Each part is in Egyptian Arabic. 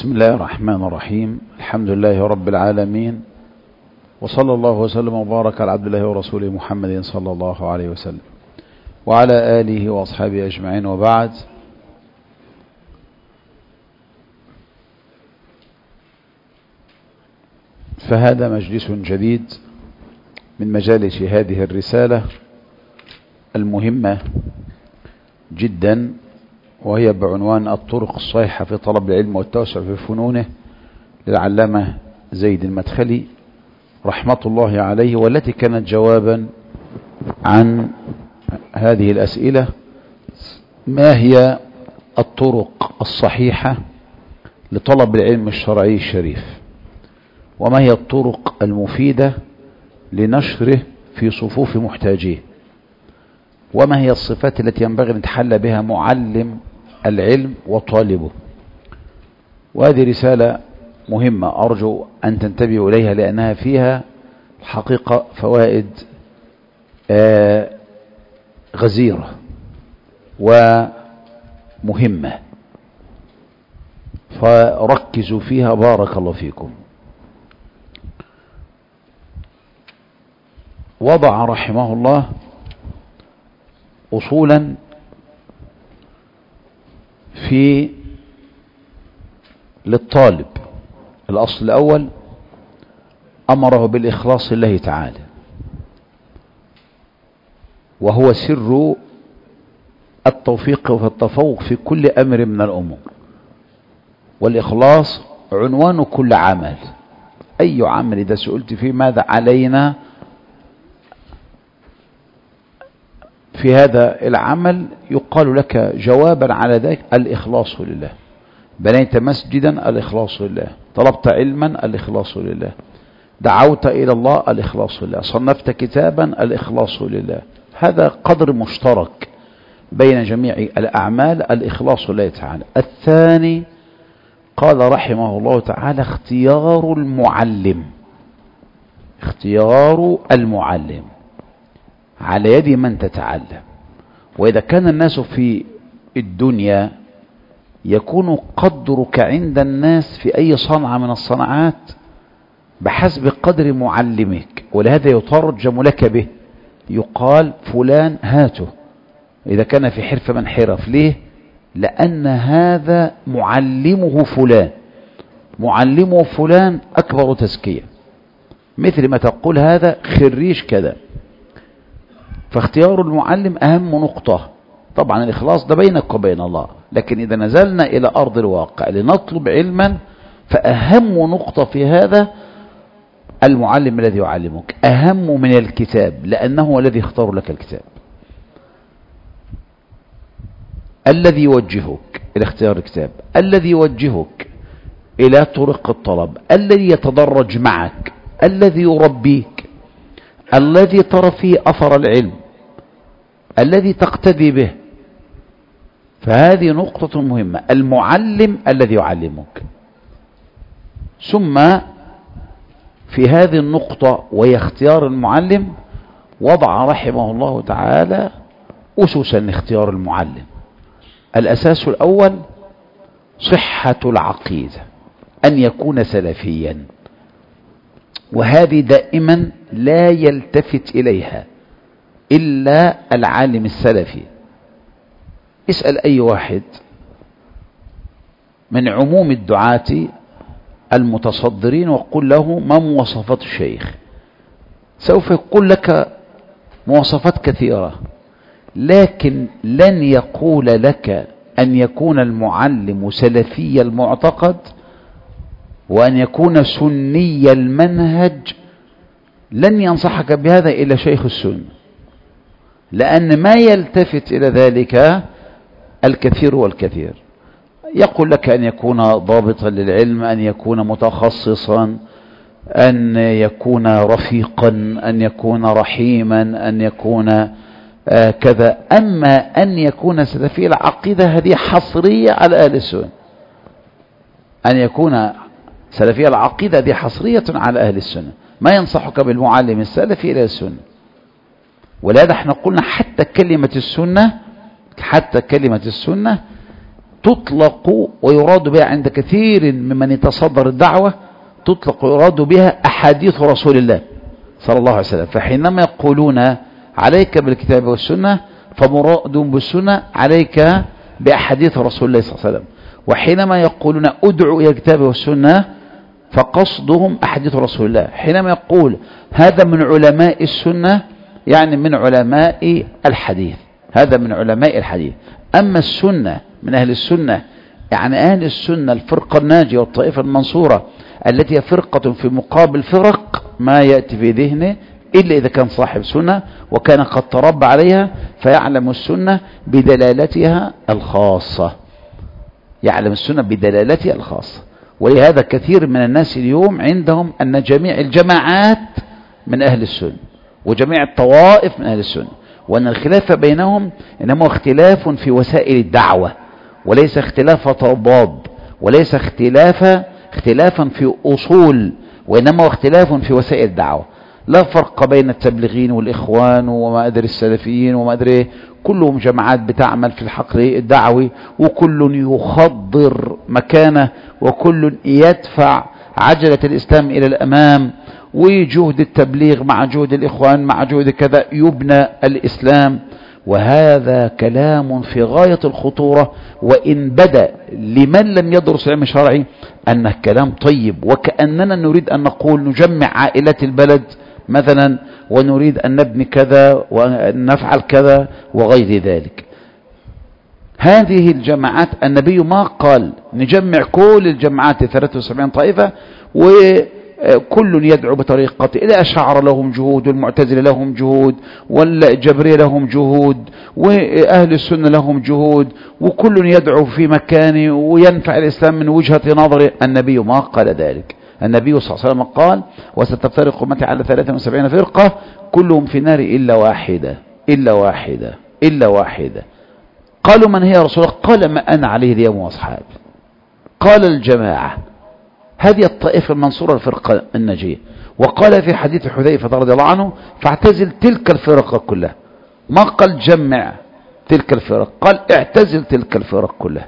بسم الله الرحمن الرحيم الحمد لله رب العالمين وصلى الله وسلم وبارك على عبد الله ورسوله محمد صلى الله عليه وسلم وعلى آله وأصحابه أجمعين وبعد فهذا مجلس جديد من مجالس هذه الرسالة المهمة جدا وهي بعنوان الطرق الصحيحة في طلب العلم والتوسع في فنونه للعلامة زيد المدخلي رحمة الله عليه والتي كانت جوابا عن هذه الأسئلة ما هي الطرق الصحيحة لطلب العلم الشرعي الشريف وما هي الطرق المفيدة لنشره في صفوف محتاجيه وما هي الصفات التي ينبغي أن يتحلى بها معلم العلم وطالبه وهذه رسالة مهمة أرجو أن تنتبهوا إليها لأنها فيها حقيقة فوائد غزيرة ومهمة فركزوا فيها بارك الله فيكم وضع رحمه الله أصولا في للطالب الأصل الأول أمره بالإخلاص لله تعالى وهو سر التوفيق والتفوق في كل أمر من الأمور والإخلاص عنوان كل عمل أي عمل إذا سئلت فيه ماذا علينا في هذا العمل يقال لك جوابا على ذلك الإخلاص لله بنيت مسجدا الإخلاص لله طلبت علما الإخلاص لله دعوت إلى الله الإخلاص لله صنفت كتابا الإخلاص لله هذا قدر مشترك بين جميع الأعمال الإخلاص لله تعالى الثاني قال رحمه الله تعالى اختيار المعلم اختيار المعلم على يد من تتعلم وإذا كان الناس في الدنيا يكون قدرك عند الناس في أي صنعة من الصنعات بحسب قدر معلمك ولهذا يترجم لك به يقال فلان هاته إذا كان في حرفة من حرف ليه لأن هذا معلمه فلان معلمه فلان أكبر تزكية مثل ما تقول هذا خريج كذا فاختيار المعلم أهم نقطة طبعا الإخلاص ده بينك وبين الله لكن إذا نزلنا إلى أرض الواقع لنطلب علما فأهم نقطة في هذا المعلم الذي يعلمك أهم من الكتاب لأنه هو الذي يختار لك الكتاب الذي يوجهك إلى اختيار الكتاب الذي يوجهك إلى طرق الطلب الذي يتدرج معك الذي يربيك الذي ترى فيه أثر العلم الذي تقتدي به فهذه نقطة مهمة المعلم الذي يعلمك ثم في هذه النقطة وهي اختيار المعلم وضع رحمه الله تعالى أسسا لاختيار المعلم الأساس الأول صحة العقيدة أن يكون سلفيا وهذه دائما لا يلتفت إليها إلا العالم السلفي اسأل أي واحد من عموم الدعاة المتصدرين وقل له ما مواصفات الشيخ سوف يقول لك مواصفات كثيرة لكن لن يقول لك أن يكون المعلم سلفي المعتقد وأن يكون سني المنهج لن ينصحك بهذا إلا شيخ السنة لأن ما يلتفت إلى ذلك الكثير والكثير يقول لك أن يكون ضابطا للعلم أن يكون متخصصا أن يكون رفيقا أن يكون رحيما أن يكون آه كذا أما أن يكون سلفي العقيدة هذه حصرية على أهل السنة أن يكون سلفي العقيدة هذه حصرية على أهل السنة ما ينصحك بالمعلم السلفي إلى السنة ولهذا احنا قلنا حتى كلمة السنة حتى كلمة السنة تطلق ويراد بها عند كثير ممن يتصدر الدعوة تطلق ويراد بها أحاديث رسول الله صلى الله عليه وسلم فحينما يقولون عليك بالكتاب والسنة فمراد بالسنة عليك بأحاديث رسول الله صلى الله عليه وسلم وحينما يقولون ادعوا إلى الكتاب والسنة فقصدهم أحاديث رسول الله حينما يقول هذا من علماء السنة يعني من علماء الحديث هذا من علماء الحديث أما السنة من أهل السنة يعني أهل السنة الفرقة الناجية والطائفة المنصورة التي هي فرقة في مقابل فرق ما يأتي في ذهنه إلا إذا كان صاحب سنة وكان قد تربى عليها فيعلم السنة بدلالتها الخاصة يعلم السنة بدلالتها الخاصة ولهذا كثير من الناس اليوم عندهم أن جميع الجماعات من أهل السنة وجميع الطوائف من أهل السنة وأن الخلاف بينهم إنما اختلاف في وسائل الدعوة وليس اختلاف تضاد وليس اختلاف اختلافا في أصول وإنما اختلاف في وسائل الدعوة لا فرق بين التبلغين والإخوان وما أدري السلفيين وما أدري كلهم جماعات بتعمل في الحقل الدعوي وكل يخضر مكانه وكل يدفع عجلة الإسلام إلى الأمام وجهد التبليغ مع جهد الإخوان مع جهد كذا يبنى الإسلام وهذا كلام في غاية الخطورة وإن بدأ لمن لم يدرس علم شرعي أنه كلام طيب وكأننا نريد أن نقول نجمع عائلات البلد مثلا ونريد أن نبني كذا وأن نفعل كذا وغير ذلك هذه الجماعات النبي ما قال نجمع كل الجماعات 73 طائفة وكل يدعو بطريقته إلى أشعر لهم جهود والمعتزلة لهم جهود والجبرية لهم جهود وأهل السنة لهم جهود وكل يدعو في مكانه وينفع الإسلام من وجهة نظره النبي ما قال ذلك النبي صلى الله عليه وسلم قال وستفترق أمتي على 73 فرقة كلهم في النار إلا واحدة إلا واحدة إلا واحدة قالوا من هي رسول الله قال ما أنا عليه اليوم وأصحابي قال الجماعة هذه الطائفة المنصورة الفرقة النجية وقال في حديث حذيفة رضي الله عنه فاعتزل تلك الفرقة كلها ما قال جمع تلك الفرق قال اعتزل تلك الفرق كلها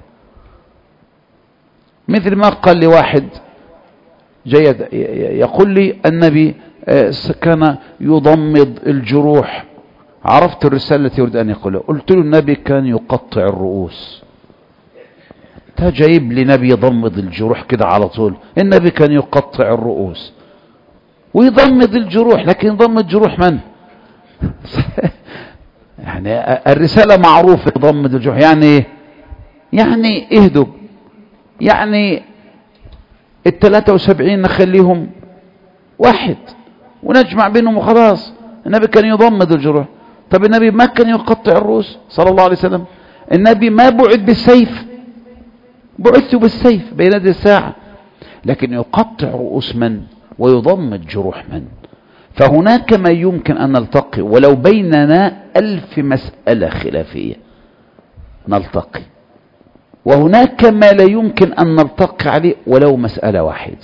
مثل ما قال لواحد جيد يقول لي النبي آه، كان يضمد الجروح عرفت الرسالة التي يريد أن يقولها قلت له النبي كان يقطع الرؤوس انت جايب لي نبي يضمد الجروح كده على طول النبي كان يقطع الرؤوس ويضمد الجروح لكن يضمد جروح من يعني الرسالة معروفة يضمد الجروح يعني ايه يعني اهدوا يعني الثلاثة وسبعين نخليهم واحد ونجمع بينهم وخلاص النبي كان يضمد الجروح طب النبي ما كان يقطع الرؤوس صلى الله عليه وسلم النبي ما بعث بالسيف بعث بالسيف بين يدي الساعة لكن يقطع رؤوس من ويضمد جروح من فهناك ما يمكن أن نلتقي ولو بيننا ألف مسألة خلافية نلتقي وهناك ما لا يمكن أن نلتقي عليه ولو مسألة واحدة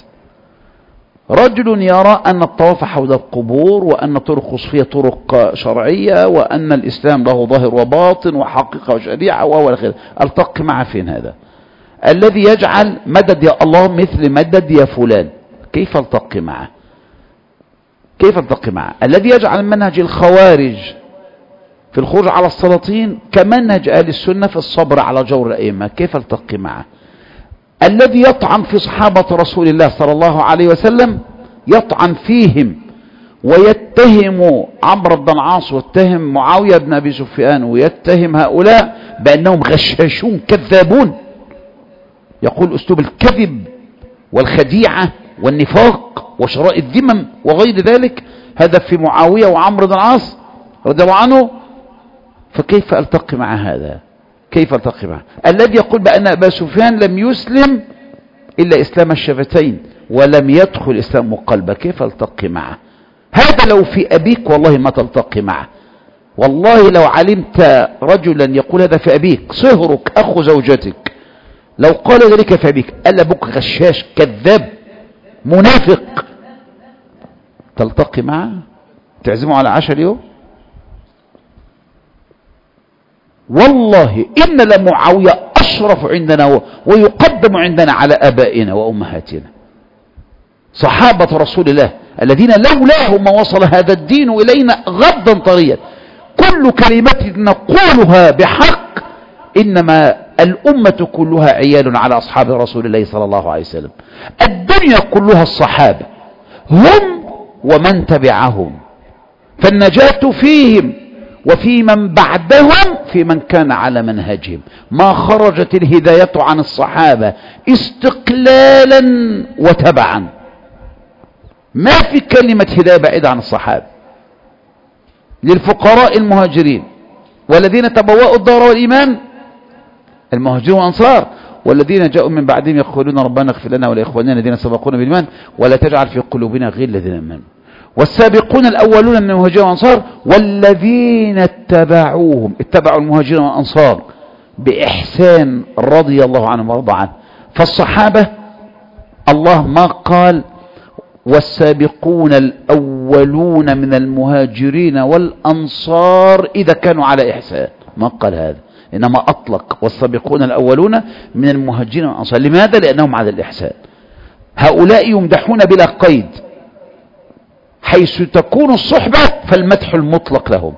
رجل يرى أن الطواف حول القبور وأن طرق فيها طرق شرعية وأن الإسلام له ظاهر وباطن وحقيقة وشريعة وهو الخير التقي مع فين هذا الذي يجعل مدد يا الله مثل مدد يا فلان كيف التقي معه كيف التقي معه الذي يجعل منهج الخوارج في الخروج على السلاطين كمنهج أهل السنة في الصبر على جور الأئمة كيف التقي معه الذي يطعن في صحابة رسول الله صلى الله عليه وسلم يطعن فيهم ويتهم عمرو بن العاص ويتهم معاوية بن أبي سفيان ويتهم هؤلاء بأنهم غشاشون كذابون يقول أسلوب الكذب والخديعة والنفاق وشراء الذمم وغير ذلك هذا في معاوية وعمرو بن العاص رضي الله عنه فكيف ألتقي مع هذا كيف التقي معه الذي يقول بأن أبا سفيان لم يسلم إلا إسلام الشفتين ولم يدخل إسلام قلبه كيف التقي معه هذا لو في أبيك والله ما تلتقي معه والله لو علمت رجلا يقول هذا في أبيك صهرك أخو زوجتك لو قال ذلك في أبيك ألا أبوك غشاش كذاب منافق تلتقي معه تعزمه على عشر يوم والله إن لمعاوية يشرف عندنا ويقدم عندنا على أبائنا وأمهاتنا صحابة رسول الله الذين لولاهم ما وصل هذا الدين إلينا غضا طريا كل كلمة نقولها بحق إنما الأمة كلها عيال على أصحاب رسول الله صلى الله عليه وسلم الدنيا كلها الصحابة هم ومن تبعهم فالنجاة فيهم وفي من بعدهم في من كان على منهجهم ما خرجت الهداية عن الصحابة استقلالا وتبعا ما في كلمة هداية بعيدة عن الصحابة للفقراء المهاجرين والذين تبوأوا الدار والإيمان المهاجرون والأنصار والذين جاءوا من بعدهم يقولون ربنا اغفر لنا ولإخواننا الذين سبقونا بالإيمان ولا تجعل في قلوبنا غير الذين آمنوا والسابقون الأولون من المهاجرين والأنصار والذين اتبعوهم اتبعوا المهاجرين والأنصار بإحسان رضي الله عنهم وارضى عنه فالصحابة الله ما قال والسابقون الأولون من المهاجرين والأنصار إذا كانوا على إحسان ما قال هذا إنما أطلق والسابقون الأولون من المهاجرين والأنصار لماذا؟ لأنهم على الإحسان هؤلاء يمدحون بلا قيد حيث تكون الصحبة فالمدح المطلق لهم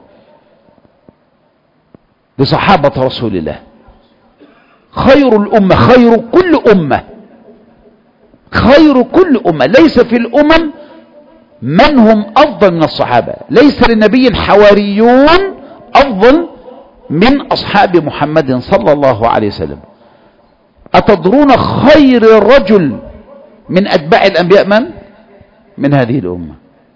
لصحابة رسول الله خير الأمة خير كل أمة خير كل أمة ليس في الأمم من هم أفضل من الصحابة ليس للنبي حواريون أفضل من أصحاب محمد صلى الله عليه وسلم أتدرون خير رجل من أتباع الأنبياء من؟ من هذه الأمة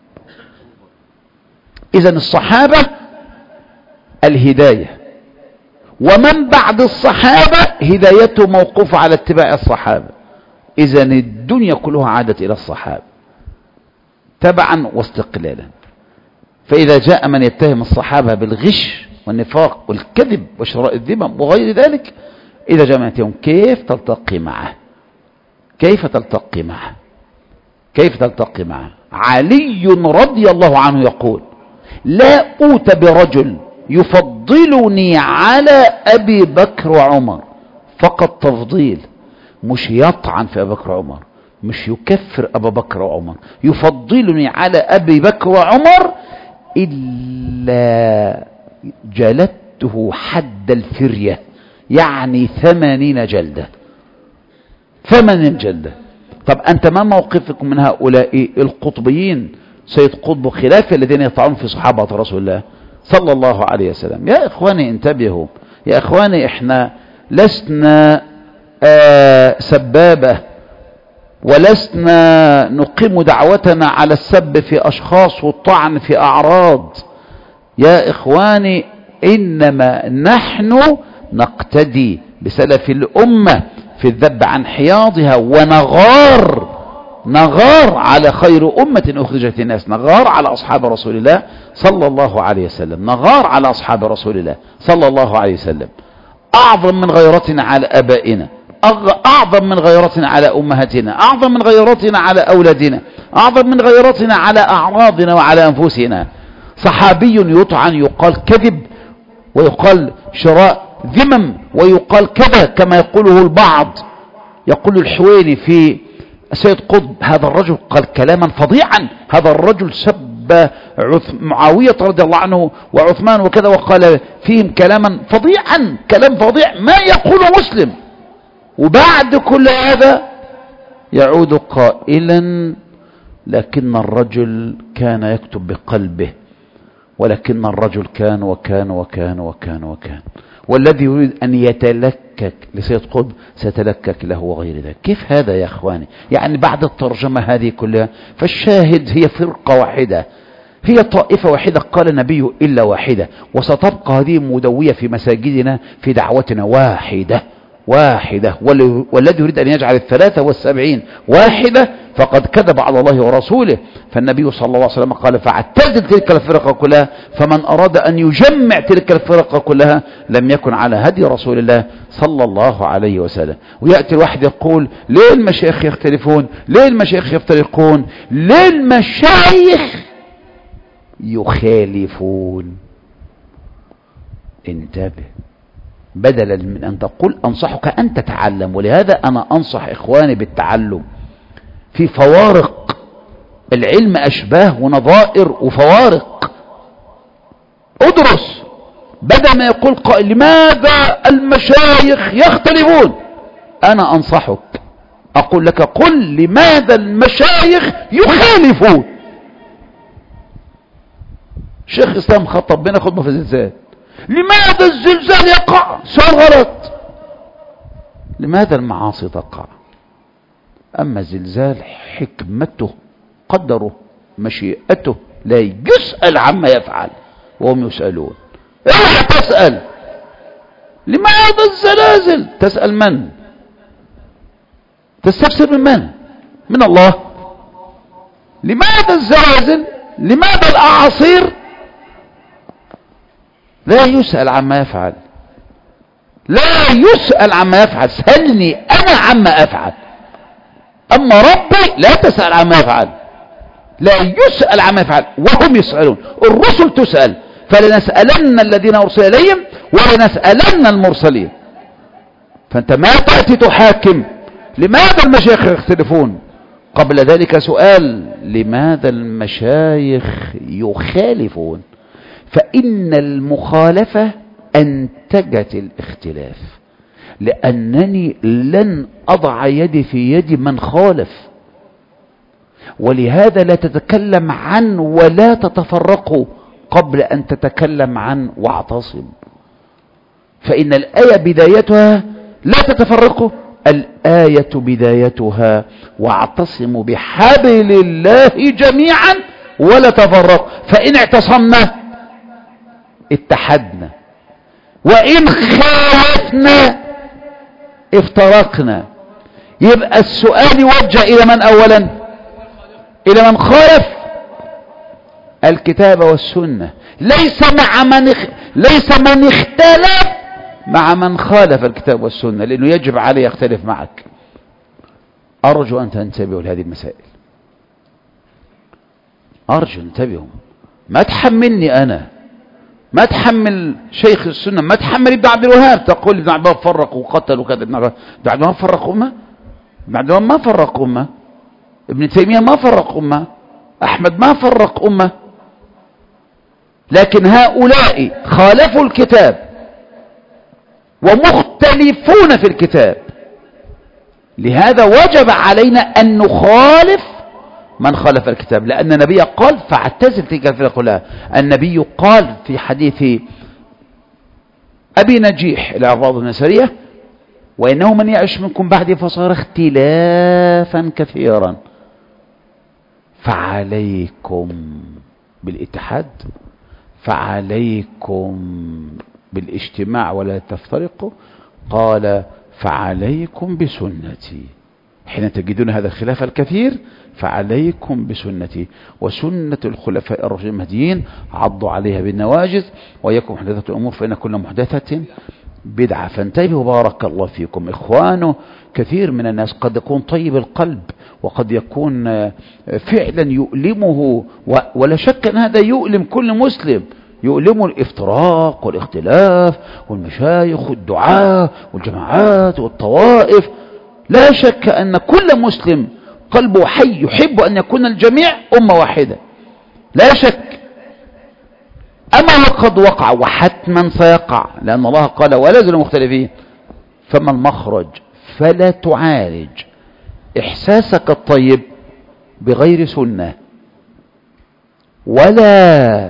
إذا الصحابة الهداية ومن بعد الصحابة هدايته موقوفة على اتباع الصحابة إذا الدنيا كلها عادت إلى الصحابة تبعا واستقلالا فإذا جاء من يتهم الصحابة بالغش والنفاق والكذب وشراء الذمم وغير ذلك إذا جاء من يتهم كيف تلتقي معه كيف تلتقي معه كيف تلتقي معه علي رضي الله عنه يقول لا أوت برجل يفضلني على أبي بكر وعمر فقط تفضيل مش يطعن في أبي بكر وعمر مش يكفر أبا بكر وعمر يفضلني على أبي بكر وعمر إلا جلدته حد الفرية يعني ثمانين جلدة ثمانين جلدة طب أنت ما موقفك من هؤلاء القطبيين سيد قطب خلافة الذين يطعنون في صحابة رسول الله صلى الله عليه وسلم يا إخواني انتبهوا يا إخواني إحنا لسنا آه سبابة ولسنا نقيم دعوتنا على السب في أشخاص والطعن في أعراض يا إخواني إنما نحن نقتدي بسلف الأمة في الذب عن حياضها ونغار نغار على خير أمة أخرجت الناس نغار على أصحاب رسول الله صلى الله عليه وسلم نغار على أصحاب رسول الله صلى الله عليه وسلم أعظم من غيرتنا على أبائنا أعظم من غيرتنا على أمهاتنا أعظم من غيرتنا على أولادنا أعظم من غيرتنا على أعراضنا وعلى أنفسنا صحابي يطعن يقال كذب ويقال شراء ذمم ويقال كذا كما يقوله البعض يقول الحويني في سيد قطب هذا الرجل قال كلاما فظيعا هذا الرجل سب معاوية رضي الله عنه وعثمان وكذا وقال فيهم كلاما فظيعا كلام فظيع ما يقول مسلم وبعد كل هذا يعود قائلا لكن الرجل كان يكتب بقلبه ولكن الرجل كان وكان وكان وكان وكان والذي يريد أن يتلكك لسيد قطب سيتلكك له وغير ذلك كيف هذا يا أخواني يعني بعد الترجمة هذه كلها فالشاهد هي فرقة واحدة هي طائفة واحدة قال النبي إلا واحدة وستبقى هذه مدوية في مساجدنا في دعوتنا واحدة واحدة والذي يريد أن يجعل الثلاثة والسبعين واحدة فقد كذب على الله ورسوله فالنبي صلى الله عليه وسلم قال فاعتزل تلك الفرقة كلها فمن أراد أن يجمع تلك الفرقة كلها لم يكن على هدي رسول الله صلى الله عليه وسلم ويأتي الواحد يقول ليه المشايخ يختلفون ليه المشايخ يفترقون ليه المشايخ يخالفون انتبه بدلا من أن تقول أنصحك أن تتعلم ولهذا أنا أنصح إخواني بالتعلم في فوارق العلم أشباه ونظائر وفوارق ادرس بدل ما يقول قائل لماذا المشايخ يختلفون أنا أنصحك أقول لك قل لماذا المشايخ يخالفون شيخ الإسلام خطب بنا خطبة في الزلزال لماذا الزلزال يقع سؤال غلط لماذا المعاصي تقع أما الزلزال حكمته قدره مشيئته لا يسأل عما يفعل وهم يسألون اوعى تسأل لماذا الزلازل تسأل من تستفسر من من من الله لماذا الزلازل لماذا الأعاصير لا يسأل عما يفعل لا يسأل عما يفعل سألني أنا عما أفعل أما ربي لا تسأل عما يفعل لا يسأل عما يفعل وهم يسألون الرسل تسأل فلنسألن الذين أرسل إليهم ولنسألن المرسلين فأنت ما تأتي تحاكم لماذا المشايخ يختلفون قبل ذلك سؤال لماذا المشايخ يخالفون فإن المخالفة أنتجت الاختلاف لأنني لن أضع يدي في يد من خالف ولهذا لا تتكلم عن ولا تتفرقوا قبل أن تتكلم عن واعتصم فإن الآية بدايتها لا تتفرقوا الآية بدايتها واعتصموا بحبل الله جميعا ولا تفرقوا فإن اعتصمنا اتحدنا وإن خالفنا افترقنا يبقى السؤال يوجه إلى من أولا إلى من خالف الكتاب والسنة ليس مع من اخ... ليس من اختلف مع من خالف الكتاب والسنة لأنه يجب عليه يختلف معك أرجو أن تنتبهوا لهذه المسائل أرجو انتبهوا ما تحملني أنا ما تحمل شيخ السنة ما تحمل ابن عبد الوهاب تقول ابن عبد الوهاب فرق وقتل وكذا ابن عبد الوهاب فرق أمة ابن عبد الوهاب ما فرق أمة ابن تيمية ما فرق أمة أحمد ما فرق أمة لكن هؤلاء خالفوا الكتاب ومختلفون في الكتاب لهذا وجب علينا أن نخالف من خالف الكتاب لأن النبي قال فاعتزل تلك الفرق كلها النبي قال في حديث أبي نجيح العرض النسرية وإنه من يعيش منكم بعدي فصار اختلافا كثيرا فعليكم بالاتحاد فعليكم بالاجتماع ولا تفترقوا قال فعليكم بسنتي حين تجدون هذا الخلاف الكثير فعليكم بسنتي وسنة الخلفاء الراشدين المهديين عضوا عليها بالنواجذ ويكم محدثة الأمور فإن كل محدثة بدعة فانتبهوا بارك الله فيكم إخوانه كثير من الناس قد يكون طيب القلب وقد يكون فعلا يؤلمه ولا شك أن هذا يؤلم كل مسلم يؤلمه الافتراق والاختلاف والمشايخ والدعاء والجماعات والطوائف لا شك أن كل مسلم قلبه حي يحب أن يكون الجميع أمة واحدة لا شك أما وقد وقع وحتما سيقع لأن الله قال ولا زالوا مختلفين فما المخرج فلا تعالج إحساسك الطيب بغير سنة ولا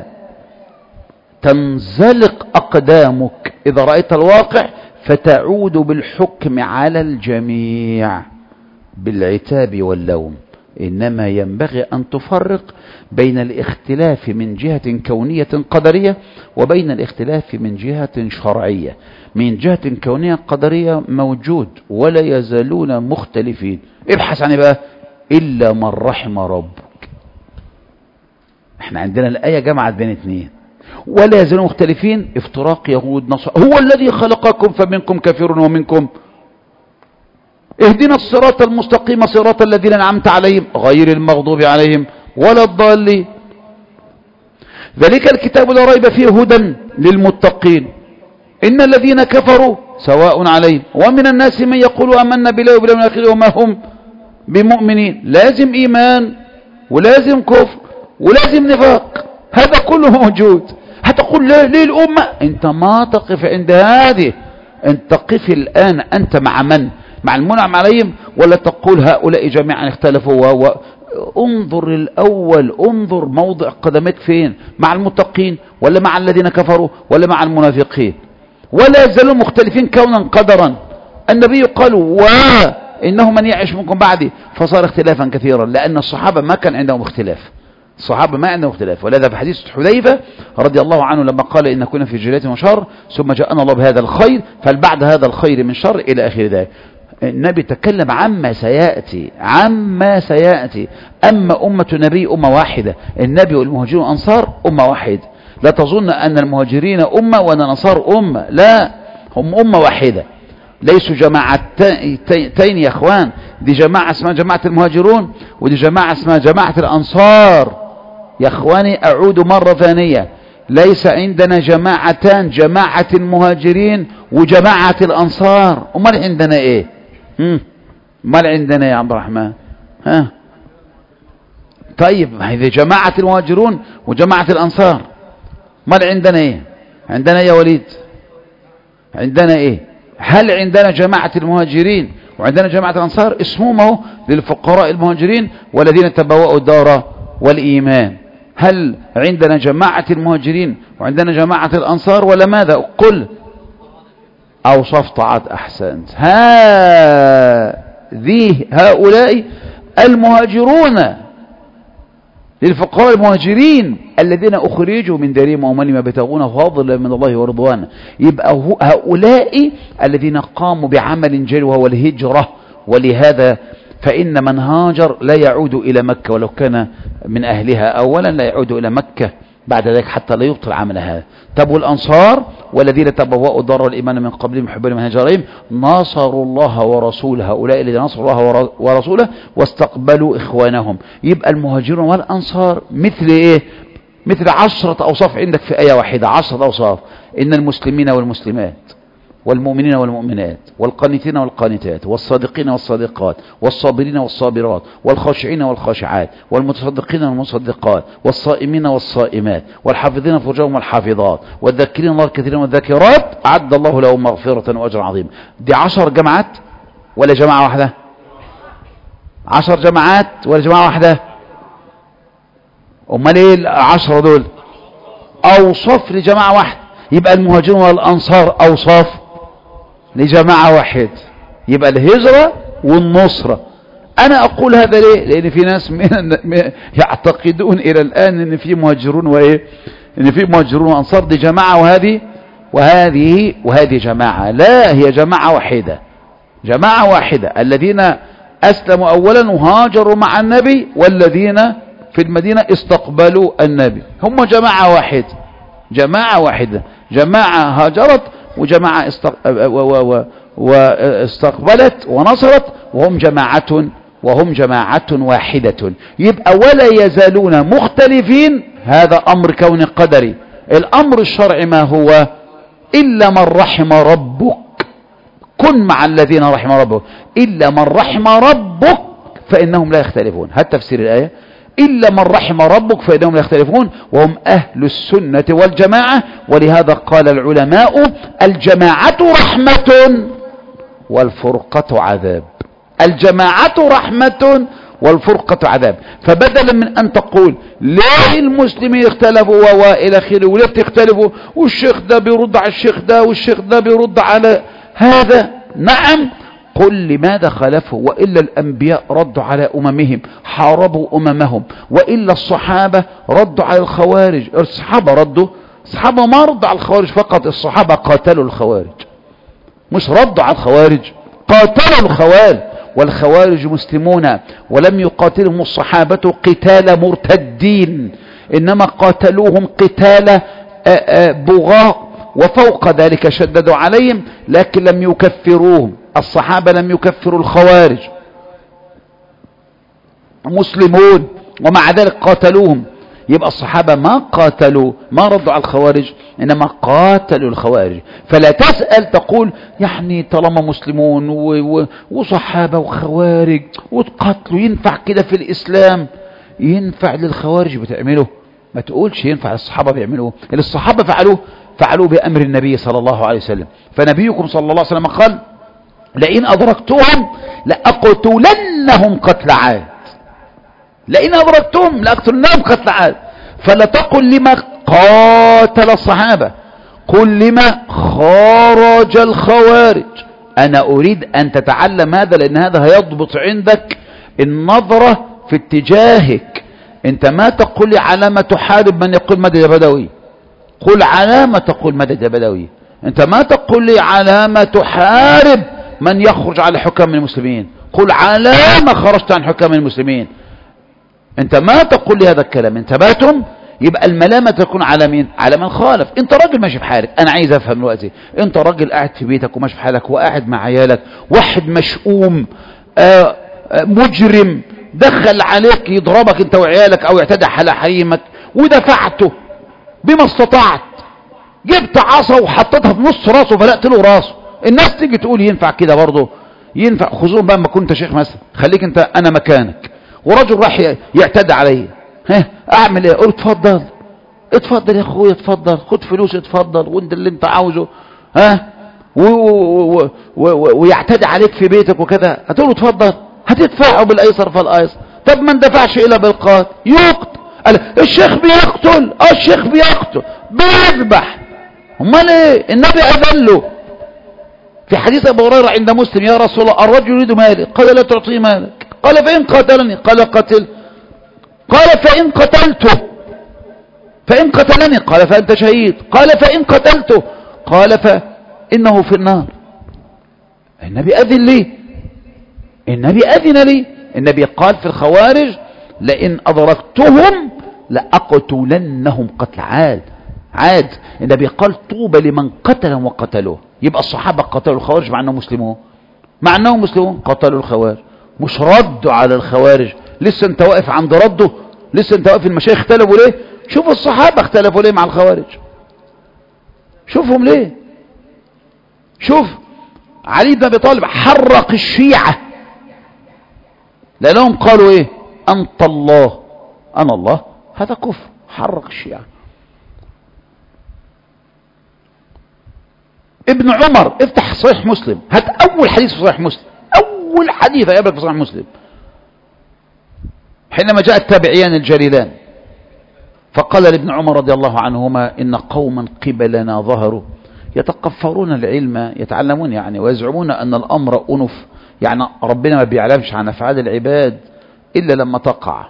تنزلق أقدامك إذا رأيت الواقع فتعود بالحكم على الجميع بالعتاب واللوم إنما ينبغي أن تفرق بين الاختلاف من جهة كونية قدرية وبين الاختلاف من جهة شرعية من جهة كونية قدرية موجود ولا يزالون مختلفين ابحث عن بقى إلا من رحم ربك احنا عندنا الآية جمعت بين اثنين ولا يزالون مختلفين افتراق يهود نصر هو الذي خلقكم فمنكم كافر ومنكم اهدنا الصراط المستقيم صراط الذين انعمت عليهم غير المغضوب عليهم ولا الضالين ذلك الكتاب لا ريب فيه هدى للمتقين إن الذين كفروا سواء عليهم ومن الناس من يقول أمنا بالله وباليوم الآخر وما هم بمؤمنين لازم إيمان ولازم كفر ولازم نفاق هذا كله موجود هتقول ليه, ليه الأمة أنت ما تقف عند هذه أنت تقف الآن أنت مع من مع المنعم عليهم ولا تقول هؤلاء جميعا اختلفوا و... انظر الأول انظر موضع قدمك فين مع المتقين ولا مع الذين كفروا ولا مع المنافقين ولا يزالوا مختلفين كونا قدرا النبي قال وإنه من يعيش منكم بعدي فصار اختلافا كثيرا لأن الصحابة ما كان عندهم اختلاف الصحابة ما عندهم اختلاف ولذا في حديث حذيفة رضي الله عنه لما قال إن كنا في جلات وشر ثم جاءنا الله بهذا الخير فالبعد هذا الخير من شر إلى آخر ذلك النبي تكلم عما سيأتي عما سيأتي أما أمة النبي أمة واحدة النبي والمهاجرون والأنصار أمة واحدة لا تظن أن المهاجرين أمة وأن الأنصار أمة لا هم أمة واحدة ليسوا جماعتين يا اخوان دي جماعة اسمها جماعة المهاجرون ودي جماعة اسمها جماعة الأنصار يا اخواني أعود مرة ثانية ليس عندنا جماعتان جماعة المهاجرين وجماعة الأنصار امال عندنا ايه امال عندنا يا عبد الرحمن ها طيب هذه جماعة المهاجرون وجماعة الأنصار امال عندنا ايه عندنا يا وليد عندنا ايه هل عندنا جماعة المهاجرين وعندنا جماعة الأنصار اسمهم للفقراء المهاجرين والذين تبوأوا الدار والإيمان هل عندنا جماعة المهاجرين وعندنا جماعة الأنصار ولا ماذا قل أوصف طاعات أحسنت هذه هؤلاء المهاجرون للفقراء المهاجرين الذين أخرجوا من دارهم ومن يبتغون فضلا من الله ورضوانا يبقى هؤلاء الذين قاموا بعمل جل وهو الهجرة ولهذا فإن من هاجر لا يعود إلى مكة ولو كان من أهلها أولا لا يعود إلى مكة بعد ذلك حتى لا يبطل عمل هذا طب والأنصار والذين تبوأوا دار الإيمان من قبلهم يحبون من هجرهم ناصروا الله ورسوله هؤلاء الذين نصروا الله ورسوله واستقبلوا إخوانهم يبقى المهاجرون والأنصار مثل إيه مثل عشرة أوصاف عندك في آية واحدة عشرة أوصاف إن المسلمين والمسلمات والمؤمنين والمؤمنات والقانتين والقانتات والصادقين والصادقات والصابرين والصابرات والخاشعين والخاشعات والمتصدقين والمصدقات والصائمين والصائمات والحافظين فروجهم والحافظات والذاكرين الله كثيرا والذاكرات أعد الله لهم مغفرة وأجر عظيم دي عشر جماعات ولا جماعة واحدة عشر جماعات ولا جماعة واحدة امال ايه العشرة دول اوصاف لجماعة واحدة يبقى المهاجرون والانصار اوصاف لجماعة واحد يبقى الهجرة والنصرة انا اقول هذا ليه لان في ناس من يعتقدون الى الان ان في مهاجرون وايه ان في مهاجرون وانصار دي جماعة وهذه وهذه وهذه جماعة لا هي جماعة واحدة جماعة واحدة الذين اسلموا اولا وهاجروا مع النبي والذين في المدينة استقبلوا النبي هم جماعة واحدة جماعة واحدة جماعة هاجرت وجماعة واستقبلت ونصرت وهم جماعة وهم جماعة واحدة يبقى ولا يزالون مختلفين هذا أمر كون قدري الأمر الشرعي ما هو إلا من رحم ربك كن مع الذين رحم ربك إلا من رحم ربك فإنهم لا يختلفون هذا تفسير الآية إلا من رحم ربك فإنهم لا يختلفون وهم أهل السنة والجماعة ولهذا قال العلماء الجماعة رحمة والفرقة عذاب الجماعة رحمة والفرقة عذاب فبدلا من أن تقول ليه المسلمين اختلفوا وإلى خيره وليه بتختلفوا والشيخ ده بيرد على الشيخ ده والشيخ ده بيرد على هذا نعم قل لماذا خالفوا وإلا الأنبياء ردوا على أممهم حاربوا أممهم وإلا الصحابة ردوا على الخوارج الصحابة ردوا الصحابة ما ردوا على الخوارج فقط الصحابة قاتلوا الخوارج مش ردوا على الخوارج قاتلوا الخوارج والخوارج مسلمون ولم يقاتلهم الصحابة قتال مرتدين إنما قاتلوهم قتال بغاء وفوق ذلك شددوا عليهم لكن لم يكفروهم الصحابة لم يكفروا الخوارج مسلمون ومع ذلك قاتلوهم يبقى الصحابة ما قاتلوا ما ردوا على الخوارج إنما قاتلوا الخوارج فلا تسأل تقول يعني طالما مسلمون و- و- وصحابة وخوارج وتقاتلوا ينفع كده في الإسلام ينفع للخوارج بتعمله ما تقولش ينفع للصحابة بيعملوه اللي الصحابة فعلوه فعلوه بأمر النبي صلى الله عليه وسلم فنبيكم صلى الله عليه وسلم قال لئن أدركتهم لأقتلنهم قتل عاد لئن أدركتهم لأقتلنهم قتل عاد فلا تقل لما قاتل الصحابة قل لما خرج الخوارج أنا أريد أن تتعلم هذا لأن هذا هيضبط عندك النظرة في اتجاهك انت ما تقول لي على ما تحارب من يقول مدد يا بدوي قل على ما تقول مدد يا بدوي انت ما تقول لي على ما تحارب من يخرج على حكام المسلمين قل على ما خرجت عن حكام المسلمين انت ما تقول لي هذا الكلام انتبهتم يبقى الملامة تكون على مين على من خالف انت راجل ماشي في حالك انا عايز افهم دلوقتي انت راجل قاعد في بيتك وماشي في حالك وقاعد مع عيالك واحد مشؤوم آه آه مجرم دخل عليك يضربك انت وعيالك او يعتدى على حريمك ودفعته بما استطعت جبت عصا وحطيتها في نص راسه فلقت له راسه الناس تيجي تقول ينفع كده برضه ينفع خصوصا بقى ما كنت شيخ مثلا خليك انت انا مكانك ورجل راح يعتدي عليا ها اعمل ايه اقول اتفضل اتفضل يا اخويا اتفضل خد فلوس اتفضل وانت اللي انت عاوزه ها ويعتدي عليك في بيتك وكذا هتقول اتفضل هتدفعه بالايسر فالايسر طب ما اندفعش الا بالقاتل يقتل قال الشيخ بيقتل اه الشيخ بيقتل بيذبح امال ايه النبي اذن له في حديث ابو هريره عند مسلم يا رسول الله الرجل يريد مالي قال لا تعطيه مالك قال فان قتلني قال قتل قال فان قتلته فان قتلني قال فانت شهيد قال فان قتلته قال فانه في النار النبي اذن لي النبي اذن لي النبي قال في الخوارج لئن أدركتهم لأقتلنهم قتل عاد عاد النبي قال طوبى لمن قتلهم وقتلوه يبقى الصحابة قتلوا الخوارج مع أنهم مسلمون مع أنهم مسلمون قتلوا الخوارج مش ردوا على الخوارج لسه انت واقف عند رده لسه انت واقف المشايخ اختلفوا ليه شوف الصحابة اختلفوا ليه مع الخوارج شوفهم ليه شوف علي بن ابي طالب حرق الشيعة لأنهم قالوا ايه أنت الله أنا الله هذا كفر حرق الشيعة ابن عمر افتح صحيح مسلم هات أول حديث في صحيح مسلم أول حديث يقابلك في صحيح مسلم حينما جاء التابعيان الجليلان فقال لابن عمر رضي الله عنهما إن قوما قبلنا ظهروا يتقفرون العلم يتعلمون يعني ويزعمون أن الأمر أنف يعني ربنا ما بيعلمش عن أفعال العباد إلا لما تقع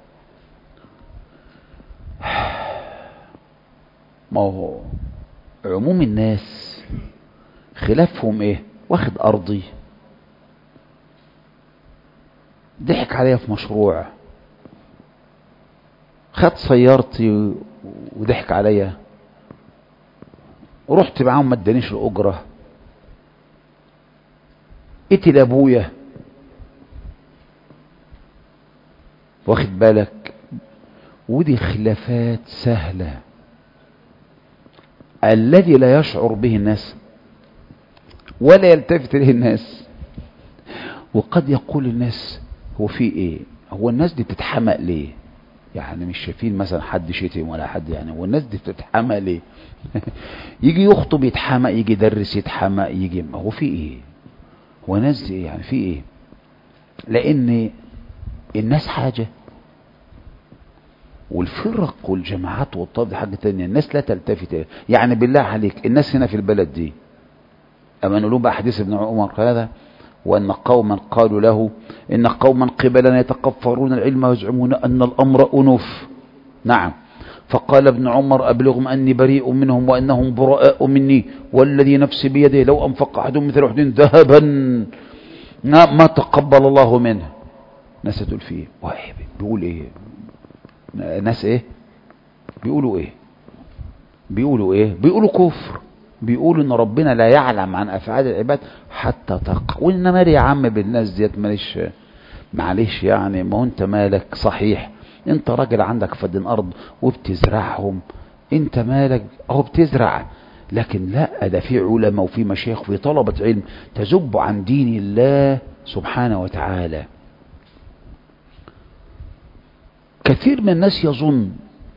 ما هو عموم الناس خلافهم ايه واخد ارضي ضحك عليا في مشروع خد سيارتي وضحك عليا ورحت معاهم ما ادانيش الاجره قتل ابويا واخد بالك ودي خلافات سهلة الذي لا يشعر به الناس ولا يلتفت اليه الناس وقد يقول الناس هو في ايه هو الناس دي بتتحمق ليه يعني مش شايفين مثلا حد شتم ولا حد يعني هو الناس دي بتتحمق ليه يجي يخطب يتحمق يجي يدرس يتحمق يجي هو في ايه هو الناس دي يعني في ايه لان الناس حاجة والفرق والجماعات والطب دي حاجة تانية الناس لا تلتفت يعني بالله عليك الناس هنا في البلد دي أما نقولون بقى حديث ابن عمر هذا وأن قوما قالوا له إن قوما قبلنا يتقفرون العلم ويزعمون أن الأمر أنف نعم فقال ابن عمر أبلغهم أني بريء منهم وأنهم براء مني والذي نفسي بيده لو أنفق أحد مثل أحد ذهبا ما تقبل الله منه ناس تقول فيه واحد بيقول ايه ناس ايه بيقولوا ايه بيقولوا ايه بيقولوا كفر بيقولوا ان ربنا لا يعلم عن افعال العباد حتى تقع وانما يا عم بالناس ديت ماليش معلش يعني ما هو انت مالك صحيح انت راجل عندك فدين ارض وبتزرعهم انت مالك اهو بتزرع لكن لا ده في علماء وفي مشايخ وفي طلبة علم تزب عن دين الله سبحانه وتعالى كثير من الناس يظن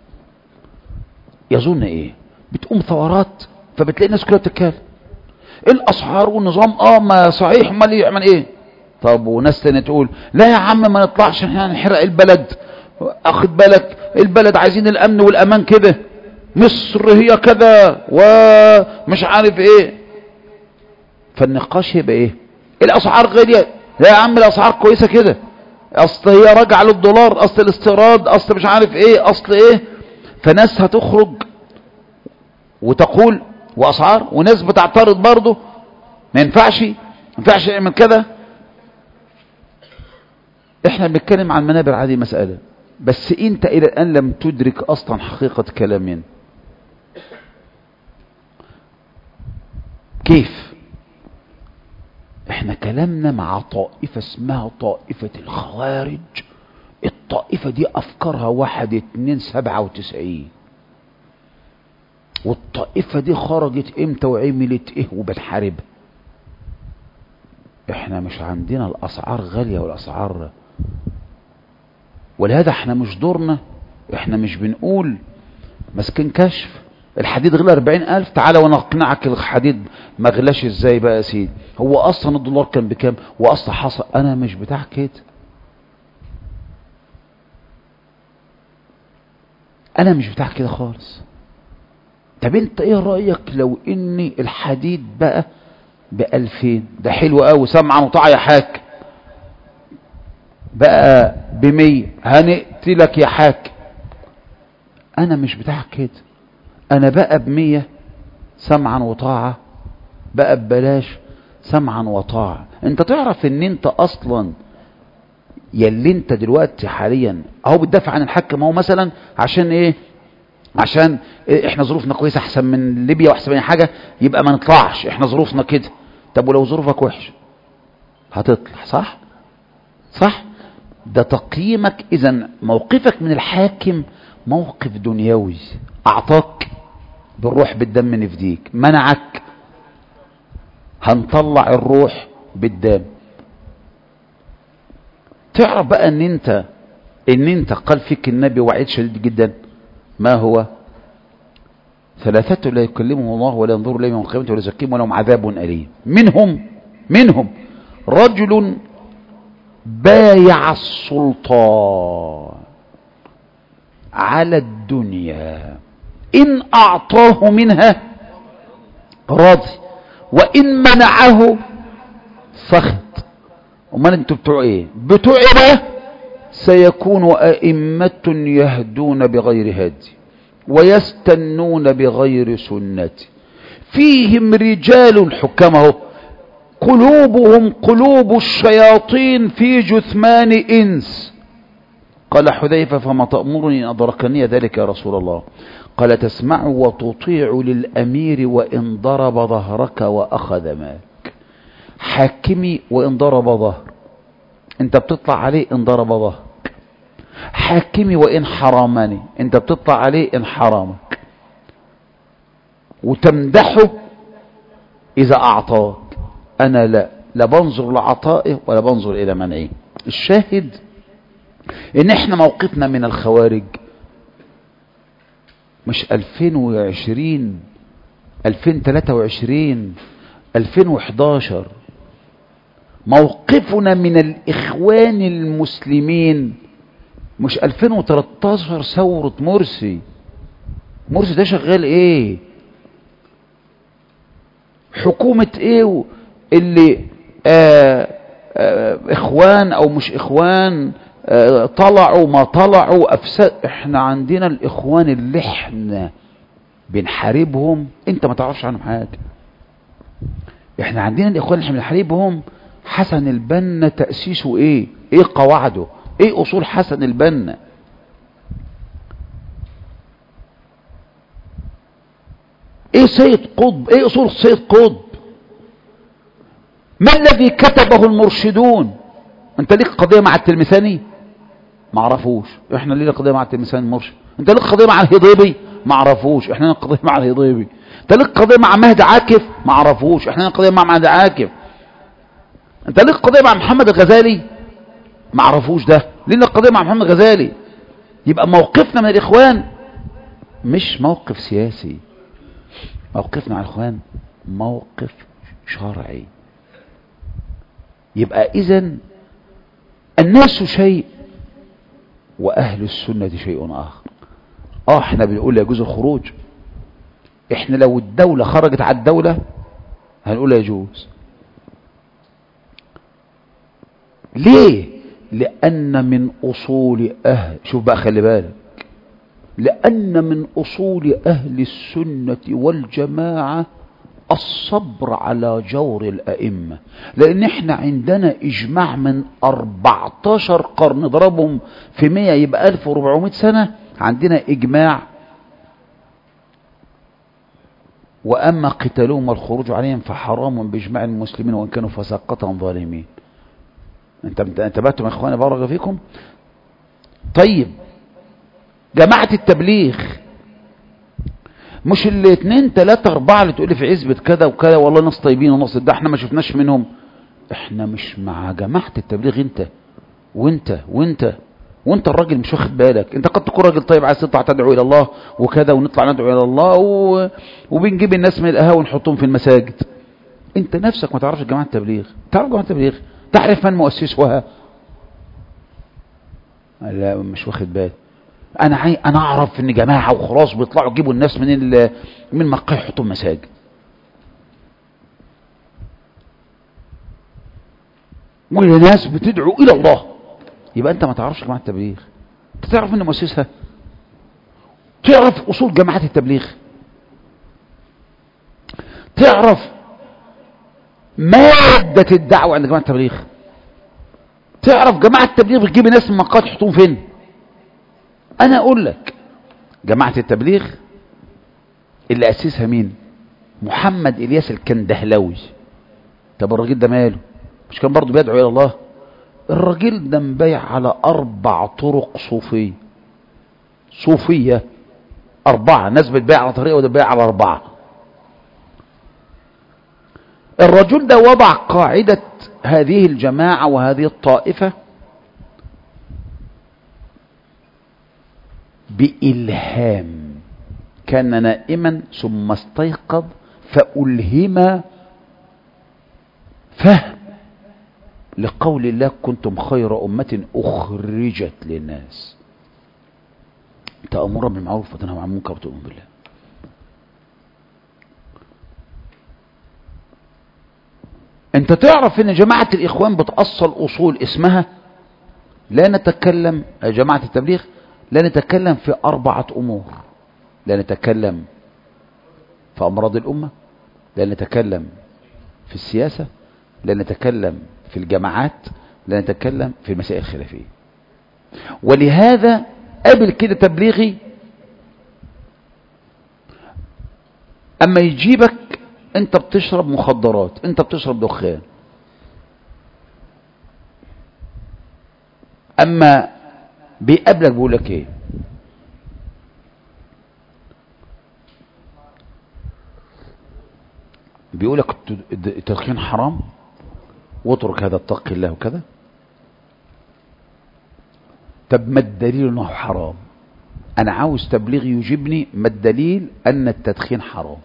يظن ايه بتقوم ثورات فبتلاقي الناس كلها بتتكلم الاسعار والنظام اه ما صحيح امال يعمل ايه طب وناس تانية تقول لا يا عم ما نطلعش احنا هنحرق البلد اخد بالك البلد عايزين الامن والامان كده مصر هي كذا ومش عارف ايه فالنقاش يبقى ايه الاسعار غالية لا يا عم الاسعار كويسة كده اصل هي راجعة للدولار اصل الاستيراد اصل مش عارف ايه اصل ايه فناس هتخرج وتقول واسعار وناس بتعترض برضه ما ينفعش ما ينفعش من كده احنا بنتكلم عن منابر عادي مسألة بس انت الى الان لم تدرك اصلا حقيقة كلامين كيف احنا كلامنا مع طائفة اسمها طائفة الخوارج الطائفة دي افكارها واحد اتنين سبعة وتسعين والطائفة دي خرجت امتى وعملت ايه وبتحاربها احنا مش عندنا الاسعار غالية والاسعار ولهذا احنا مش دورنا احنا مش بنقول ماسكين كشف الحديد غلى 40000 تعالى وانا اقنعك الحديد ما غلاش ازاي بقى يا سيدي هو اصلا الدولار كان بكام واصلا حصل انا مش بتاع كده انا مش بتاع كده خالص طب انت ايه رأيك لو ان الحديد بقى بألفين ده حلو قوي سمعا وطاعة يا حاك بقى بمية هنقتلك يا حاك انا مش بتاع كده انا بقى بمية سمعا وطاعة بقى ببلاش سمعا وطاعة انت تعرف ان انت اصلا يلي انت دلوقتي حاليا اهو بتدافع عن الحق ما هو مثلا عشان ايه عشان إيه احنا ظروفنا كويسه احسن من ليبيا واحسن من حاجه يبقى ما نطلعش احنا ظروفنا كده طب ولو ظروفك وحشه هتطلع صح صح ده تقييمك اذا موقفك من الحاكم موقف دنيوي اعطاك بالروح بالدم نفديك منعك هنطلع الروح بالدم تعرف بقى ان انت ان انت قال فيك النبي وعيد شديد جدا ما هو ثلاثة لا يكلمهم الله ولا ينظر إليهم يوم القيامة ولا يزكيهم ولهم عذاب أليم منهم منهم رجل بايع السلطان على الدنيا إن أعطاه منها راضي وإن منعه سخط امال انتوا بتوع ايه بتوع ايه سيكون أئمة يهدون بغير هدي ويستنون بغير سنتي فيهم رجال حكمه قلوبهم قلوب الشياطين في جثمان إنس قال حذيفة فما تأمرني أن أدركني ذلك يا رسول الله قال تسمع وتطيع للأمير وإن ضرب ظهرك وأخذ مالك حاكمي وإن ضرب ظهر انت بتطلع عليه إن ضرب ظهر حاكمي وإن حرمني انت بتطلع عليه إن حرمك وتمدحه إذا أعطاك أنا لا لا بنظر لعطائه ولا بنظر إلى منعه الشاهد إن إحنا موقفنا من الخوارج مش 2020 2023 2011 موقفنا من الإخوان المسلمين مش 2013 ثورة مرسي مرسي ده شغال ايه حكومة ايه اللي آآ آآ اخوان او مش اخوان طلعوا ما طلعوا افساد احنا عندنا الاخوان اللي احنا بنحاربهم انت ما تعرفش عنهم حاجة احنا عندنا الاخوان اللي احنا بنحاربهم حسن البنا تأسيسه ايه ايه قواعده ايه اصول حسن البنا ايه سيد قطب ايه اصول سيد قطب ما الذي كتبه المرشدون انت ليك قضية مع التلمساني ما عرفوش احنا ليه قضيه مع التلمسان المرشد انت ليك قضيه مع الهضيبي ما عرفوش احنا لنا قضيه مع الهضيبي انت ليك قضيه مع مهدي عاكف ما عرفوش احنا لنا قضيه مع مهدي عاكف انت ليك قضيه مع محمد الغزالي ما عرفوش ده لنا قضيه مع محمد الغزالي يبقى موقفنا من الاخوان مش موقف سياسي موقفنا مع الاخوان موقف شرعي يبقى اذا الناس شيء واهل السنة شيء اخر اه احنا بنقول يجوز الخروج احنا لو الدولة خرجت على الدولة هنقول يجوز ليه لان من اصول اهل شوف بقى خلي بالك لان من اصول اهل السنة والجماعة الصبر على جور الأئمة لأن احنا عندنا إجماع من 14 قرن ضربهم في 100 يبقى 1400 سنة عندنا إجماع وأما قتالهم والخروج عليهم فحرام بإجماع المسلمين وإن كانوا فساقة ظالمين انت انتبهتم يا اخواني بارك فيكم طيب جماعة التبليغ مش الاثنين ثلاثة اربعة اللي تقولي في عزبة كذا وكذا والله ناس طيبين وناس ده احنا ما شفناش منهم احنا مش مع جماعة التبليغ انت وانت وانت وانت الراجل مش واخد بالك انت قد تكون راجل طيب عايز تطلع تدعو الى الله وكذا ونطلع ندعو الى الله و... وبنجيب الناس من القهاوي ونحطهم في المساجد انت نفسك ما تعرفش جماعة التبليغ تعرف جماعة التبليغ تعرف من مؤسسها لا مش واخد بالك انا عاي... انا اعرف ان جماعه وخلاص بيطلعوا يجيبوا الناس من ال... من مكه يحطوا مساجد وناس بتدعو الى الله يبقى انت ما تعرفش جماعه التبليغ انت تعرف من مؤسسها تعرف اصول جماعه التبليغ تعرف مادة الدعوة عند جماعة التبليغ تعرف جماعة التبليغ بتجيب ناس من مكة تحطهم فين انا اقول لك جماعة التبليغ اللي اسسها مين محمد الياس الكندهلوي طب الراجل ده ماله مش كان برضه بيدعو الى الله الراجل ده مبايع على اربع طرق صوفية صوفية اربعة ناس بتبايع على طريقة وده بتبايع على اربعة الرجل ده وضع قاعدة هذه الجماعة وهذه الطائفة بإلهام كان نائما ثم استيقظ فألهم فهم لقول الله كنتم خير أمة أخرجت للناس تأمر بالمعروف وتنهى عن المنكر وتؤمن بالله انت تعرف ان جماعة الاخوان بتأصل اصول اسمها لا نتكلم جماعة التبليغ لا نتكلم في أربعة أمور لا نتكلم في أمراض الأمة لا نتكلم في السياسة لا نتكلم في الجماعات لا نتكلم في المسائل الخلافية ولهذا قبل كده تبليغي أما يجيبك أنت بتشرب مخدرات أنت بتشرب دخان أما بيقابلك بيقول لك ايه بيقول لك التدخين حرام واترك هذا اتق الله وكذا طب ما الدليل انه حرام انا عاوز تبليغ يجيبني ما الدليل ان التدخين حرام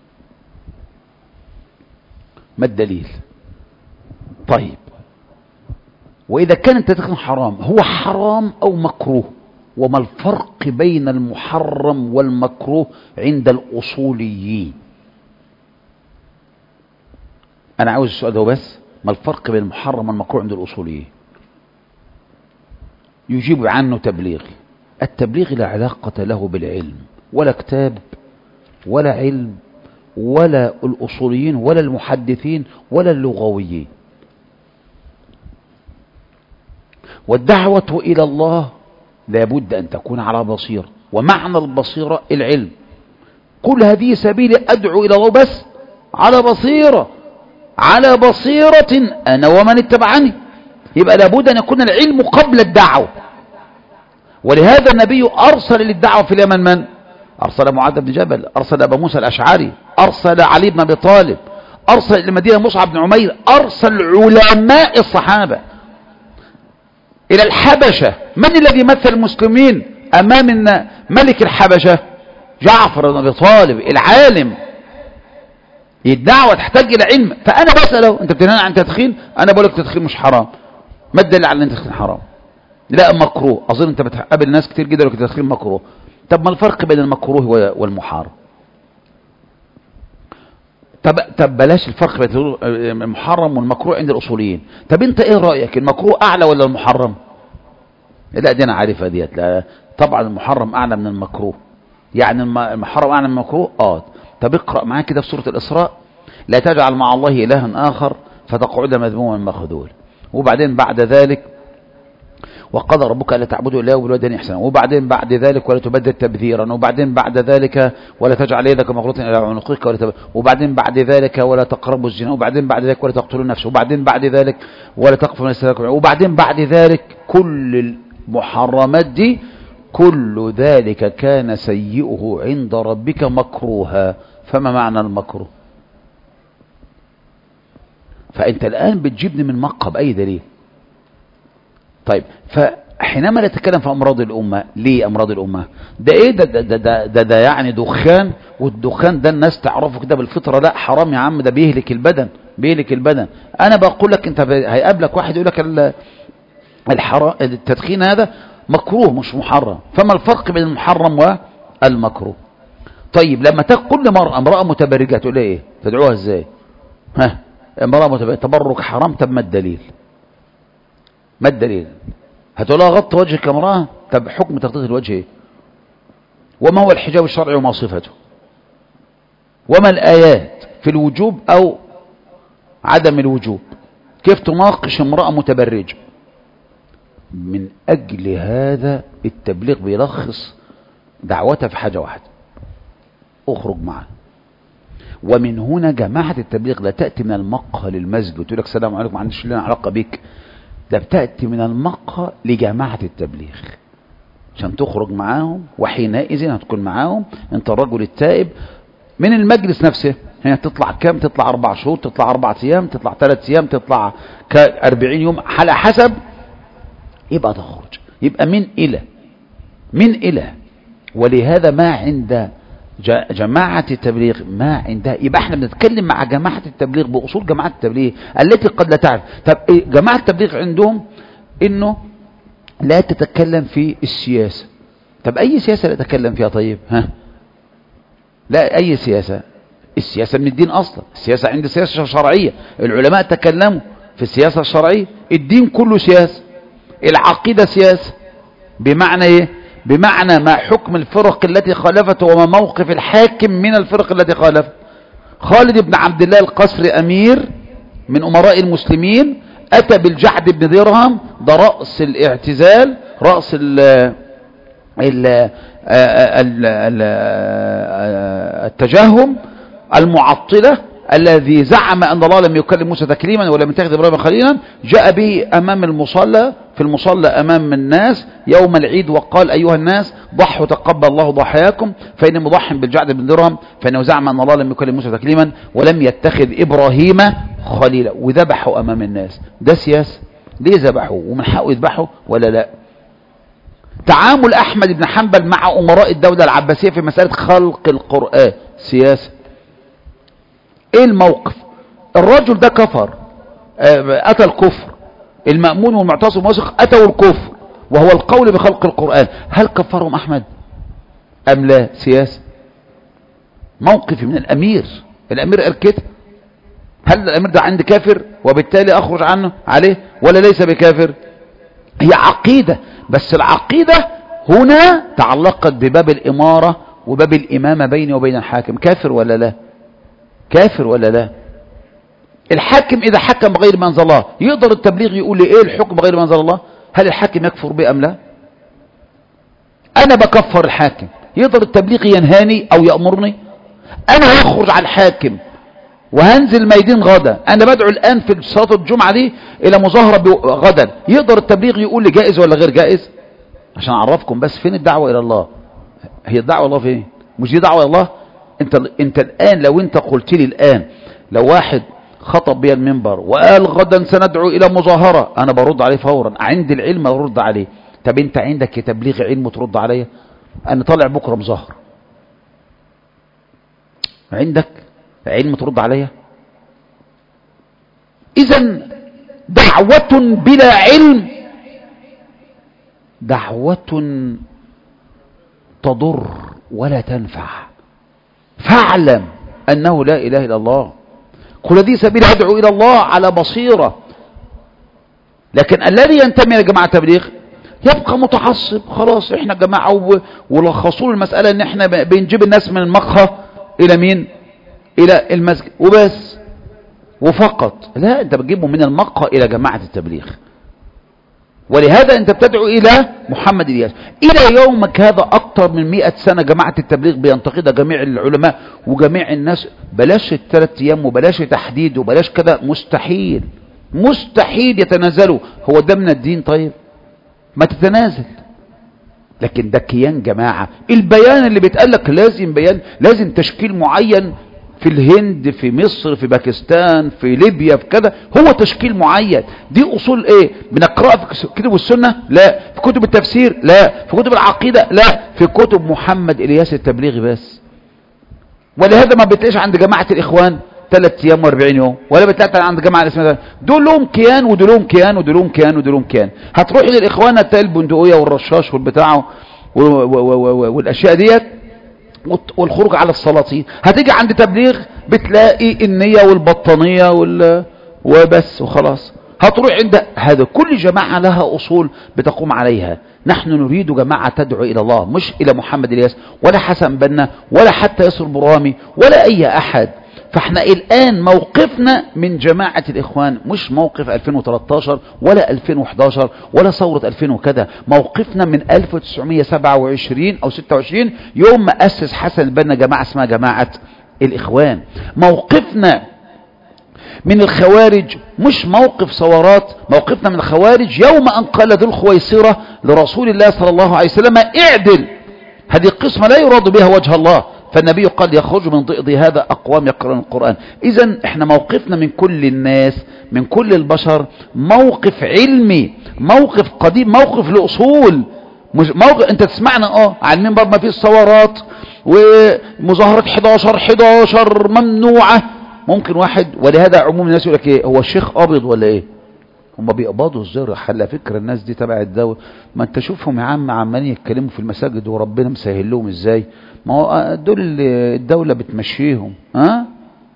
ما الدليل طيب وإذا كان التدخين حرام هو حرام أو مكروه وما الفرق بين المحرم والمكروه عند الأصوليين أنا عاوز السؤال ده بس ما الفرق بين المحرم والمكروه عند الأصوليين يجيب عنه تبليغي التبليغ لا علاقة له بالعلم ولا كتاب ولا علم ولا الأصوليين ولا المحدثين ولا اللغويين والدعوة إلى الله لابد أن تكون على بصيرة ومعنى البصيرة العلم كل هذه سبيل أدعو إلى الله بس على بصيرة على بصيرة أنا ومن اتبعني يبقى لابد أن يكون العلم قبل الدعوة ولهذا النبي أرسل للدعوة في اليمن من؟ أرسل معاذ بن جبل أرسل أبا موسى الأشعري أرسل علي بن أبي طالب أرسل إلى المدينة مصعب بن عمير أرسل علماء الصحابة إلى الحبشة من الذي مثل المسلمين أمام ملك الحبشة جعفر بن أبي طالب العالم الدعوة تحتاج إلى علم فأنا بسأله أنت بتنهى عن تدخين أنا بقول لك تدخين مش حرام ما الدليل على أن التدخين حرام لا مكروه أظن أنت بتقابل ناس كتير جدا لك التدخين مكروه طب ما الفرق بين المكروه والمحرم طب طب بلاش الفرق بين المحرم والمكروه عند الاصوليين طب انت ايه رايك المكروه اعلى ولا المحرم لا دي انا عارفها ديت لا طبعا المحرم اعلى من المكروه يعني المحرم اعلى من المكروه اه طب اقرا معايا كده في سوره الاسراء لا تجعل مع الله الها اخر فتقعد مذموما مخذول وبعدين بعد ذلك وقضى ربك الا تعبدوا الا وبالوالدين احسانا وبعدين بعد ذلك ولا تبدل تبذيرا وبعدين بعد ذلك ولا تجعل يدك مغلوطه الى عنقك ولا تب... وبعدين بعد ذلك ولا تقربوا الزنا وبعدين بعد ذلك ولا تقتلوا النفس وبعدين بعد ذلك ولا تقف من السلاك وبعدين بعد ذلك كل المحرمات دي كل ذلك كان سيئه عند ربك مكروها فما معنى المكروه فانت الان بتجيبني من مقه باي دليل طيب فحينما نتكلم في امراض الامه ليه امراض الامه ده ايه ده ده ده, ده, ده, ده يعني دخان والدخان ده الناس تعرفه كده بالفطره لا حرام يا عم ده بيهلك البدن بيهلك البدن انا بقول لك انت هيقابلك واحد يقول لك الحرام التدخين هذا مكروه مش محرم فما الفرق بين المحرم والمكروه طيب لما كل مرأة امرأة متبرجة تقول ايه تدعوها ازاي ها امرأة متبرجة تبرك حرام طب ما الدليل ما الدليل هتقول لها غط وجهك امرأة طب حكم تغطية الوجه ايه وما هو الحجاب الشرعي وما صفته وما الآيات في الوجوب أو عدم الوجوب كيف تناقش امرأة متبرجة من أجل هذا التبليغ بيلخص دعوتها في حاجة واحدة اخرج معنا ومن هنا جماعة التبليغ لا تأتي من المقهى للمسجد وتقول لك السلام عليكم ما عنديش لنا علاقة بك ده بتأتي من المقهى لجماعة التبليغ عشان تخرج معاهم وحينئذ هتكون معاهم انت الرجل التائب من المجلس نفسه هي تطلع كام تطلع اربع شهور تطلع اربع ايام تطلع ثلاث ايام تطلع كاربعين يوم على حسب يبقى تخرج يبقى من الى من الى ولهذا ما عند جماعة التبليغ ما عندها يبقى احنا بنتكلم مع جماعة التبليغ بأصول جماعة التبليغ التي قد لا تعرف طب إيه جماعة التبليغ عندهم انه لا تتكلم في السياسة طب اي سياسة لا تتكلم فيها طيب ها لا اي سياسة السياسة من الدين اصلا السياسة عند سياسة شرعية العلماء تكلموا في السياسة الشرعية الدين كله سياسة العقيدة سياسة بمعنى ايه بمعنى ما حكم الفرق التي خالفت وما موقف الحاكم من الفرق التي خالفت خالد بن عبد الله القصري أمير من أمراء المسلمين أتى بالجعد بن درهم ده رأس الاعتزال رأس ال ال التجهم المعطلة الذي زعم أن الله لم يكلم موسى تكليما ولم يتخذ إبراهيم خليلا جاء به أمام المصلى في المصلى أمام الناس يوم العيد وقال أيها الناس ضحوا تقبل الله ضحاياكم فإن مضح بالجعد بن درهم فإنه زعم أن الله لم يكلم موسى تكليما ولم يتخذ إبراهيم خليلا وذبحوا أمام الناس ده سياسة ليه ذبحوا ومن حقه يذبحوا ولا لا تعامل أحمد بن حنبل مع أمراء الدولة العباسية في مسألة خلق القرآن سياسة ايه الموقف الرجل ده كفر اتى الكفر المأمون والمعتصم واثق اتوا الكفر وهو القول بخلق القرآن هل كفرهم احمد ام لا سياسة موقف من الامير الامير قال كده هل الامير ده عند كافر وبالتالي اخرج عنه عليه ولا ليس بكافر هي عقيدة بس العقيدة هنا تعلقت بباب الامارة وباب الامامة بيني وبين الحاكم كافر ولا لا كافر ولا لا الحاكم اذا حكم بغير ما انزل الله يقدر التبليغ يقول لي ايه الحكم بغير ما انزل الله هل الحاكم يكفر به ام لا انا بكفر الحاكم يقدر التبليغ ينهاني او يأمرني انا هخرج على الحاكم وهنزل ميدين غدا انا بدعو الان في صلاة الجمعة دي الى مظاهرة غدا يقدر التبليغ يقول لي جائز ولا غير جائز عشان اعرفكم بس فين الدعوة الى الله هي الدعوة الله فين مش دي دعوة الى الله انت انت الان لو انت قلت لي الان لو واحد خطب بي المنبر وقال غدا سندعو الى مظاهرة انا برد عليه فورا عندي العلم ارد عليه طب انت عندك تبليغ علم ترد عليا انا طالع بكرة مظاهر عندك علم ترد عليا اذا دعوة بلا علم دعوة تضر ولا تنفع فاعلم أنه لا إله إلا الله قل دي سبيل أدعو إلى الله على بصيرة لكن الذي ينتمي لجماعة تبليغ يبقى متعصب خلاص احنا جماعة ولخصوا المسألة ان احنا بنجيب الناس من المقهى الى مين الى المسجد وبس وفقط لا انت بتجيبهم من المقهى الى جماعة التبليغ ولهذا انت بتدعو الى محمد الياس الى يومك هذا اكتر من مئة سنة جماعة التبليغ بينتقدها جميع العلماء وجميع الناس بلاش الثلاث ايام وبلاش تحديد وبلاش كذا مستحيل مستحيل يتنازلوا هو ده من الدين طيب ما تتنازل لكن ده كيان جماعة البيان اللي بيتقالك لازم بيان لازم تشكيل معين في الهند في مصر في باكستان في ليبيا في كذا هو تشكيل معين دي اصول ايه بنقرأها في كتب السنة لا في كتب التفسير لا في كتب العقيدة لا في كتب محمد الياس التبليغي بس ولهذا ما بتلاقيش عند جماعة الاخوان ثلاث ايام و40 يوم ولا بتلاقي عند جماعة الاسماء دول لهم كيان ودول لهم كيان ودول لهم كيان ودول لهم كيان هتروح للاخوان هتلاقي البندقية والرشاش والبتاع والاشياء ديت والخروج على السلاطين هتيجي عند تبليغ بتلاقي النية والبطانية وال... وبس وخلاص هتروح عند هذا كل جماعة لها أصول بتقوم عليها نحن نريد جماعة تدعو إلى الله مش إلى محمد الياس ولا حسن بنا ولا حتى ياسر برامي ولا أي أحد فاحنا الآن موقفنا من جماعة الإخوان مش موقف 2013 ولا 2011 ولا ثورة 2000 وكذا موقفنا من 1927 أو 26 يوم ما أسس حسن البنا جماعة اسمها جماعة الإخوان موقفنا من الخوارج مش موقف ثورات موقفنا من الخوارج يوم أن قال ذو الخويصرة لرسول الله صلى الله عليه وسلم اعدل هذه القسمة لا يراد بها وجه الله فالنبي قال يخرج من ضئض هذا أقوام يقرأون القرآن إذا احنا موقفنا من كل الناس من كل البشر موقف علمي موقف قديم موقف لأصول مش موقف انت تسمعنا اه على المنبر ما فيش ثورات ومظاهرة 11 11 ممنوعة ممكن واحد ولهذا عموم الناس يقول لك ايه هو الشيخ قابض ولا ايه هم بيقبضوا الزر على فكرة الناس دي تبع الدولة ما انت شوفهم يا عم عمالين يتكلموا في المساجد وربنا مسهل لهم ازاي ما هو دول اللي الدولة بتمشيهم ها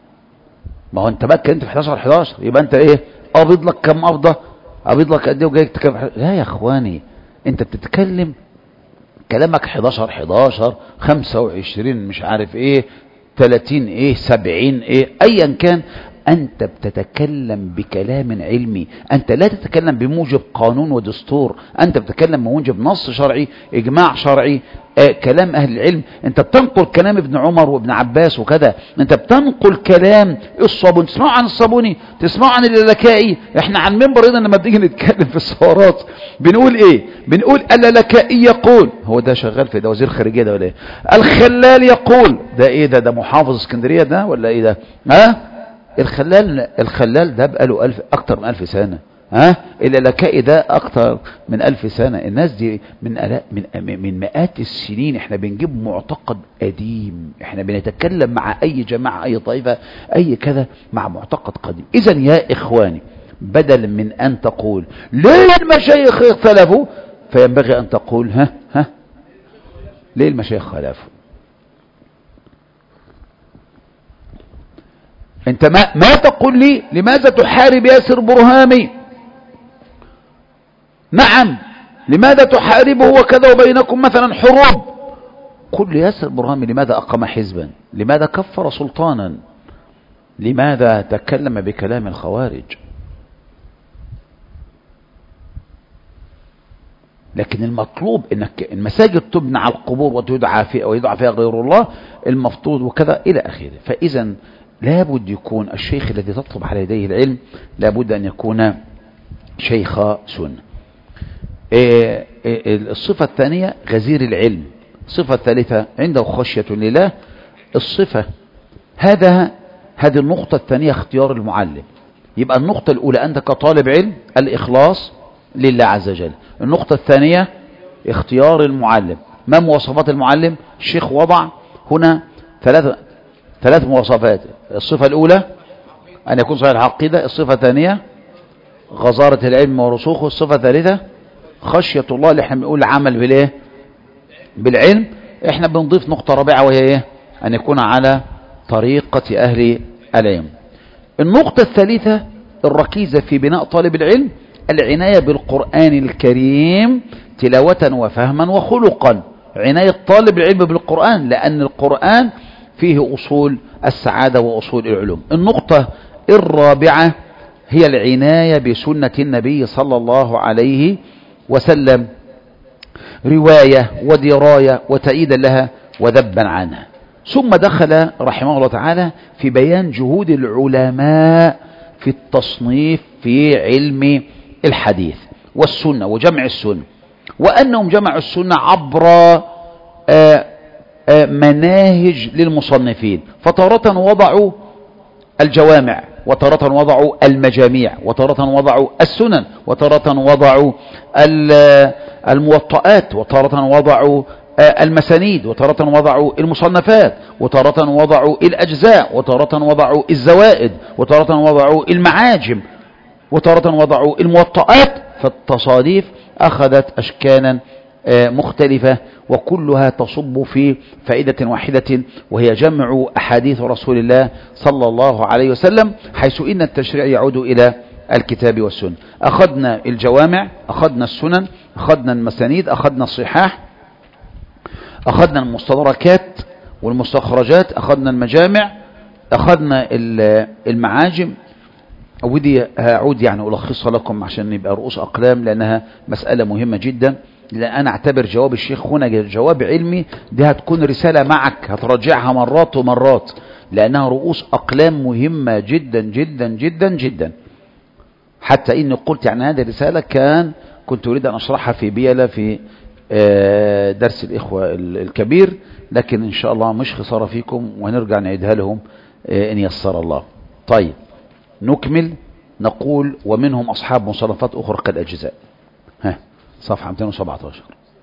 ما هو انت بقى اتكلمت في 11 11 يبقى انت ايه قابض لك كم قبضة قابض لك قد ايه وجاي تتكلم لا يا اخواني انت بتتكلم كلامك 11 11 25 مش عارف ايه 30 ايه 70 ايه ايا كان أنت بتتكلم بكلام علمي أنت لا تتكلم بموجب قانون ودستور أنت بتتكلم بموجب نص شرعي إجماع شرعي آه كلام أهل العلم أنت بتنقل كلام ابن عمر وابن عباس وكذا أنت بتنقل كلام الصابون تسمعوا عن الصابوني تسمعوا عن اللالكائي احنا عن منبر ايضا لما بنيجي نتكلم في الثورات بنقول ايه بنقول اللالكائي يقول هو ده شغال في ده وزير خارجيه ده ولا ايه الخلال يقول ده ايه ده ده محافظ اسكندريه ده ولا ايه ده ها الخلال الخلال ده بقاله ألف أكتر من ألف سنة ها اللالكائي ده أكتر من ألف سنة الناس دي من من من مئات السنين احنا بنجيب معتقد قديم احنا بنتكلم مع أي جماعة أي طائفة أي كذا مع معتقد قديم إذا يا إخواني بدل من أن تقول ليه المشايخ اختلفوا فينبغي أن تقول ها ها ليه المشايخ خلافوا انت ما, ما تقول لي لماذا تحارب ياسر برهامي نعم لماذا تحاربه وكذا وبينكم مثلا حروب قل ياسر برهامي لماذا أقام حزبا لماذا كفر سلطانا لماذا تكلم بكلام الخوارج لكن المطلوب انك المساجد تبنى على القبور وتدعى فيها ويدعى فيها غير الله المفروض وكذا الى اخره فاذا لابد يكون الشيخ الذي تطلب على يديه العلم لابد أن يكون شيخ سنة إيه إيه الصفة الثانية غزير العلم الصفة الثالثة عنده خشية لله الصفة هذا هذه النقطة الثانية اختيار المعلم يبقى النقطة الأولى أنت كطالب علم الإخلاص لله عز وجل النقطة الثانية اختيار المعلم ما مواصفات المعلم الشيخ وضع هنا ثلاث ثلاث مواصفات الصفة الأولى أن يكون صحيح العقيدة الصفة الثانية غزارة العلم ورسوخه الصفة الثالثة خشية الله اللي احنا بنقول عمل بالايه بالعلم احنا بنضيف نقطة رابعة وهي ايه ان يكون على طريقة اهل العلم النقطة الثالثة الركيزة في بناء طالب العلم العناية بالقرآن الكريم تلاوة وفهما وخلقا عناية طالب العلم بالقرآن لأن القرآن فيه أصول السعادة وأصول العلوم النقطة الرابعة هي العناية بسنة النبي صلى الله عليه وسلم رواية ودراية وتأييدا لها وذبا عنها ثم دخل رحمه الله تعالى في بيان جهود العلماء في التصنيف في علم الحديث والسنة وجمع السنة وأنهم جمعوا السنة عبر آآ آآ مناهج للمصنفين فتارة وضعوا الجوامع وتارة وضعوا المجاميع وتارة وضعوا السنن وتارة وضعوا الموطئات وتارة وضعوا المسانيد وتارة وضعوا المصنفات وتارة وضعوا الأجزاء وتارة وضعوا الزوائد وتارة وضعوا المعاجم وتارة وضعوا الموطئات فالتصاديف أخذت أشكالا مختلفة وكلها تصب في فائدة واحدة وهي جمع أحاديث رسول الله صلى الله عليه وسلم حيث إن التشريع يعود إلى الكتاب والسنة أخذنا الجوامع أخذنا السنن أخذنا المسانيد أخذنا الصحاح أخذنا المستدركات والمستخرجات أخذنا المجامع أخذنا المعاجم ودي هعود يعني ألخصها لكم عشان يبقى رؤوس أقلام لأنها مسألة مهمة جدا لأن أنا أعتبر جواب الشيخ هنا جواب علمي دي هتكون رسالة معك هتراجعها مرات ومرات لأنها رؤوس أقلام مهمة جدا جدا جدا جدا حتى إني قلت يعني هذه الرسالة كان كنت أريد أن أشرحها في بيلة في درس الإخوة الكبير لكن إن شاء الله مش خسارة فيكم وهنرجع نعيدها لهم إن يسر الله طيب نكمل نقول ومنهم أصحاب مصنفات أخرى كالأجزاء ها صفحة 217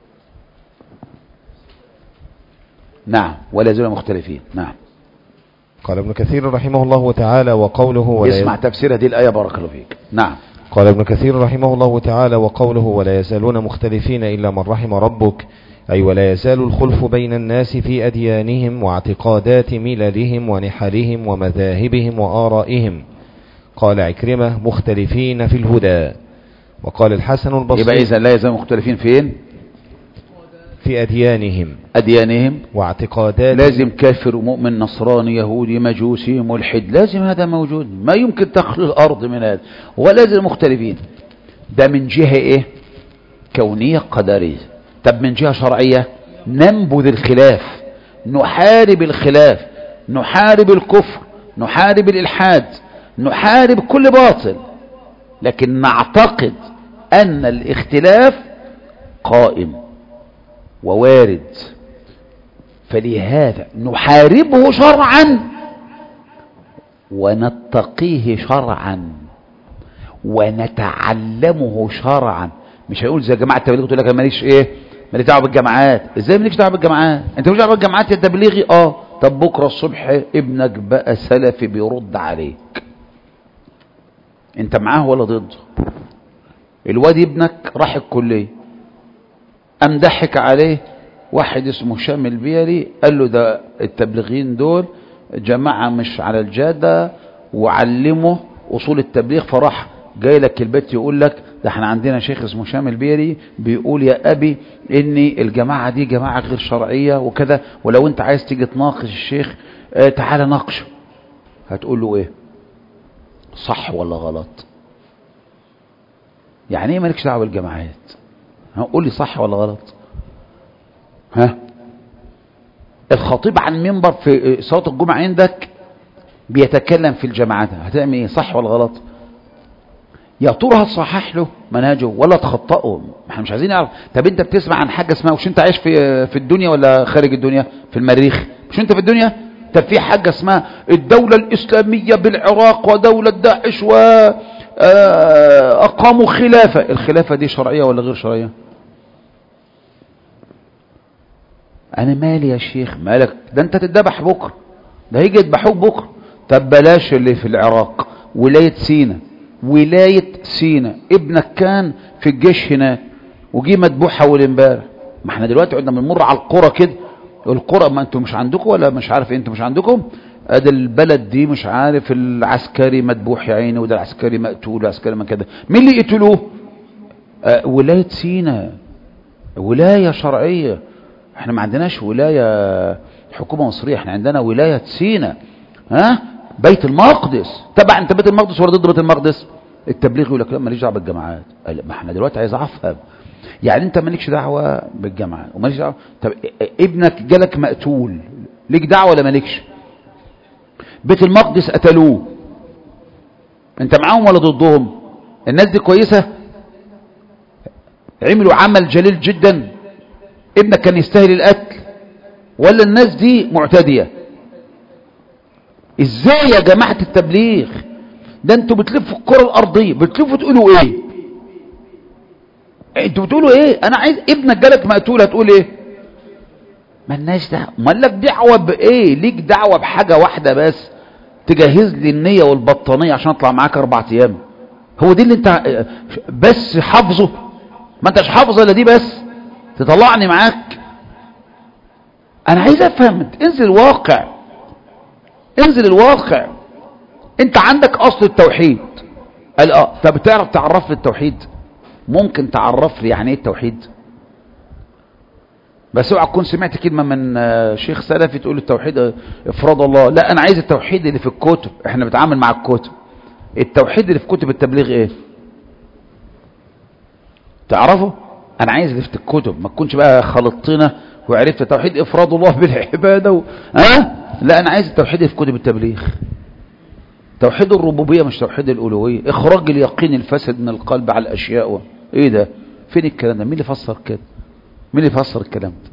نعم ولا زال مختلفين نعم قال ابن كثير رحمه الله تعالى وقوله ولا اسمع تفسير هذه الآية بارك الله فيك نعم قال ابن كثير رحمه الله تعالى وقوله ولا يزالون مختلفين إلا من رحم ربك أي ولا يزال الخلف بين الناس في أديانهم واعتقادات مللهم ونحلهم ومذاهبهم وآرائهم قال عكرمة مختلفين في الهدى وقال الحسن البصري يبقى إذا لا يزال مختلفين فين في أديانهم أديانهم واعتقادات لازم كافر ومؤمن نصراني يهودي مجوسي ملحد لازم هذا موجود ما يمكن تخلو الأرض من هذا ولازم مختلفين ده من جهة إيه كونية قدرية طب من جهة شرعية ننبذ الخلاف نحارب الخلاف نحارب الكفر نحارب الإلحاد نحارب كل باطل لكن نعتقد أن الاختلاف قائم ووارد فلهذا نحاربه شرعا ونتقيه شرعا ونتعلمه شرعا مش هيقول زي جماعة التبليغ تقول لك انا ماليش ايه ماليش دعوه بالجامعات ازاي ماليش دعوه بالجامعات انت ماليش دعوه بالجامعات يا تبليغي اه طب بكره الصبح ابنك بقى سلفي بيرد عليك انت معاه ولا ضده الواد ابنك راح الكليه قام ضحك عليه واحد اسمه هشام البيري قال له ده التبليغيين دول جماعة مش على الجادة وعلمه أصول التبليغ فراح جاي لك البيت يقول لك ده احنا عندنا شيخ اسمه هشام البيري بيقول يا أبي إن الجماعة دي جماعة غير شرعية وكذا ولو أنت عايز تيجي تناقش الشيخ اه تعالى ناقشه هتقول له إيه صح ولا غلط يعني إيه مالكش دعوة بالجماعات قول لي صح ولا غلط ها الخطيب على المنبر في صلاة الجمعة عندك بيتكلم في الجماعات هتعمل ايه صح ولا غلط يا ترى هتصحح له منهجه ولا تخطئه احنا مش عايزين نعرف طب انت بتسمع عن حاجه اسمها مش انت عايش في في الدنيا ولا خارج الدنيا في المريخ مش انت في الدنيا طب في حاجه اسمها الدوله الاسلاميه بالعراق ودوله داعش و آه، اقاموا خلافه الخلافه دي شرعيه ولا غير شرعيه انا مالي يا شيخ مالك ده انت تتذبح بكره ده هيجي يذبحوك بكره طب بلاش اللي في العراق ولايه سينا ولايه سينا ابنك كان في الجيش هناك وجي مذبوح اول امبارح ما احنا دلوقتي قعدنا بنمر على القرى كده القرى ما انتم مش عندكم ولا مش عارف إيه، انتم مش عندكم ادي البلد دي مش عارف العسكري مذبوح يا عيني وده العسكري مقتول والعسكري ما كده مين اللي قتلوه آه ولايه سينا ولايه شرعيه احنا ما عندناش ولايه حكومه مصريه احنا عندنا ولايه سينا ها بيت المقدس تبع انت بيت المقدس ولا ضد بيت المقدس التبليغ يقول لك لا ماليش دعوه بالجماعات قال ما احنا دلوقتي عايز افهم يعني انت مالكش دعوه بالجامعه ومالكش دعوه طب ابنك جالك مقتول ليك دعوه ولا مالكش بيت المقدس قتلوه انت معاهم ولا ضدهم الناس دي كويسه عملوا عمل جليل جدا ابنك كان يستاهل القتل ولا الناس دي معتديه ازاي يا جماعه التبليغ ده انتوا بتلفوا الكره الارضيه بتلفوا تقولوا ايه انتوا بتقولوا ايه انا عايز ابنك جالك مقتول هتقول ايه مالناش دعوه امال لك دعوه بايه ليك دعوه بحاجه واحده بس تجهز لي النيه والبطانيه عشان اطلع معاك اربع ايام هو دي اللي انت بس حافظه ما انتش حافظه الا دي بس تطلعني معاك انا عايز افهم انزل الواقع انزل الواقع انت عندك اصل التوحيد قال اه طب تعرف تعرف لي التوحيد ممكن تعرف لي يعني ايه التوحيد بس اوعى تكون سمعت كلمه من شيخ سلفي تقول التوحيد افراد الله لا انا عايز التوحيد اللي في الكتب احنا بنتعامل مع الكتب التوحيد اللي في كتب التبليغ ايه تعرفه انا عايز اللي في الكتب ما تكونش بقى خلطتنا وعرفت توحيد افراد الله بالعباده و... ها لا انا عايز التوحيد اللي في كتب التبليغ توحيد الربوبيه مش توحيد الالوهيه اخراج اليقين الفاسد من القلب على الاشياء و... ايه ده فين الكلام ده مين اللي فسر كده مين اللي فسر الكلام ده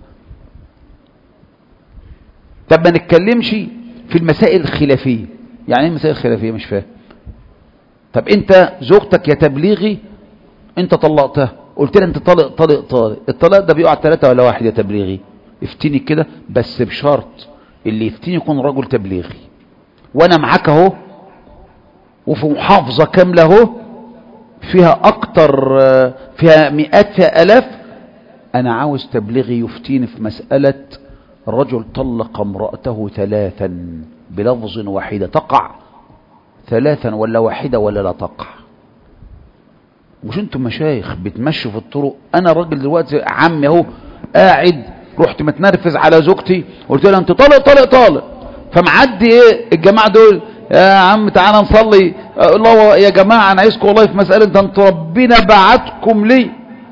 طب ما نتكلمش في المسائل الخلافيه يعني ايه المسائل الخلافيه مش فاهم طب انت زوجتك يا تبليغي انت طلقتها قلت لها انت طالق طالق طالق الطلاق ده بيقع ثلاثة ولا واحد يا تبليغي افتني كده بس بشرط اللي يفتني يكون رجل تبليغي وانا معاك اهو وفي محافظة كاملة اهو فيها اكتر فيها مئات فيها الاف انا عاوز تبليغي يفتيني في مسألة رجل طلق امرأته ثلاثا بلفظ واحدة تقع ثلاثا ولا واحدة ولا لا تقع مش انتم مشايخ بتمشوا في الطرق انا راجل دلوقتي عمي اهو قاعد رحت متنرفز على زوجتي قلت لها انت طالق طالق طالق فمعدي ايه الجماعه دول يا عم تعالى نصلي الله يا جماعه انا عايزكم والله في مساله ده انتوا ربنا بعتكم لي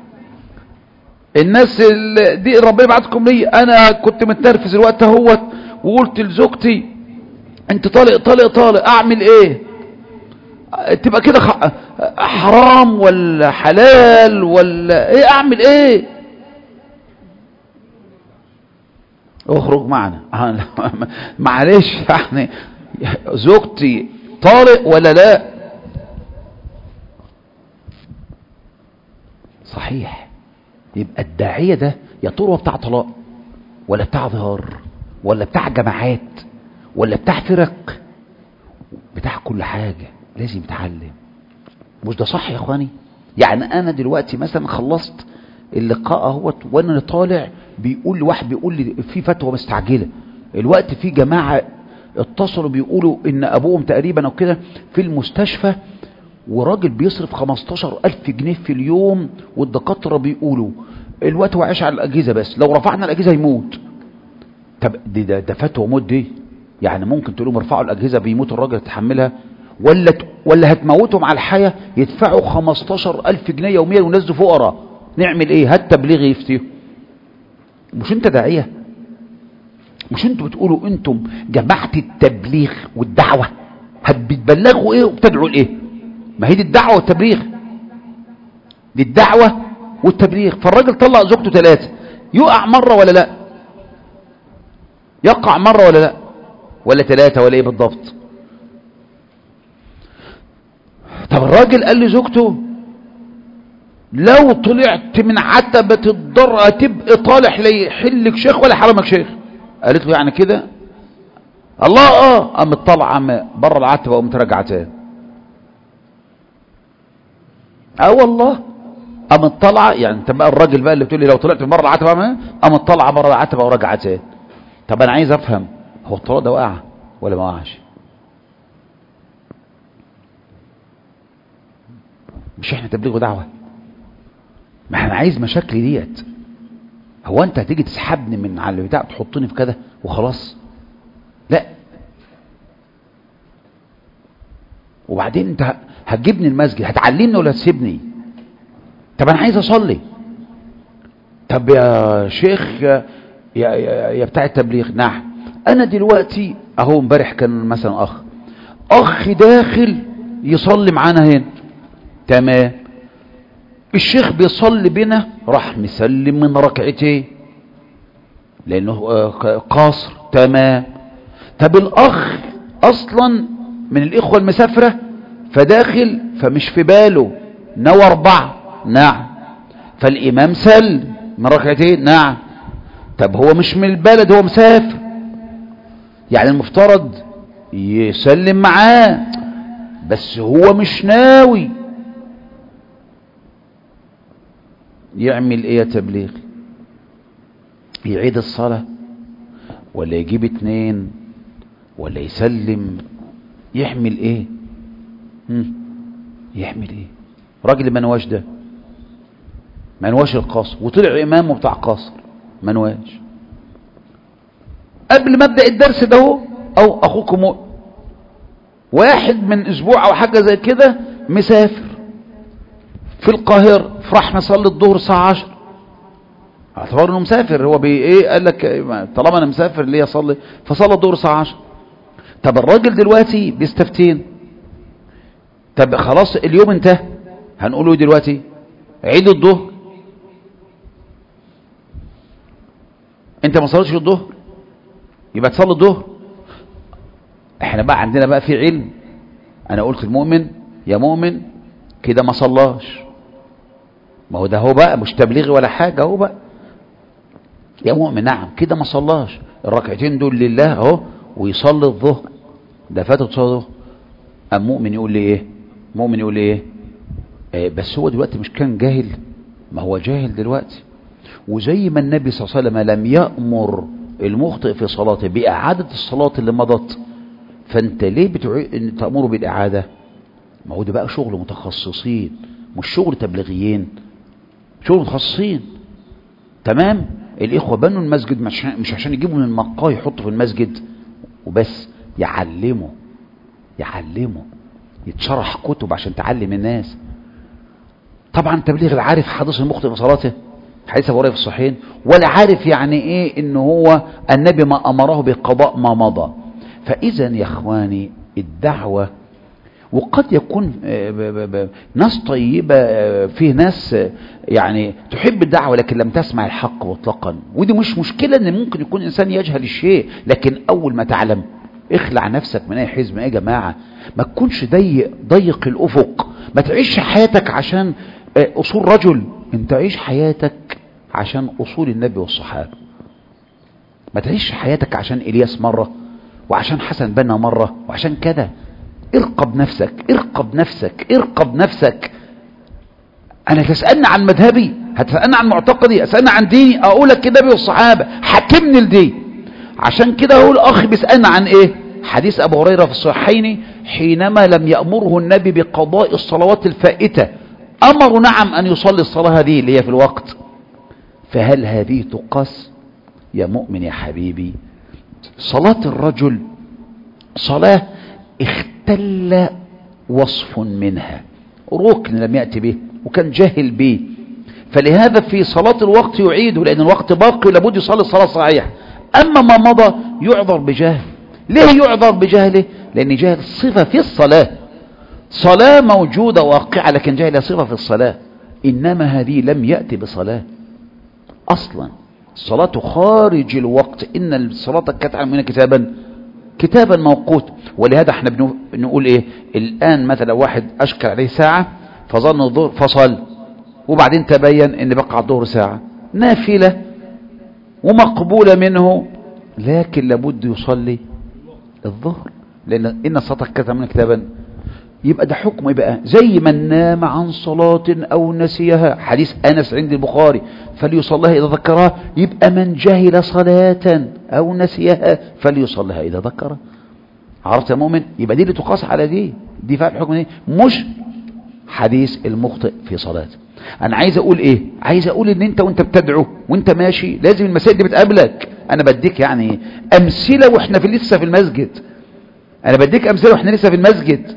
الناس اللي دي ربنا بعتكم لي انا كنت متنرفز الوقت اهوت وقلت لزوجتي انت طالق طالق طالق اعمل ايه تبقى كده حرام ولا حلال ولا ايه اعمل ايه اخرج معنا معلش يعني زوجتي طارق ولا لا صحيح يبقى الداعية ده يا ترى بتاع طلاق ولا بتاع ظهار ولا بتاع جماعات ولا بتاع فرق بتاع كل حاجة لازم يتعلم مش ده صح يا اخواني يعني انا دلوقتي مثلا خلصت اللقاء اهوت وانا طالع بيقول لي واحد بيقول لي في فتوى مستعجله الوقت في جماعه اتصلوا بيقولوا ان ابوهم تقريبا او كده في المستشفى وراجل بيصرف 15000 جنيه في اليوم والدكاتره بيقولوا الوقت هو عايش على الاجهزه بس لو رفعنا الاجهزه يموت طب دي ده, ده فتوى موت دي يعني ممكن تقول لهم ارفعوا الاجهزه بيموت الراجل يتحملها ولا ولا هتموتهم على الحياة يدفعوا 15000 جنيه يوميا ونزلوا فقراء نعمل ايه هات تبليغ يفتيهم مش انت داعية مش انتوا بتقولوا انتم جماعة التبليغ والدعوة بتبلغوا ايه وبتدعوا لايه ما هي دي الدعوة والتبليغ دي الدعوة والتبليغ فالراجل طلق زوجته ثلاثة يقع مرة ولا لا يقع مرة ولا لا ولا ثلاثة ولا ايه بالضبط طب الراجل قال لزوجته لو طلعت من عتبة الضر هتبقى طالح لا يحلك شيخ ولا حرمك شيخ قالت له يعني كده الله اه قامت طالعه بره العتبه وقامت راجعه تاني اه والله قامت طالعه يعني انت بقى الراجل بقى اللي بتقول لي لو طلعت من بره العتبه قامت طالعه بره العتبه وراجعه تاني طب انا عايز افهم هو الطلاق ده وقع ولا ما وقعش مش احنا تبليغ ودعوه ما احنا عايز مشاكل ديت هو انت هتيجي تسحبني من على البتاع تحطني في كده وخلاص لا وبعدين انت هتجيبني المسجد هتعلمني ولا تسيبني طب انا عايز اصلي طب يا شيخ يا, يا, يا بتاع التبليغ نعم انا دلوقتي اهو امبارح كان مثلا اخ اخ داخل يصلي معانا هنا تمام الشيخ بيصلي بنا راح مسلم من ركعتين لانه قاصر تمام طب الاخ اصلا من الاخوة المسافرة فداخل فمش في باله نوى اربعة نعم فالامام سل من ركعتين نعم طب هو مش من البلد هو مسافر يعني المفترض يسلم معاه بس هو مش ناوي يعمل ايه يا تبليغ يعيد الصلاة ولا يجيب اتنين ولا يسلم يحمل ايه هم؟ يحمل ايه راجل منواش ده منواش القاصر وطلع امامه بتاع قاصر منواش قبل ما ابدا الدرس ده هو او اخوكم واحد من اسبوع او حاجه زي كده مسافر في القاهرة فراح نصلي الظهر الساعة 10 اعتبر انه مسافر هو بي ايه قال لك طالما انا مسافر ليه اصلي فصلى الظهر الساعة 10 طب الراجل دلوقتي بيستفتين طب خلاص اليوم انتهى هنقوله دلوقتي عيد الظهر انت ما صليتش الظهر يبقى تصلي الظهر احنا بقى عندنا بقى في علم انا قلت المؤمن يا مؤمن كده ما صلاش ما هو ده هو بقى مش تبليغ ولا حاجة هو بقى يا مؤمن نعم كده ما صلاش الركعتين دول لله اهو ويصلي الظهر ده فاتت صلاه الظهر أم مؤمن يقول لي ايه مؤمن يقول لي ايه آه بس هو دلوقتي مش كان جاهل ما هو جاهل دلوقتي وزي ما النبي صلى الله عليه وسلم لم يأمر المخطئ في صلاته بإعادة الصلاة اللي مضت فانت ليه بتعي... تأمره بالإعادة ما هو ده بقى شغل متخصصين مش شغل تبليغيين شغل متخصصين تمام الإخوة بنوا المسجد مش عشان يجيبوا من المقاه يحطوا في المسجد وبس يعلموا يعلموا يتشرح كتب عشان تعلم الناس طبعا تبليغ العارف حدث المخطئ في صلاته حديث ابو هريره في الصحيحين ولا عارف يعني ايه ان هو النبي ما امره بقضاء ما مضى فاذا يا اخواني الدعوه وقد يكون ناس طيبة فيه ناس يعني تحب الدعوة لكن لم تسمع الحق مطلقا ودي مش مشكلة ان ممكن يكون انسان يجهل الشيء لكن اول ما تعلم اخلع نفسك من اي حزب يا جماعة ما تكونش ضيق ضيق الافق ما تعيش حياتك عشان اصول رجل انت عيش حياتك عشان اصول النبي والصحابة ما تعيش حياتك عشان الياس مرة وعشان حسن بنا مرة وعشان كده ارقب نفسك ارقب نفسك ارقب نفسك انا تسألني عن مذهبي هتسألني عن معتقدي اسألني عن ديني اقول لك كده والصحابة حكمني لدي عشان كده هو الاخ بيسألنا عن ايه حديث ابو هريرة في الصحيحين حينما لم يأمره النبي بقضاء الصلوات الفائتة امر نعم ان يصلي الصلاة هذه اللي هي في الوقت فهل هذه تقاس يا مؤمن يا حبيبي صلاة الرجل صلاة اختل وصف منها ركن لم يأتي به وكان جاهل به فلهذا في صلاة الوقت يعيده لأن الوقت باقي لابد يصلي الصلاة صحيحة أما ما مضى يعذر بجهل ليه يعذر بجهله لأن جهل صفة في الصلاة صلاة موجودة واقعة لكن جاء إلى صفة في الصلاة إنما هذه لم يأتي بصلاة أصلا الصلاة خارج الوقت إن الصلاة كانت علمنا كتابا كتابا موقوت ولهذا احنا بنقول ايه الآن مثلا واحد أشكل عليه ساعة فظن الظهر فصل وبعدين تبين ان بقى الظهر ساعة نافلة ومقبولة منه لكن لابد يصلي الظهر لأن إن الصلاة كتب من كتابا يبقى ده حكم يبقى زي من نام عن صلاة أو نسيها حديث أنس عند البخاري فليصليها إذا ذكرها يبقى من جهل صلاة أو نسيها فليصليها إذا ذكرها عرفت يا مؤمن يبقى دي اللي تقاس على دي دي فعل الحكم دي مش حديث المخطئ في صلاته انا عايز اقول ايه عايز اقول ان انت وانت بتدعو وانت ماشي لازم المسائل دي بتقابلك انا بديك يعني امثله واحنا في لسه في المسجد انا بديك امثله واحنا لسه في المسجد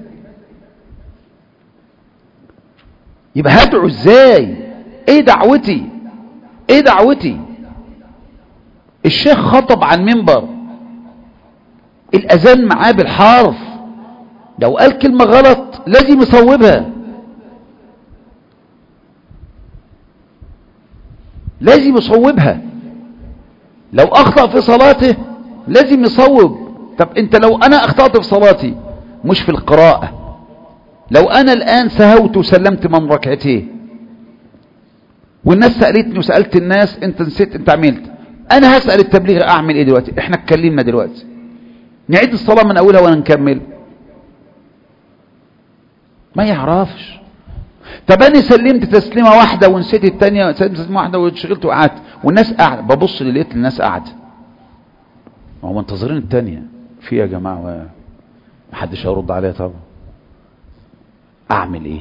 يبقى هدعو ازاي ايه دعوتي ايه دعوتي الشيخ خطب عن منبر الاذان معاه بالحرف لو قال كلمه غلط لازم يصوبها لازم يصوبها لو اخطأ في صلاته لازم يصوب طب انت لو انا اخطأت في صلاتي مش في القراءة لو انا الان سهوت وسلمت من ركعتين والناس سألتني وسألت الناس انت نسيت انت عملت انا هسأل التبليغ اعمل ايه دلوقتي احنا اتكلمنا دلوقتي نعيد الصلاة من اولها وانا نكمل ما يعرفش طب انا سلمت تسليمه واحده ونسيت الثانيه سلمت تسليمه واحده وانشغلت وقعدت والناس قاعده ببص لقيت الناس قاعده ما هو منتظرين الثانيه في يا جماعه ما حدش هيرد عليا طبعا اعمل ايه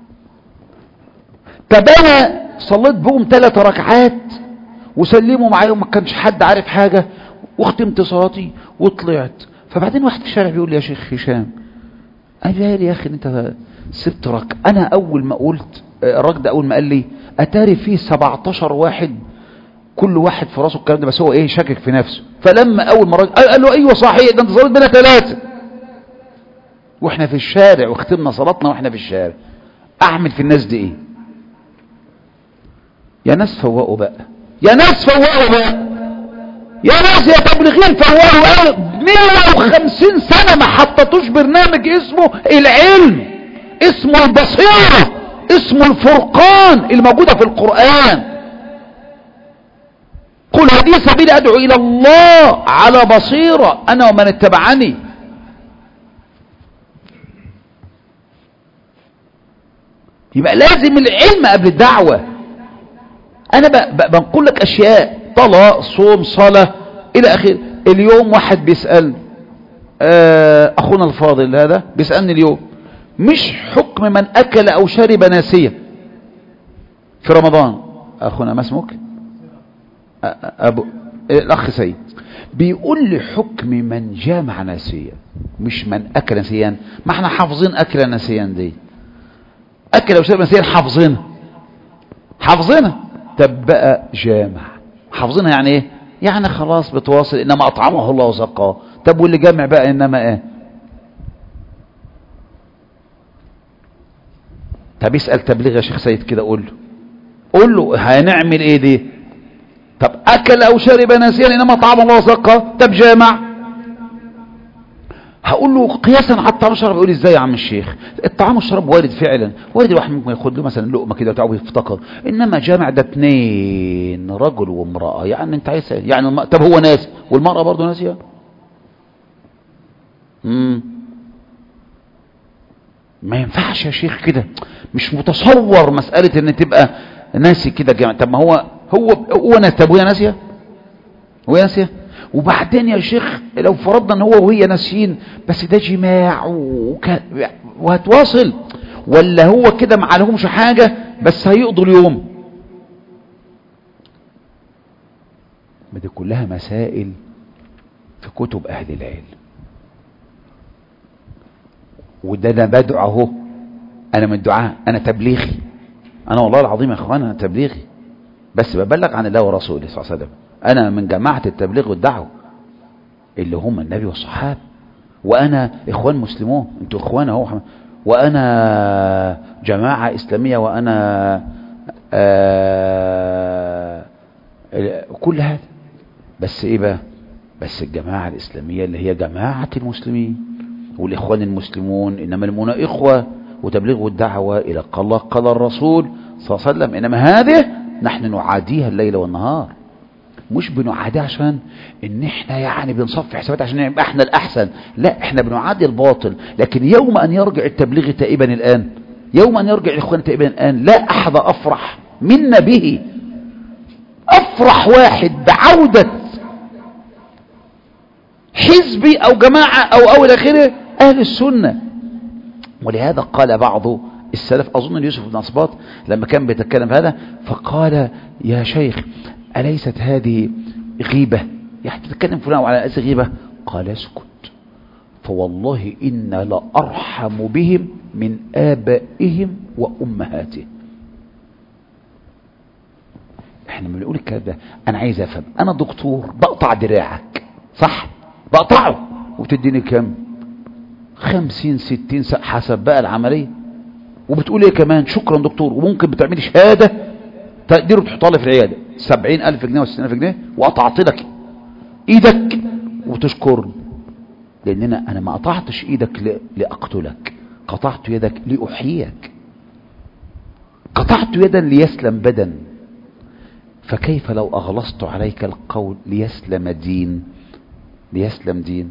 طب انا صليت بهم ثلاث ركعات وسلموا معايا وما كانش حد عارف حاجه واختمت صلاتي وطلعت فبعدين واحد في الشارع بيقول لي يا شيخ هشام انا يا اخي انت سبت رك انا اول ما قلت الراجل ده اول ما قال لي اتاري فيه 17 واحد كل واحد في راسه الكلام ده بس هو ايه شاكك في نفسه فلما اول ما الراجل قال له ايوه صحيح ده انت صليت بينا ثلاثه واحنا في الشارع واختمنا صلاتنا واحنا في الشارع اعمل في الناس دي ايه يا ناس فوقوا بقى يا ناس فوقوا بقى يا ناس يا تبليغين فوقوا 150 سنة ما حطتوش برنامج اسمه العلم اسمه البصيرة اسمه الفرقان الموجودة في القرآن قل هذه سبيل أدعو إلى الله على بصيرة أنا ومن اتبعني يبقى لازم العلم قبل الدعوة أنا بنقول لك أشياء طلاق صوم صلاة إلى آخر اليوم واحد بيسأل أخونا الفاضل هذا بيسألني اليوم مش حكم من أكل أو شرب ناسية في رمضان أخونا ما اسمك أبو الأخ سيد بيقول لي حكم من جامع ناسيا مش من أكل ناسيا ما احنا حافظين أكل ناسيا دي أكل أو شرب ناسيا حافظينها حافظينها طب بقى جامع حافظينها يعني ايه يعني خلاص بتواصل انما اطعمه الله وسقاه طب واللي جامع بقى انما ايه طب اسال تبليغ يا شيخ سيد كده قول له قول له هنعمل ايه دي طب اكل او شرب ناسيا انما اطعمه الله وسقاه طب جامع هقول له قياسا على الطعام والشراب يقول ازاي يا عم الشيخ الطعام والشراب وارد فعلا وارد الواحد ممكن ياخد له مثلا لقمه كده وتعوي يفتقر انما جامع ده اثنين رجل وامراه يعني انت عايز يعني الم... طب هو ناس والمراه برضه ناسيه امم ما ينفعش يا شيخ كده مش متصور مساله ان تبقى ناسي كده جامع طب ما هو هو هو ناس طب وهي ناسيه وهي ناسيه وبعدين يا شيخ لو فرضنا ان هو وهي ناسيين بس ده جماع وك... وهتواصل ولا هو كده ما عليهمش حاجة بس هيقضوا اليوم ما دي كلها مسائل في كتب اهل العلم وده انا بدعو اهو انا من الدعاء انا تبليغي انا والله العظيم يا اخوان انا تبليغي بس ببلغ عن الله ورسوله صلى الله عليه وسلم انا من جماعة التبليغ والدعوة اللي هم النبي والصحابة وانا اخوان مسلمون انتوا اخوان اهو وأنا جماعة إسلامية وأنا آه كل هذا بس إيه بقى بس الجماعة الإسلامية اللي هي جماعة المسلمين والإخوان المسلمون إنما المؤمنون إخوة وتبليغ الدعوة إلى قال الله قال الرسول صلى الله عليه وسلم إنما هذه نحن نعاديها الليل والنهار مش بنعاديها عشان ان احنا يعني بنصفي حسابات عشان نبقى احنا الاحسن لا احنا بنعادي الباطل لكن يوم ان يرجع التبليغ تائبا الان يوم ان يرجع الاخوان تائبا الان لا احد افرح منا به افرح واحد بعودة حزبي او جماعة او او الى اخره اهل السنة ولهذا قال بعض السلف اظن يوسف بن اسباط لما كان بيتكلم في هذا فقال يا شيخ أليست هذه غيبة يعني تتكلم فلان على أساس غيبة قال اسكت فوالله إنا لأرحم بهم من آبائهم وأمهاتهم احنا لما بنقول الكلام ده انا عايز افهم انا دكتور بقطع دراعك صح بقطعه وتديني كام خمسين ستين حسب بقى العملية وبتقول ايه كمان شكرا دكتور وممكن بتعملي شهادة تقديره تحطها لي في العيادة سبعين ألف جنيه وستين ألف جنيه وقطعت لك إيدك وتشكرني لأن أنا, أنا ما قطعتش إيدك لأقتلك قطعت يدك لأحييك قطعت يدا ليسلم بدن فكيف لو أغلصت عليك القول ليسلم دين ليسلم دين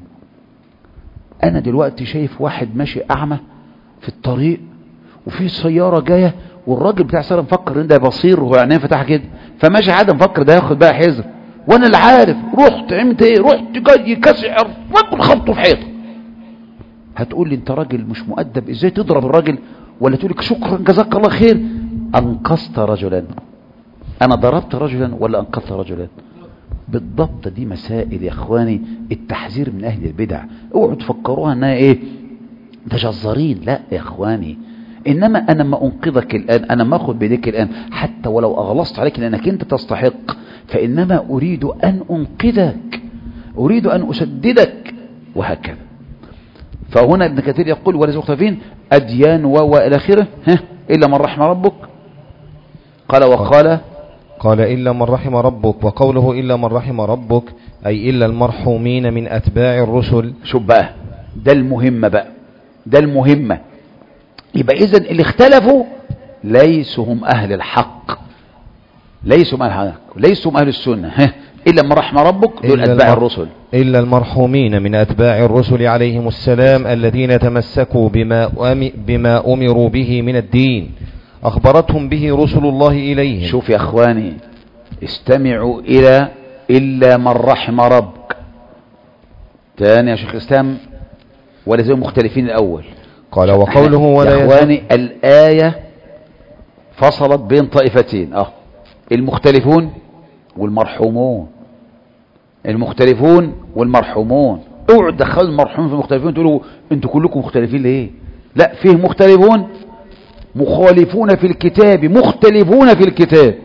أنا دلوقتي شايف واحد ماشي أعمى في الطريق وفي سيارة جاية والراجل بتاع السيارة مفكر ان ده بصير وهو عينيه فتح كده فماشي عادة مفكر ده ياخد بقى حذر وانا اللي عارف رحت عملت ايه رحت جاي كسع الراجل خبطه في حيطه هتقول لي انت راجل مش مؤدب ازاي تضرب الراجل ولا تقول لك شكرا جزاك الله خير انقذت رجلا انا ضربت رجلا ولا انقذت رجلا بالضبط دي مسائل يا اخواني التحذير من اهل البدع اوعوا تفكروها انها ايه متجزرين لا يا اخواني انما انا ما انقذك الان انا ما اخذ بيديك الان حتى ولو اغلصت عليك لانك انت تستحق فانما اريد ان انقذك اريد ان اسددك وهكذا فهنا ابن كثير يقول وليس مختلفين اديان والى اخره ها الا من رحم ربك قال وقال قال إلا من رحم ربك وقوله إلا من رحم ربك أي إلا المرحومين من أتباع الرسل شوف بقى ده المهمة بقى ده المهمة يبقى إذن اللي اختلفوا ليسوا هم أهل الحق ليسوا هم أهل الحق ليسوا هم أهل السنة ها إلا من رحم ربك دول إلا أتباع المر- الرسل إلا المرحومين من أتباع الرسل عليهم السلام الذين تمسكوا بما, أم بما أمروا به من الدين أخبرتهم به رسل الله إليهم شوف يا أخواني استمعوا إلى إلا من رحم ربك تاني يا شيخ الإسلام ولا زي مختلفين الأول قال وقوله يا ولا يزال اخواني الآية فصلت بين طائفتين اه المختلفون والمرحومون المختلفون والمرحومون اوعوا تدخلوا المرحومون في المختلفين تقولوا انتوا كلكم مختلفين ليه لا فيه مختلفون مخالفون في الكتاب مختلفون في الكتاب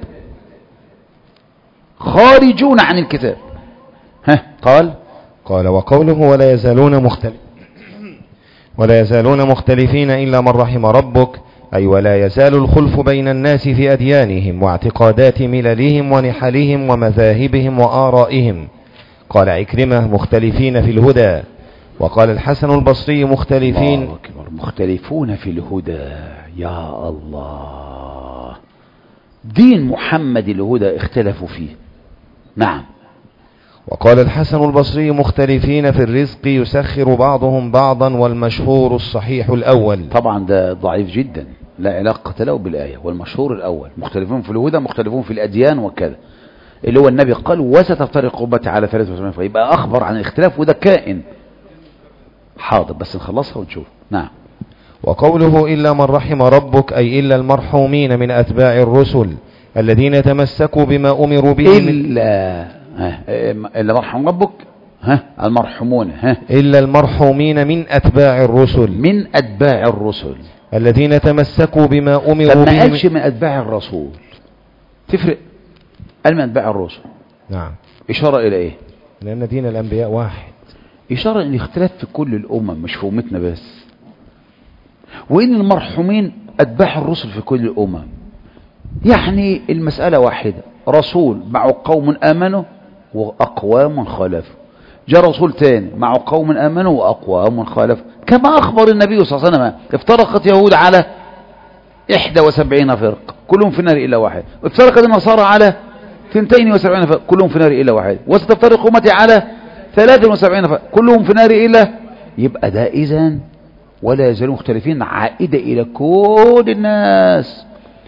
خارجون عن الكتاب ها قال قال وقوله ولا يزالون مختلف ولا يزالون مختلفين إلا من رحم ربك أي ولا يزال الخلف بين الناس في أديانهم واعتقادات مللهم ونحلهم ومذاهبهم وآرائهم قال عكرمة مختلفين في الهدى وقال الحسن البصري مختلفين الله أكبر مختلفون في الهدى يا الله دين محمد الهدى اختلفوا فيه نعم وقال الحسن البصري مختلفين في الرزق يسخر بعضهم بعضا والمشهور الصحيح الأول طبعا ده ضعيف جدا لا علاقة له بالآية والمشهور الأول مختلفون في الهدى مختلفون في الأديان وكذا اللي هو النبي قال وستفترق أمتي على 73 فيبقى أخبر عن الاختلاف وده كائن حاضر بس نخلصها ونشوف نعم وقوله إلا من رحم ربك أي إلا المرحومين من أتباع الرسل الذين تمسكوا بما أمروا به من إلا ها إلا مرحم ربك ها المرحومون ها إلا المرحومين من أتباع الرسل من أتباع الرسل الذين تمسكوا بما طب أمروا ما به قالش من... من أتباع الرسول تفرق قال من أتباع الرسل نعم إشارة إلى إيه لأن دين الأنبياء واحد إشارة إن الاختلاف في كل الأمم مش في أمتنا بس وإن المرحومين أتباع الرسل في كل الأمم يعني المسألة واحدة رسول مع قوم آمنوا وأقوام خالفوا جاء رسول تاني مع قوم آمنوا وأقوام خالفوا كما أخبر النبي صلى الله عليه وسلم افترقت يهود على 71 فرقة كلهم في النار إلا واحد وافترقت النصارى على 72 فرقة كلهم في النار إلا واحد وستفترق أمتي على 73 فرقة كلهم في النار إلا يبقى ده إذن ولا يزالون مختلفين عائدة إلى كل الناس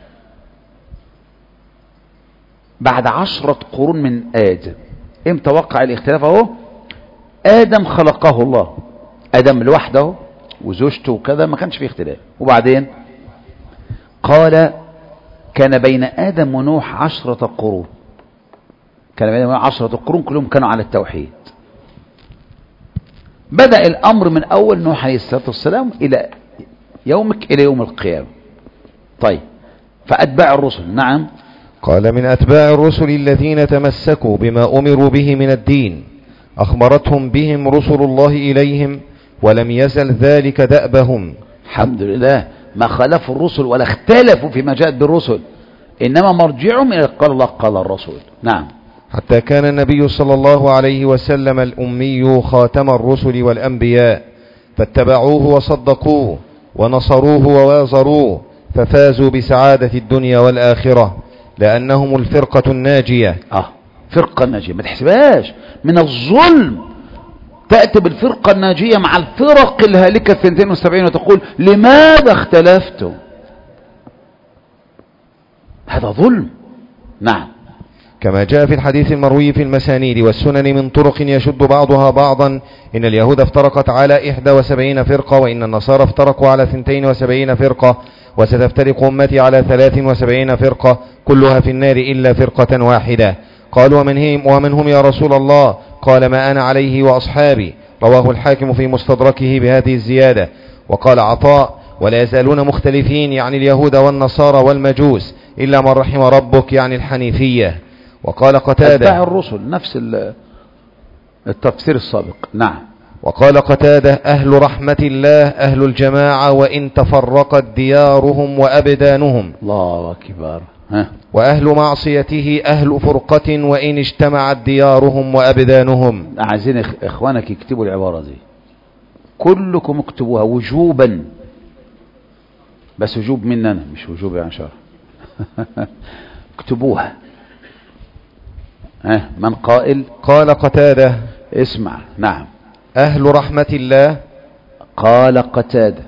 بعد عشرة قرون من آدم امتى وقع الاختلاف اهو آدم خلقه الله آدم لوحده وزوجته وكذا ما كانش فيه اختلاف وبعدين قال كان بين آدم ونوح عشرة قرون كان بين ونوح عشرة قرون كلهم كانوا على التوحيد بدأ الأمر من أول نوح عليه الصلاة والسلام إلى يومك إلى يوم القيامة طيب فأتباع الرسل نعم قال من أتباع الرسل الذين تمسكوا بما أمروا به من الدين أخبرتهم بهم رسل الله إليهم ولم يزل ذلك دأبهم الحمد لله ما خالفوا الرسل ولا اختلفوا فيما جاءت بالرسل إنما مرجعهم إلى قال الله قال الرسول نعم حتى كان النبي صلى الله عليه وسلم الأمي خاتم الرسل والأنبياء فاتبعوه وصدقوه ونصروه ووازروه ففازوا بسعادة الدنيا والآخرة لأنهم الفرقة الناجية اه فرقة الناجية ما تحسبهاش من الظلم تأتي بالفرقة الناجية مع الفرق الهالكة في 72 وتقول لماذا اختلفتم هذا ظلم نعم كما جاء في الحديث المروي في المسانيد والسنن من طرق يشد بعضها بعضا إن اليهود افترقت على 71 فرقة وإن النصارى افترقوا على 72 فرقة وستفترق أمتي على 73 فرقة كلها في النار إلا فرقة واحدة قال ومن هم, ومن هم يا رسول الله قال ما أنا عليه وأصحابي رواه الحاكم في مستدركه بهذه الزيادة وقال عطاء ولا يزالون مختلفين يعني اليهود والنصارى والمجوس إلا من رحم ربك يعني الحنيفية وقال أتباع قتادة الرسل نفس ال- التفسير السابق نعم وقال قتادة أهل رحمة الله أهل الجماعة وإن تفرقت ديارهم وأبدانهم الله أكبر ها وأهل معصيته أهل فرقة وإن اجتمعت ديارهم وأبدانهم عايزين إخ- إخوانك يكتبوا العبارة دي كلكم اكتبوها وجوبا بس وجوب مننا مش وجوب يعني شرع اكتبوها ها من قائل قال قتادة اسمع نعم أهل رحمة الله قال قتادة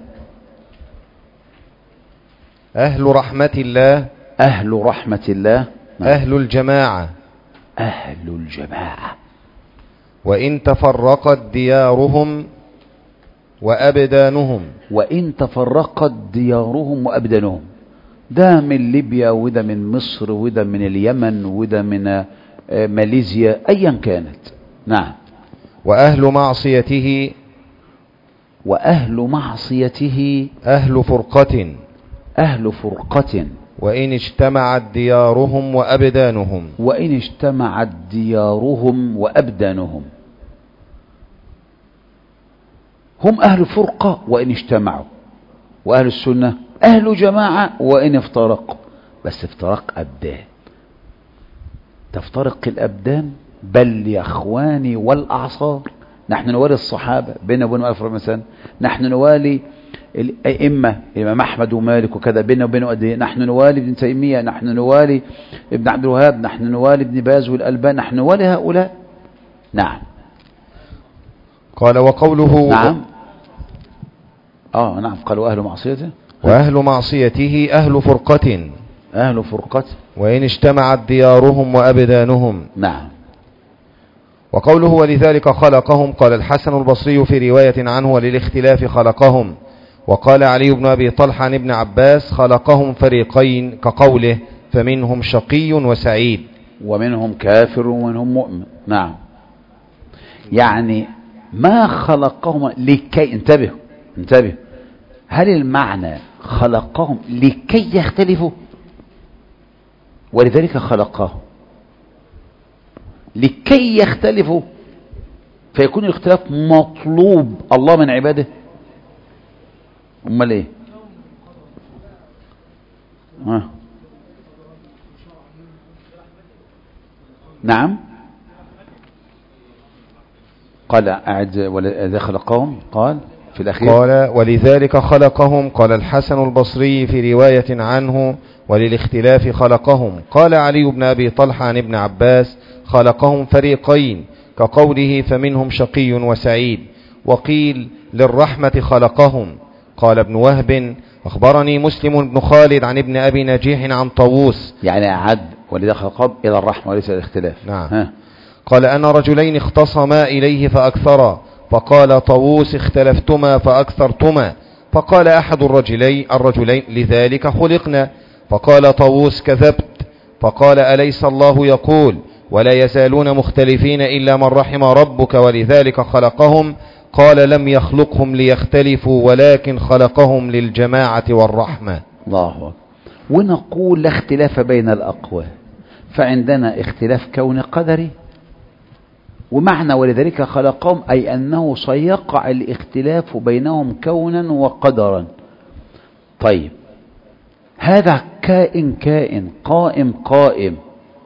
أهل رحمة الله أهل رحمة الله نعم. أهل الجماعة أهل الجماعة وإن تفرقت ديارهم وأبدانهم وإن تفرقت ديارهم وأبدانهم ده من ليبيا وده من مصر وده من اليمن وده من آه، ماليزيا أيا كانت نعم وأهل معصيته وأهل معصيته أهل فرقة أهل فرقة وإن اجتمعت ديارهم وأبدانهم وإن اجتمعت ديارهم وأبدانهم هم أهل فرقة وإن اجتمعوا وأهل السنة أهل جماعة وإن افترقوا بس افتراق أبدان تفترق الأبدان بل يا أخواني والأعصار نحن نوالي الصحابة بيننا وبين ألف مثلا نحن نوالي الأئمة الإمام أحمد ومالك وكذا بيننا وبينه قد إيه؟ نحن نوالي ابن تيمية نحن نوالي ابن عبد الوهاب نحن نوالي ابن باز والألبان نحن نوالي هؤلاء نعم قال وقوله نعم اه نعم قالوا أهل معصيته وأهل معصيته أهل فرقة أهل فرقة وإن اجتمعت ديارهم وأبدانهم نعم وقوله ولذلك خلقهم قال الحسن البصري في رواية عنه وللاختلاف خلقهم وقال علي بن أبي طلحة عن ابن عباس خلقهم فريقين كقوله فمنهم شقي وسعيد ومنهم كافر ومنهم مؤمن نعم يعني ما خلقهم لكي انتبهوا انتبهوا هل المعنى خلقهم لكي يختلفوا ولذلك خلقهم لكي يختلفوا فيكون الاختلاف مطلوب الله من عباده امال ايه ها. نعم قال أعد ولا خلقهم قال في الأخير قال ولذلك خلقهم قال الحسن البصري في رواية عنه وللاختلاف خلقهم قال علي بن أبي طلحة عن ابن عباس خلقهم فريقين كقوله فمنهم شقي وسعيد وقيل للرحمة خلقهم قال ابن وهب أخبرني مسلم بن خالد عن ابن أبي نجيح عن طاووس يعني أعد ولذا خلقهم إلى الرحمة وليس الاختلاف نعم. ها. قال أن رجلين اختصما إليه فأكثرا فقال طاووس اختلفتما فأكثرتما فقال أحد الرجلين الرجلين لذلك خلقنا فقال طاووس كذبت فقال أليس الله يقول ولا يزالون مختلفين إلا من رحم ربك ولذلك خلقهم قال لم يخلقهم ليختلفوا ولكن خلقهم للجماعة والرحمة الله أكبر ونقول لا اختلاف بين الأقوال فعندنا اختلاف كون قدري ومعنى ولذلك خلقهم أي أنه سيقع الاختلاف بينهم كونا وقدرا طيب هذا كائن كائن قائم قائم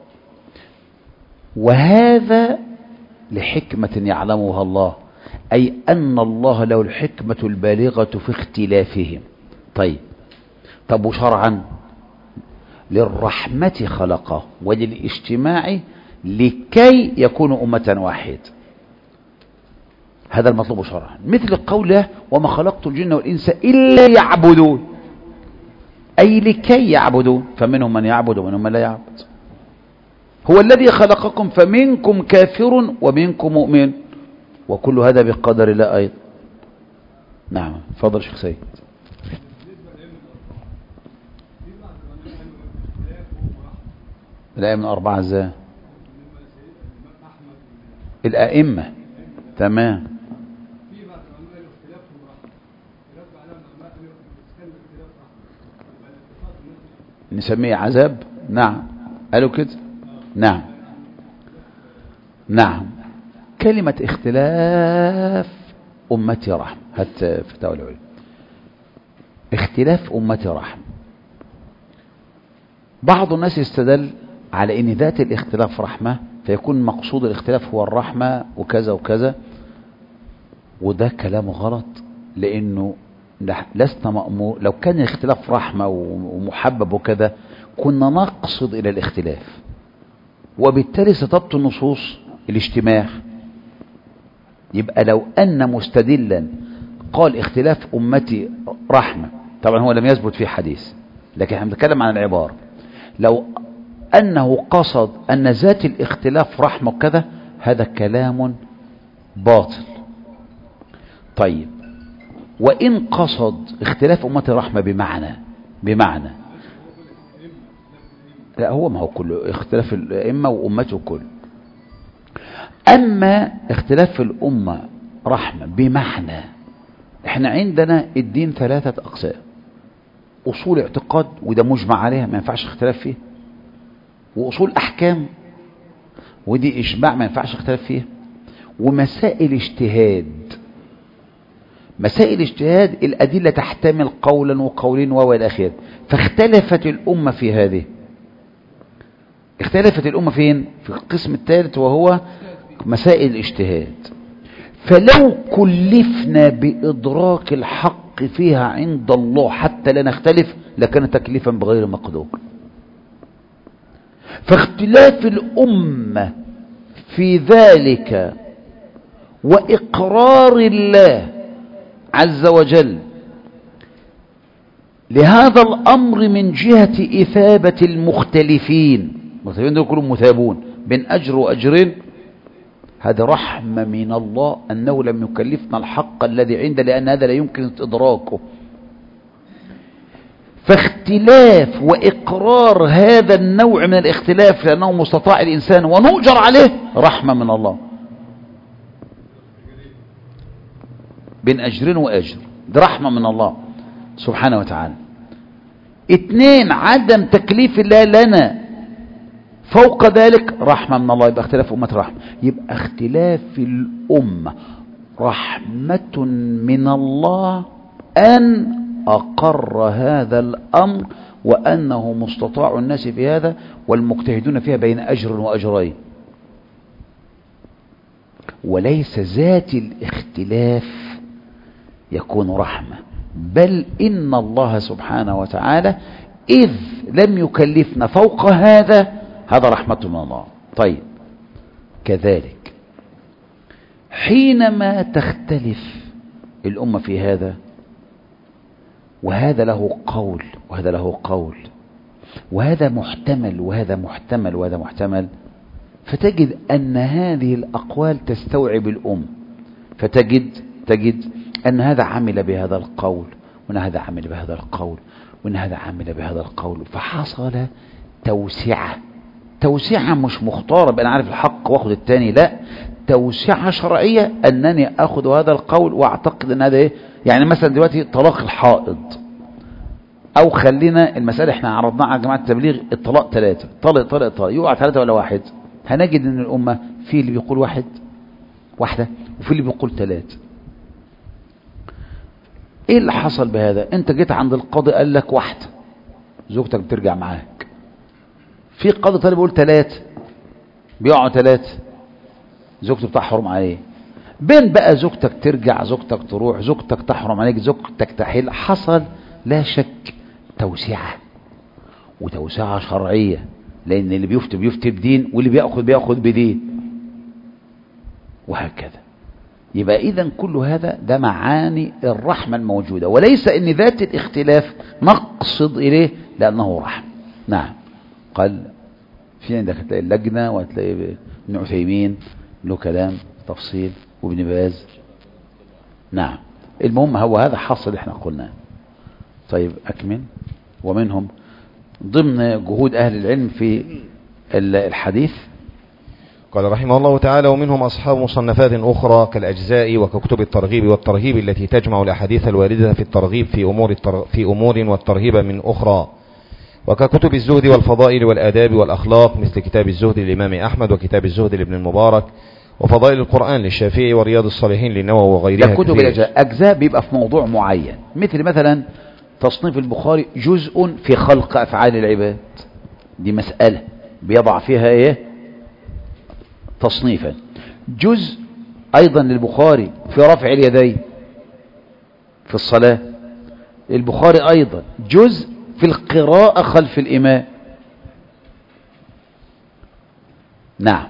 وهذا لحكمة يعلمها الله أي أن الله له الحكمة البالغة في اختلافهم طيب طب وشرعا للرحمة خلقه وللاجتماع لكي يكونوا أمة واحد هذا المطلوب شرعا مثل قوله وما خلقت الجن والإنس إلا يعبدون أي لكي يعبدون فمنهم من يعبد ومنهم من لا يعبد هو الذي خلقكم فمنكم كافر ومنكم مؤمن وكل هذا بقدر الله أيضا نعم فضل شيخ سيد الأئمة الأربعة ازاي الأئمة تمام نسميه عذاب نعم قالوا كده نعم نعم كلمة اختلاف أمتي رحمة هات فتاوى العلم اختلاف أمتي رحمة بعض الناس يستدل على ان ذات الاختلاف رحمة فيكون مقصود الاختلاف هو الرحمة وكذا وكذا وده كلام غلط لانه لسنا مأمور لو كان الاختلاف رحمة ومحبب وكذا كنا نقصد الى الاختلاف وبالتالي ستبطل نصوص الاجتماع يبقى لو ان مستدلا قال اختلاف امتي رحمة طبعا هو لم يثبت في حديث لكن احنا بنتكلم عن العبارة لو أنه قصد أن ذات الاختلاف رحمة وكذا هذا كلام باطل طيب وإن قصد اختلاف أمة الرحمة بمعنى بمعنى لا هو ما هو كله اختلاف الأئمة وأمته كله أما اختلاف الأمة رحمة بمعنى احنا عندنا الدين ثلاثة أقسام أصول اعتقاد وده مجمع عليها ما ينفعش اختلاف فيه وأصول أحكام ودي إشباع ما ينفعش اختلاف فيها ومسائل اجتهاد مسائل اجتهاد الأدلة تحتمل قولا وقولين وإلى آخره فاختلفت الأمة في هذه اختلفت الأمة فين؟ في القسم الثالث وهو مسائل الاجتهاد فلو كلفنا بإدراك الحق فيها عند الله حتى لا نختلف لكان تكليفا بغير مقدور فاختلاف الأمة في ذلك وإقرار الله عز وجل لهذا الأمر من جهة إثابة المختلفين المختلفين دول كلهم مثابون بين أجر وأجرين هذا رحمة من الله أنه لم يكلفنا الحق الذي عنده لأن هذا لا يمكن إدراكه فاختلاف وإقرار هذا النوع من الاختلاف لأنه مستطاع الإنسان ونؤجر عليه رحمة من الله بين أجر وأجر دي رحمة من الله سبحانه وتعالى اثنين عدم تكليف الله لنا فوق ذلك رحمة من الله يبقى اختلاف أمة رحمة يبقى اختلاف الأمة رحمة من الله أن أقر هذا الأمر وأنه مستطاع الناس في هذا والمجتهدون فيها بين أجر وأجرين وليس ذات الاختلاف يكون رحمة بل إن الله سبحانه وتعالى إذ لم يكلفنا فوق هذا هذا رحمة من الله طيب كذلك حينما تختلف الأمة في هذا وهذا له قول وهذا له قول وهذا محتمل وهذا محتمل وهذا محتمل فتجد أن هذه الأقوال تستوعب الأم فتجد تجد أن هذا عمل بهذا القول وأن هذا عمل بهذا القول وأن هذا عمل بهذا القول فحصل توسعة توسعة مش مختارة بأن عارف الحق واخد التاني لا توسعة شرعية أنني أخذ هذا القول وأعتقد أن هذا إيه يعني مثلا دلوقتي طلاق الحائض أو خلينا المسألة احنا عرضناها على جماعة التبليغ الطلاق ثلاثة طلق طلق طلق يقع ثلاثة ولا واحد هنجد أن الأمة في اللي بيقول واحد واحدة وفي اللي بيقول ثلاثة ايه اللي حصل بهذا انت جيت عند القاضي قال لك واحدة زوجتك بترجع معاك في قاضي طالب يقول ثلاثة بيقعوا ثلاثة زوجته بتحرم عليه بين بقى زوجتك ترجع زوجتك تروح زوجتك تحرم عليك زوجتك تحل حصل لا شك توسعة وتوسعة شرعية لأن اللي بيفتي بيفتي بدين واللي بيأخذ بيأخذ بدين وهكذا يبقى إذا كل هذا ده معاني الرحمة الموجودة وليس أن ذات الاختلاف نقصد إليه لأنه رحمة نعم قال في عندك هتلاقي اللجنة وهتلاقي ابن عثيمين له كلام تفصيل وابن باز نعم المهم هو هذا حصل احنا قلناه طيب أكمل ومنهم ضمن جهود أهل العلم في الحديث قال رحمه الله تعالى ومنهم أصحاب مصنفات أخرى كالأجزاء وككتب الترغيب والترهيب التي تجمع الأحاديث الواردة في الترغيب في أمور, التر... في أمور والترهيب من أخرى وككتب الزهد والفضائل والآداب والأخلاق مثل كتاب الزهد للإمام أحمد وكتاب الزهد لابن المبارك وفضائل القرآن للشافعي ورياض الصالحين للنووي وغيرها ده كتب كثير. الأجزاء أجزاء بيبقى في موضوع معين مثل مثلا تصنيف البخاري جزء في خلق أفعال العباد دي مسألة بيضع فيها إيه تصنيفا جزء أيضا للبخاري في رفع اليدين في الصلاة البخاري أيضا جزء في القراءة خلف الإمام نعم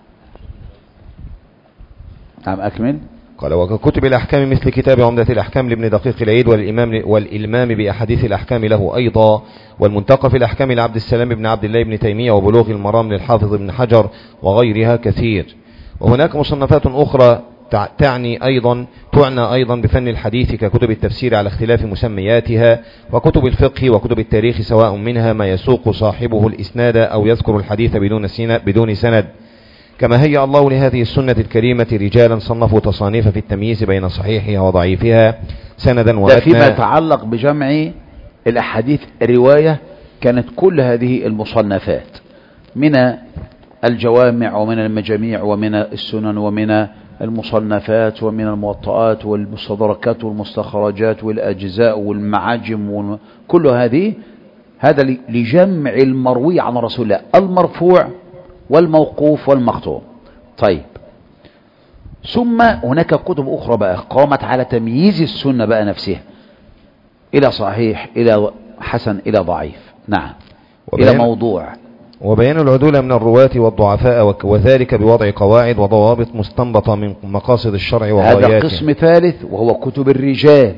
نعم أكمل قال وككتب الأحكام مثل كتاب عمدة الأحكام لابن دقيق العيد والإمام والإلمام بأحاديث الأحكام له أيضا والمنتقى في الأحكام لعبد السلام بن عبد الله بن تيمية وبلوغ المرام للحافظ بن حجر وغيرها كثير وهناك مصنفات أخرى تع- تعني أيضا تعنى أيضا بفن الحديث ككتب التفسير على اختلاف مسمياتها وكتب الفقه وكتب التاريخ سواء منها ما يسوق صاحبه الإسناد أو يذكر الحديث بدون سن- بدون سند كما هيأ الله لهذه السنة الكريمة رجالا صنفوا تصانيف في التمييز بين صحيحها وضعيفها سندا ده فيما ومتنا يتعلق بجمع الأحاديث رواية كانت كل هذه المصنفات من الجوامع ومن المجاميع ومن السنن ومن المصنفات ومن الموطئات والمستدركات والمستخرجات والأجزاء والمعاجم كل هذه هذا ل- لجمع المروي عن رسول الله المرفوع والموقوف والمقطوع طيب ثم هناك كتب أخرى بقى قامت على تمييز السنة بقى نفسها إلى صحيح إلى حسن إلى ضعيف نعم إلى وبيان- موضوع وبيان العدول من الرواة والضعفاء وك- وذلك بوضع قواعد وضوابط مستنبطة من مقاصد الشرع هذا وغاياته قسم ثالث وهو كتب الرجال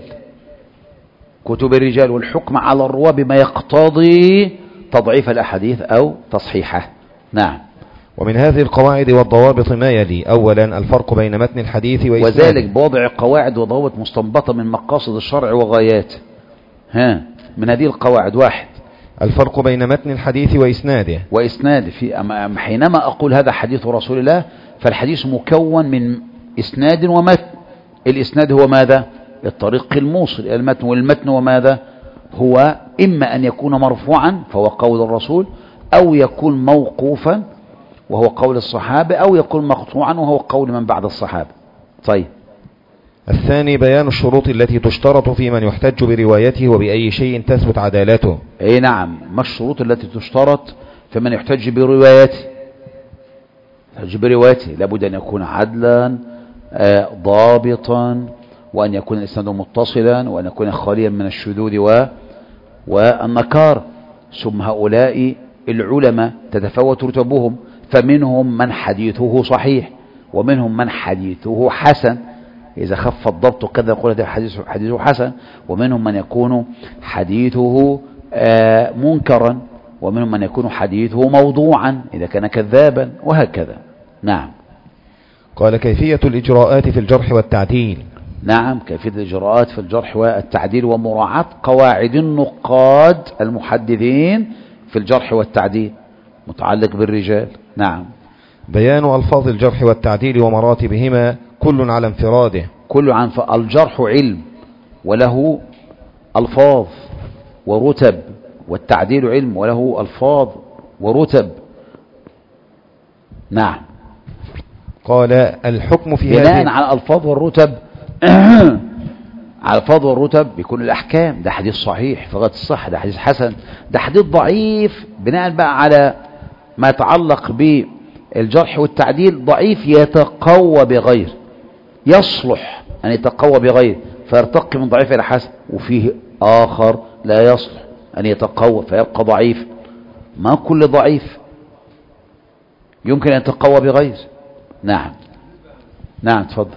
كتب الرجال والحكم على الرواة بما يقتضي تضعيف الأحاديث أو تصحيحه نعم ومن هذه القواعد والضوابط ما يلي أولا الفرق بين متن الحديث وإسناده وذلك بوضع قواعد وضوابط مستنبطة من مقاصد الشرع وغاياته ها من هذه القواعد واحد الفرق بين متن الحديث وإسناده وإسناد في أما- أما حينما أقول هذا حديث رسول الله فالحديث مكون من إسناد ومتن الإسناد هو ماذا الطريق الموصل إلى المتن والمتن وماذا هو إما أن يكون مرفوعا فهو قول الرسول أو يكون موقوفا وهو قول الصحابة أو يكون مقطوعا وهو قول من بعد الصحابة طيب الثاني بيان الشروط التي تشترط في من يحتج بروايته وبأي شيء تثبت عدالته اي نعم ما الشروط التي تشترط في من يحتج بروايته يحتج بروايته لابد أن يكون عدلا آه، ضابطا وأن يكون الإسناد متصلا وأن يكون خاليا من الشذوذ و والنكار ثم هؤلاء العلماء تتفاوت رتبهم فمنهم من حديثه صحيح ومنهم من حديثه حسن إذا خف الضبط كذا يقول هذا حديث حديثه حسن ومنهم من يكون حديثه آه، منكرا ومنهم من يكون حديثه موضوعا إذا كان كذابا وهكذا نعم قال كيفية الإجراءات في الجرح والتعديل نعم كيفية الإجراءات في الجرح والتعديل ومراعاة قواعد النقاد المحدثين في الجرح والتعديل متعلق بالرجال نعم بيان ألفاظ الجرح والتعديل ومراتبهما كل على انفراده كل عن ف- الجرح علم وله ألفاظ ورتب والتعديل علم وله ألفاظ ورتب نعم قال الحكم في بناء هذه على الألفاظ والرتب على الألفاظ والرتب بيكون الأحكام ده حديث صحيح في غاية الصحة ده حديث حسن ده حديث ضعيف بناء بقى على ما يتعلق بالجرح والتعديل ضعيف يتقوى بغير يصلح أن يتقوى بغير فيرتقي من ضعيف إلى حسن وفيه آخر لا يصلح أن يتقوى فيبقى ضعيف ما كل ضعيف يمكن أن يتقوى بغير نعم نعم تفضل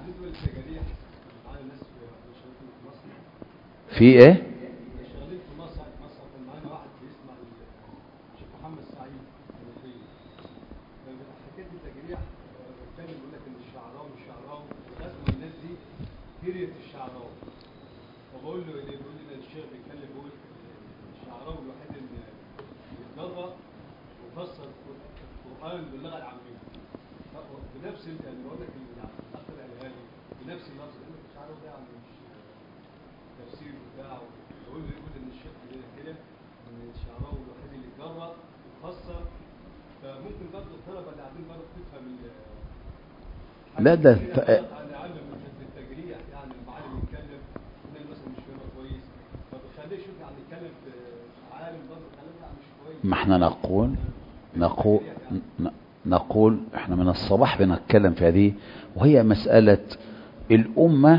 في ايه شغالين في مصر مصر كان معانا واحد بيسمع الشيخ محمد سعيد المصري حكايه التجريح كان بيقول لك ان الشعراوي الشعراوي غزو الناس دي كرهت الشعراوي فبقول له ليه بيقول لي ده الشيخ بيتكلم بيقول الشعراوي الوحيد اللي اتجرأ وفسر القران باللغه العاميه بنفس ال- يعني بقول لك الاخ الالهاني بنفس اللفظ يقول لك الشعراوي ده يعني مش تفسير بتاعه يقول له يقول ان الشيخ كده كده ان الشعراوي الوحيد اللي اتجرأ وفسر فممكن برضه الطلبه اللي قاعدين برضه تفهم ال لا ده حاجات ف- كتيرة غلط عن علم في التجريح يعني المعلم يتكلم الناس مثلا مش فاهمه كويس فبخليه يشوف يعني يتكلم في عالم برضه كلام يعني مش كويس ما احنا نقول نقول ن- نقول احنا من الصباح بنتكلم في هذه وهي مسألة الأمة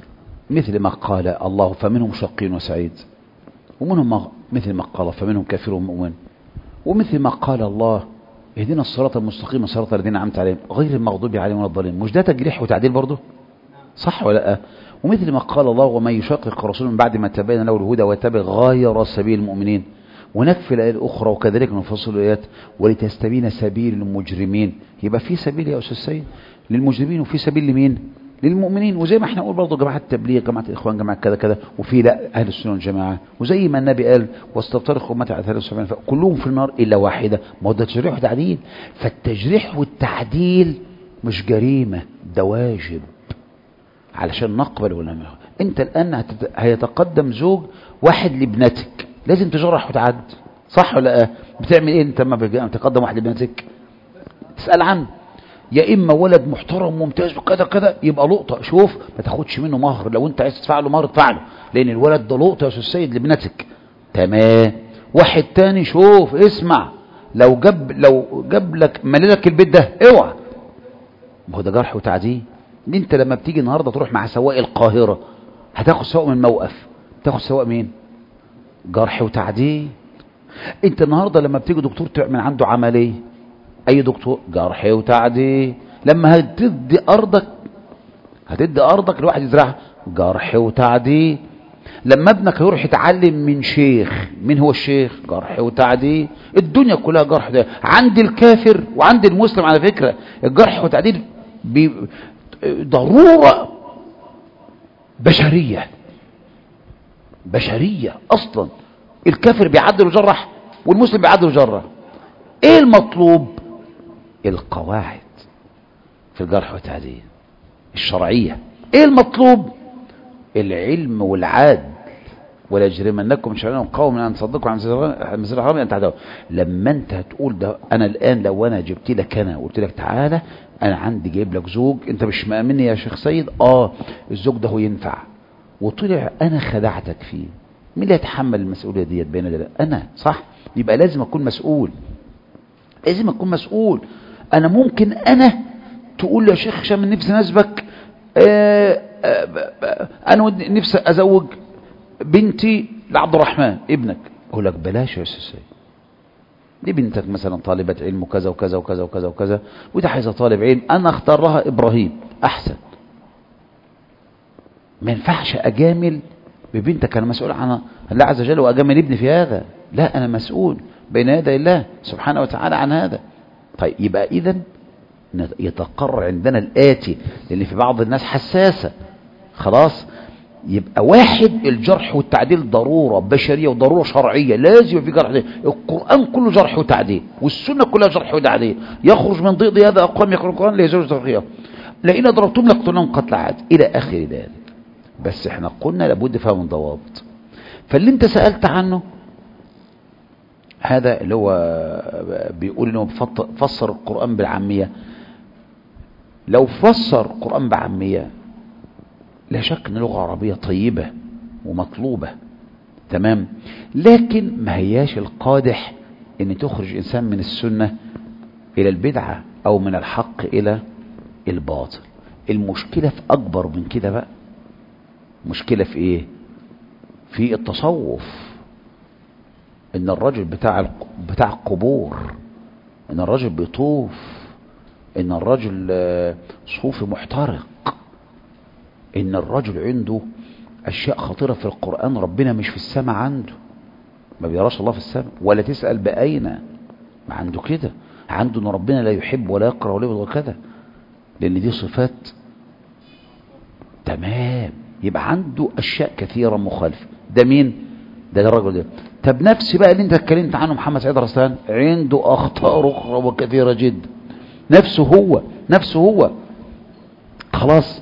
مثل ما قال الله فمنهم شقي وسعيد ومنهم ما- مثل ما قال فمنهم كافر ومؤمن ومثل ما قال الله اهدنا الصراط المستقيم صراط الذين أنعمت عليهم غير المغضوب عليهم ولا الضالين مش ده تجريح وتعديل برضه صح ولا لا ومثل ما قال الله ومن يشقق الرسول من بعد ما تبين له الهدى ويتبع غير سبيل المؤمنين ونكفي الآية الأخرى وكذلك نفصل الآيات ولتستبين سبيل المجرمين يبقى في سبيل يا أستاذ سيد للمجرمين وفي سبيل لمين للمؤمنين وزي ما احنا نقول برضه جماعة التبليغ جماعة الإخوان جماعة كذا كذا وفي لا أهل السنة والجماعة وزي ما النبي قال واستفترق أمتي على 73 كلهم في النار إلا واحدة ما هو ده تجريح وتعديل فالتجريح والتعديل مش جريمة ده واجب علشان نقبل ولا نقبل انت الان هتت- هيتقدم زوج واحد لابنتك لازم تجرح وتعد صح ولا لا بتعمل ايه انت لما بيجي- تقدم واحد لابنتك تسال عنه يا اما ولد محترم ممتاز وكذا كذا يبقى لقطه شوف ما تاخدش منه مهر لو انت عايز تدفع له مهر ادفع له لان الولد ده لقطه يا استاذ سيد لابنتك تمام واحد تاني شوف اسمع لو جاب لو جاب لك مالي لك البيت ده اوعى ما هو ده جرح وتعديل دي انت لما بتيجي النهارده تروح مع سواق القاهره هتاخد سواق من موقف تاخد سواق مين جرح وتعديل انت النهارده لما بتيجي دكتور تعمل عنده عمليه اي دكتور جرح وتعديل لما هتدي ارضك هتدي ارضك لواحد يزرعها جرح وتعديل لما ابنك هيروح يتعلم من شيخ مين هو الشيخ جرح وتعديل الدنيا كلها جرح ده عند الكافر وعند المسلم على فكرة الجرح والتعديل بي- ضرورة بشرية بشرية اصلا الكافر بيعدل ويجرح والمسلم بيعدل ويجرح ايه المطلوب القواعد في الجرح والتعديل الشرعية ايه المطلوب العلم والعدل ولا يجرمنكم شرعون قوم ان تصدقوا عن مسجد الحرام ان تعدوا لما انت هتقول ده انا الان لو انا جبت لك انا وقلت لك تعالى انا عندي جايب لك زوج انت مش مأمني يا شيخ سيد اه الزوج ده هو ينفع وطلع انا خدعتك فيه مين اللي يتحمل المسؤوليه ديت بين ده انا صح يبقى لازم اكون مسؤول لازم اكون مسؤول انا ممكن انا تقول لي يا شيخ هشام نفسي نسبك آه آه آه انا ودي- نفسي ازوج بنتي لعبد الرحمن ابنك اقول لك بلاش يا استاذ سيد دي بنتك مثلا طالبة علم وكذا وكذا وكذا وكذا وكذا وده عايزة طالب علم انا اختار لها ابراهيم احسن ما ينفعش اجامل ببنتك انا مسؤول عن الله عز وجل واجامل ابني في هذا لا انا مسؤول بين يدي الله سبحانه وتعالى عن هذا طيب يبقى اذا يتقرر عندنا الاتي لان في بعض الناس حساسه خلاص يبقى واحد الجرح والتعديل ضرورة بشرية وضرورة شرعية لازم يبقى في جرح وتعديل. القرآن كله جرح وتعديل والسنة كلها جرح وتعديل يخرج من ضيق هذا أقوام يقرأ القرآن ليزوج ترقية لئن ضربتم لقتلهم قتل عاد إلى آخر ذلك بس احنا قلنا لابد فيها من ضوابط فاللي انت سألت عنه هذا اللي هو بيقول انه بفط- فسر القرآن بالعامية لو فسر القرآن بعامية لا شك ان اللغة العربية طيبة ومطلوبة تمام لكن ما هياش القادح ان تخرج انسان من السنة الى البدعة او من الحق الى الباطل المشكلة في اكبر من كده بقى مشكلة في ايه في التصوف ان الرجل بتاع الق- بتاع القبور ان الرجل بيطوف ان الرجل آه، صوفي محترق ان الرجل عنده اشياء خطيرة في القرآن ربنا مش في السماء عنده ما بيراش الله في السماء ولا تسأل بأين ما عنده كده عنده ان ربنا لا يحب ولا يكره ولا يبغض كذا لان دي صفات تمام يبقى عنده اشياء كثيرة مخالفة ده مين ده الرجل ده طب نفس بقى اللي انت اتكلمت عنه محمد سعيد رسلان عنده اخطاء اخرى وكثيرة جدا نفسه هو نفسه هو خلاص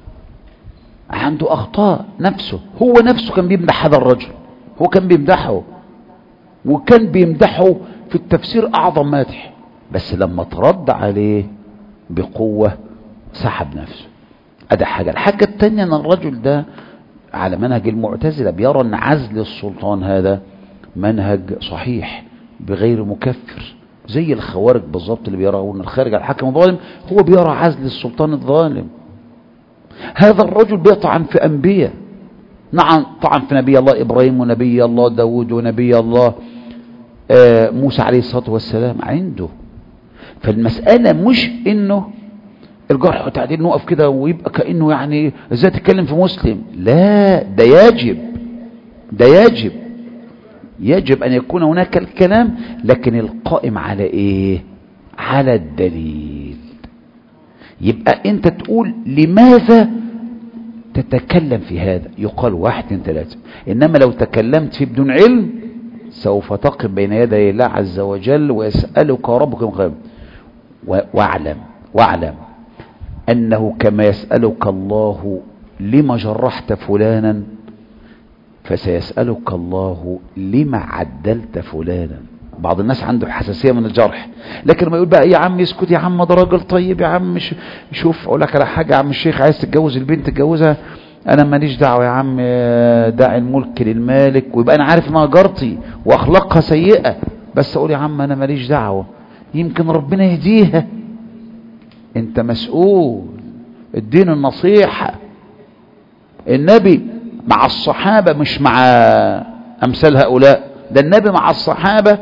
عنده اخطاء نفسه هو نفسه كان بيمدح هذا الرجل هو كان بيمدحه وكان بيمدحه في التفسير اعظم مادح بس لما ترد عليه بقوة سحب نفسه ادي حاجة الحاجة التانية ان الرجل ده على منهج المعتزلة بيرى ان عزل السلطان هذا منهج صحيح بغير مكفر زي الخوارج بالظبط اللي بيرون الخارج على الحاكم الظالم هو بيرى عزل السلطان الظالم هذا الرجل بيطعن في أنبياء نعم طعن في نبي الله إبراهيم ونبي الله داود ونبي الله آه، موسى عليه الصلاة والسلام عنده فالمسألة مش إنه الجرح والتعديل نقف كده ويبقى كأنه يعني ازاي تتكلم في مسلم لا ده يجب ده يجب يجب أن يكون هناك الكلام لكن القائم على إيه على الدليل يبقى أنت تقول لماذا تتكلم في هذا يقال واحد اثنين ثلاثة إنما لو تكلمت فيه بدون علم سوف تقف بين يدي الله عز وجل ويسألك ربك من خير و- واعلم واعلم أنه كما يسألك الله لما جرحت فلانا فسيسألك الله لما عدلت فلانا بعض الناس عنده حساسية من الجرح لكن ما يقول بقى يا عم اسكت يا عم ده راجل طيب يا عم ش- شوف اقول لك على حاجة يا عم الشيخ عايز تتجوز البنت تتجوزها انا ماليش دعوة يا عم آه، داعي الملك للمالك ويبقى انا عارف انها جارتي واخلاقها سيئة بس اقول يا عم انا ماليش دعوة يمكن ربنا يهديها انت مسؤول الدين النصيحة النبي مع الصحابة مش مع أمثال هؤلاء ده النبي مع الصحابة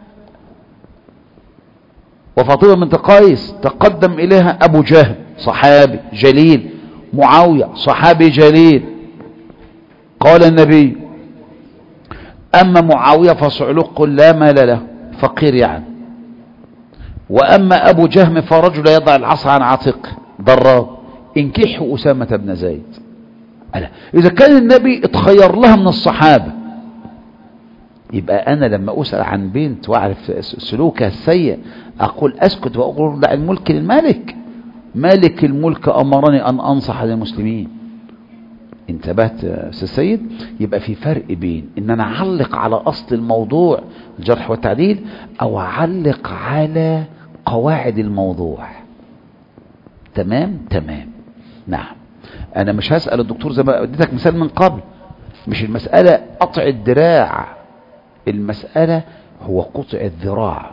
وفاطمة بنت قيس تقدم إليها أبو جهل صحابي جليل معاوية صحابي جليل قال النبي أما معاوية فصعلوق لا مال له فقير يعني وأما أبو جهم فرجل يضع العصا عن عاتقه ضراب انكحوا أسامة بن زيد ألا إذا كان النبي اتخير لها من الصحابة يبقى أنا لما أسأل عن بنت وأعرف سلوكها السيء أقول أسكت وأقول دع الملك للملك مالك الملك أمرني أن أنصح للمسلمين انتبهت يا استاذ سيد يبقى في فرق بين ان انا اعلق على اصل الموضوع الجرح والتعديل او اعلق على قواعد الموضوع تمام تمام نعم انا مش هسأل الدكتور زي ما اديتك مثال من قبل مش المسألة قطع الدراع المسألة هو قطع الذراع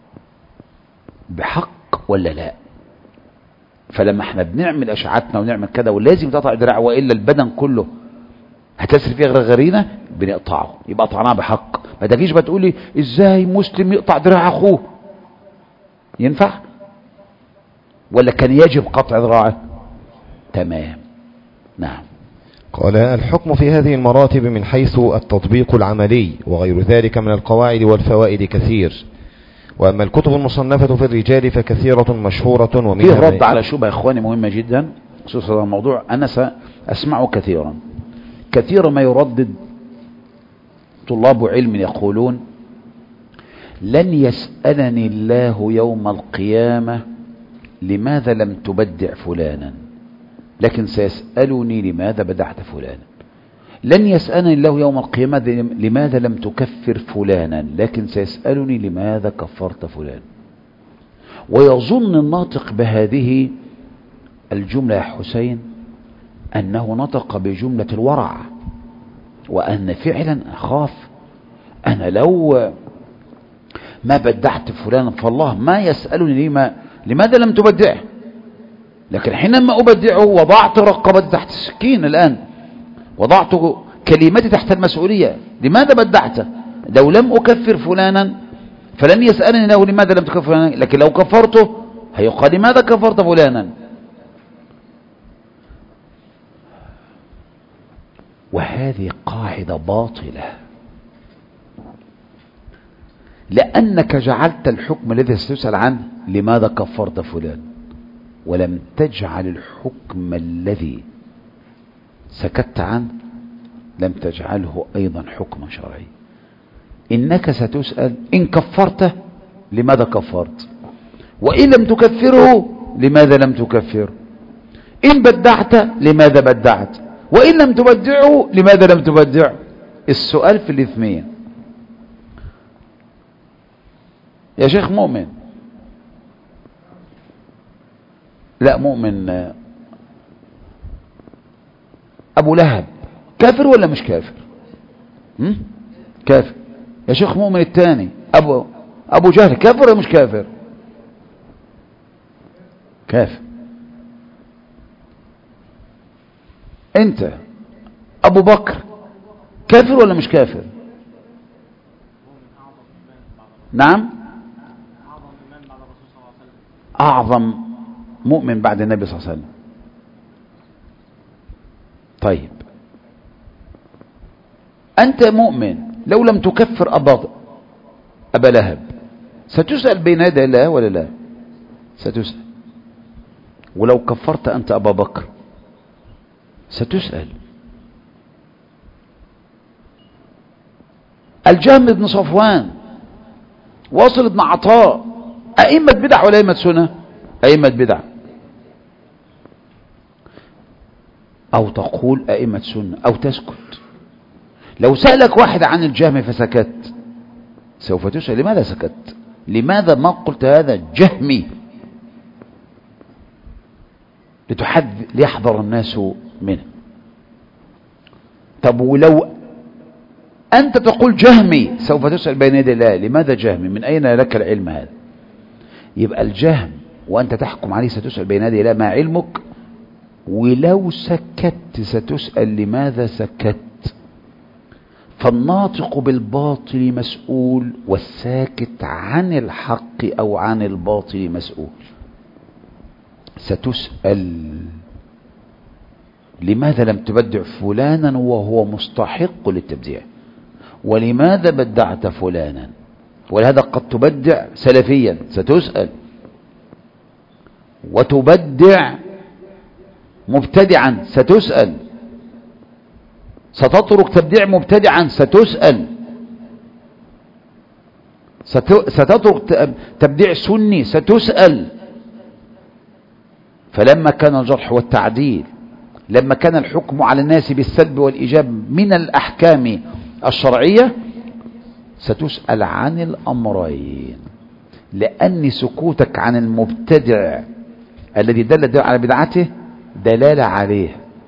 بحق ولا لا فلما احنا بنعمل اشعاعاتنا ونعمل كده ولازم تقطع دراع والا البدن كله هتسري فيه غرغرينه بنقطعه يبقى قطعناه بحق ما تجيش بقى تقول لي ازاي مسلم يقطع دراع اخوه ينفع ولا كان يجب قطع ذراعه تمام نعم قال الحكم في هذه المراتب من حيث التطبيق العملي وغير ذلك من القواعد والفوائد كثير وأما الكتب المصنفة في الرجال فكثيرة مشهورة فيه ومنها ما- رد على شبهة يا اخواني مهمة جدا خصوصا هذا الموضوع انا ساسمعه كثيرا كثيرا ما يردد طلاب علم يقولون لن يسألني الله يوم القيامة لماذا لم تبدع فلانا لكن سيسألني لماذا بدعت فلانا لن يسألني الله يوم القيامة لماذا لم تكفر فلانا لكن سيسألني لماذا كفرت فلانا ويظن الناطق بهذه الجملة يا حسين أنه نطق بجملة الورع وأن فعلا أخاف أنا لو ما بدعت فلانا فالله ما يسألني لما لماذا لم تبدعه لكن حينما أبدعه وضعت رقبتي تحت السكين الآن وضعت كلمتي تحت المسؤولية لماذا بدعته لو لم أكفر فلانا فلن يسألني له لماذا لم تكفر فلانا لكن لو كفرته هيقال لماذا كفرت فلانا وهذه قاعدة باطلة لأنك جعلت الحكم الذي ستسأل عنه لماذا كفرت فلان ولم تجعل الحكم الذي سكت عنه لم تجعله أيضا حكما شرعيا إنك ستسأل إن كفرته لماذا كفرت وإن لم تكفره لماذا لم تكفره إن بدعت لماذا بدعت وإن لم تبدعه لماذا لم تبدعه السؤال في الاثنين يا شيخ مؤمن لا مؤمن آه، أبو لهب كافر ولا مش كافر هم؟ كافر يا شيخ مؤمن الثاني أبو أبو جهل كافر ولا مش كافر كافر انت ابو بكر كافر ولا مش كافر نعم اعظم مؤمن بعد النبي صلى الله عليه وسلم طيب انت مؤمن لو لم تكفر ابا ابا لهب ستسأل بين يدي الله ولا لا ستسأل ولو كفرت انت ابا بكر ستسأل الجهم بن صفوان واصل بن عطاء أئمة بدع ولا أئمة سنة أئمة بدع أو تقول أئمة سنة أو تسكت لو سألك واحد عن الجهم فسكت سوف تسأل لماذا سكت لماذا ما قلت هذا جهمي لتحذ ليحذر الناس منه طب ولو أنت تقول جهمي سوف تسأل بين يدي الله لماذا جهمي من أين لك العلم هذا يبقى الجهم وأنت تحكم عليه ستسأل بين يدي الله ما علمك ولو سكت ستسأل لماذا سكت فالناطق بالباطل مسؤول والساكت عن الحق أو عن الباطل مسؤول ستسأل لماذا لم تبدع فلانا وهو مستحق للتبديع ولماذا بدعت فلانا ولهذا قد تبدع سلفيا ستسأل وتبدع مبتدعا ستسأل ستترك تبديع مبتدعا ستسأل ست- ستترك تبديع سني ستسأل فلما كان الجرح والتعديل لما كان الحكم على الناس بالسلب والإيجاب من الأحكام الشرعية ستسأل عن الأمرين لأن سكوتك عن المبتدع الذي دل الدليل على بدعته دلالة عليه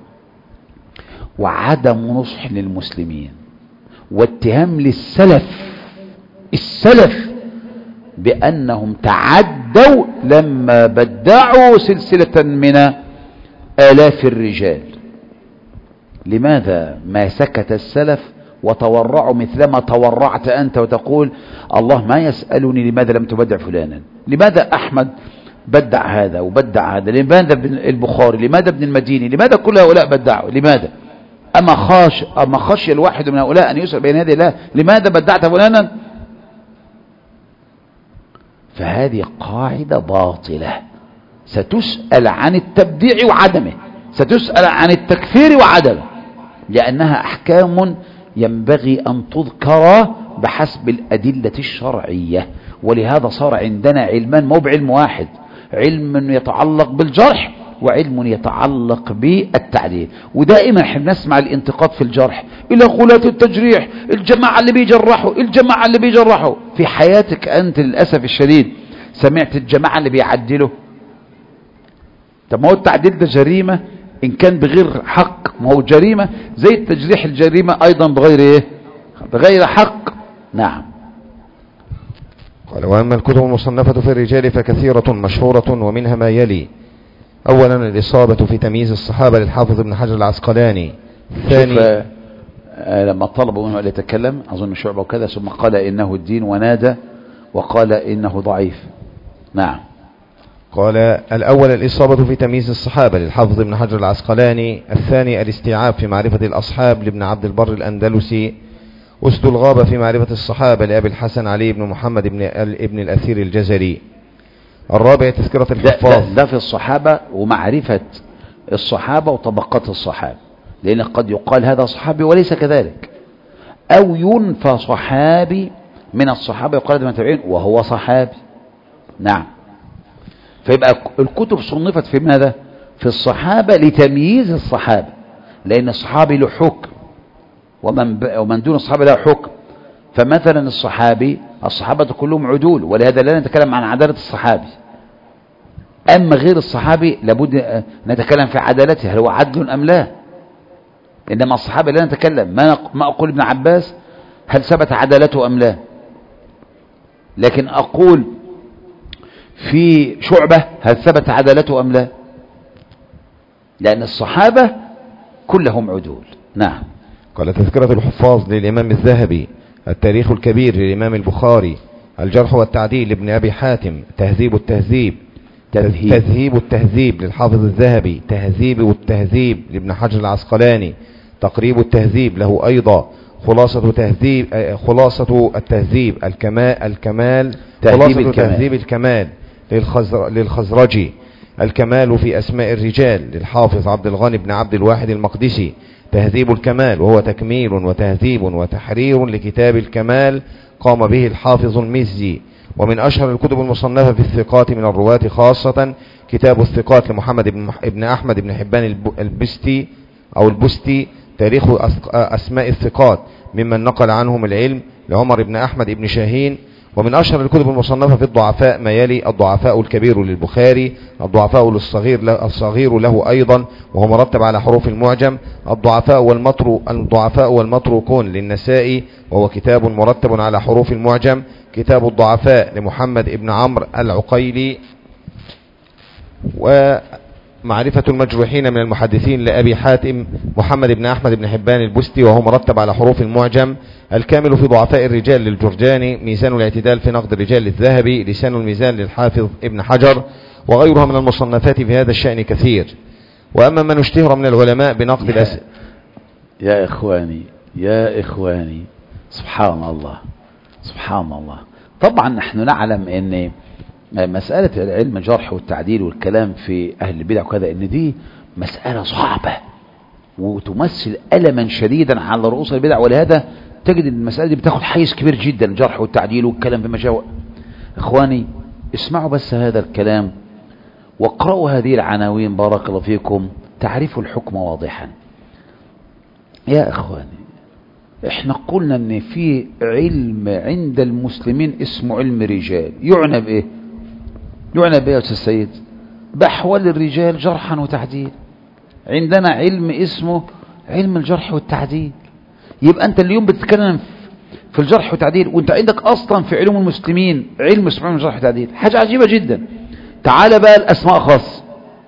وعدم نصح للمسلمين واتهام للسلف السلف بأنهم تعدوا لما بدعوا سلسلة من آلاف الرجال لماذا ما سكت السلف وتورعوا مثلما تورعت أنت وتقول الله ما يسألني لماذا لم تبدع فلانا لماذا أحمد بدع هذا وبدع هذا لماذا ابن البخاري لماذا ابن المديني لماذا كل هؤلاء بدعوا لماذا أما خاش أما خشي الواحد من هؤلاء أن يسأل بين هذه الله لماذا بدعت فلانا فهذه قاعدة باطلة ستسأل عن التبديع وعدمه ستسأل عن التكفير وعدمه لأنها أحكام ينبغي أن تذكر بحسب الأدلة الشرعية ولهذا صار عندنا علمان مو بعلم واحد علم يتعلق بالجرح وعلم يتعلق بالتعديل ودائما احنا نسمع الانتقاد في الجرح الى غلاة التجريح الجماعة اللي بيجرحوا الجماعة اللي بيجرحوا في حياتك انت للأسف الشديد سمعت الجماعة اللي بيعدلوا طب ما هو التعديل ده جريمة ان كان بغير حق ما هو جريمة زي التجريح الجريمة ايضا بغير ايه بغير حق نعم قال وأما الكتب المصنفة في الرجال فكثيرة مشهورة ومنها ما يلي أولا الإصابة في تمييز الصحابة للحافظ ابن حجر العسقلاني شوف ثاني آه، لما طلبوا منه أن يتكلم أظن شعبة وكذا ثم قال إنه الدين ونادى وقال إنه ضعيف نعم قال الأول الإصابة في تمييز الصحابة للحافظ ابن حجر العسقلاني الثاني الاستيعاب في معرفة الأصحاب لابن عبد البر الأندلسي أسد الغابة في معرفة الصحابة لأبي الحسن علي بن محمد بن ابن الأثير الجزري الرابع تذكرة ده, الحفاظ ده, ده في الصحابة ومعرفة الصحابة وطبقات الصحابة لأن قد يقال هذا صحابي وليس كذلك أو ينفى صحابي من الصحابة يقال هذا من التابعين وهو صحابي نعم فيبقى الكتب صنفت في ماذا في الصحابة لتمييز الصحابة لأن الصحابي له حكم ومن, ب... ومن دون الصحابة له حكم فمثلا الصحابي الصحابة كلهم عدول ولهذا لا نتكلم عن عدالة الصحابي أما غير الصحابي لابد أن نتكلم في عدالته هل هو عدل أم لا إنما الصحابة لا نتكلم ما, نق... ما أقول ابن عباس هل ثبت عدالته أم لا لكن أقول في شعبة هل ثبت عدالته أم لا لأن الصحابة كلهم عدول نعم قال تذكرة الحفاظ للإمام الذهبي التاريخ الكبير للإمام البخاري الجرح والتعديل لابن أبي حاتم تهذيب التهذيب تذهيب. تذهيب التهذيب للحافظ الذهبي تهذيب والتهذيب لابن حجر العسقلاني تقريب التهذيب له أيضا خلاصة تهذيب آه، خلاصة التهذيب الكمال الكمال تهذيب خلاصة الكمال. تهذيب الكمال للخزر للخزرجي الكمال في أسماء الرجال للحافظ عبد الغني بن عبد الواحد المقدسي تهذيب الكمال وهو تكميل وتهذيب وتحرير لكتاب الكمال قام به الحافظ المزي ومن أشهر الكتب المصنفة في الثقات من الرواة خاصة كتاب الثقات لمحمد بن, مح- بن أحمد بن حبان الب- البستي أو البستي تاريخ أس- أسماء الثقات ممن نقل عنهم العلم لعمر بن أحمد بن شاهين ومن أشهر الكتب المصنفة في الضعفاء ما يلي الضعفاء الكبير للبخاري الضعفاء للصغير له الصغير له أيضا وهو مرتب على حروف المعجم الضعفاء والمترو الضعفاء والمتروكون للنسائي وهو كتاب مرتب على حروف المعجم كتاب الضعفاء لمحمد ابن عمرو العقيلي ومعرفة المجروحين من المحدثين لأبي حاتم محمد بن أحمد بن حبان البستي وهو مرتب على حروف المعجم الكامل في ضعفاء الرجال للجرجاني ميزان الاعتدال في نقد الرجال للذهبي لسان الميزان للحافظ ابن حجر وغيرها من المصنفات في هذا الشأن كثير وأما من اشتهر من العلماء بنقد الأس... يا إخواني يا إخواني سبحان الله سبحان الله طبعا نحن نعلم أن مسألة العلم الجرح والتعديل والكلام في أهل البدع وكذا أن دي مسألة صعبة وتمثل ألما شديدا على رؤوس البدع ولهذا تجد أن المسألة دي بتاخد حيز كبير جدا الجرح والتعديل والكلام في مشاوئ إخواني اسمعوا بس هذا الكلام واقرأوا هذه العناوين بارك الله فيكم تعريف الحكم واضحا يا اخواني احنا قلنا ان في علم عند المسلمين اسمه علم رجال يعنى بايه يعنى بايه يا استاذ سيد باحوال الرجال جرحا وتعديل عندنا علم اسمه علم الجرح والتعديل يبقى انت اليوم بتتكلم في الجرح والتعديل وانت عندك اصلا في علوم المسلمين علم اسمه علم الجرح والتعديل حاجه عجيبه جدا تعال بقى الاسماء خاص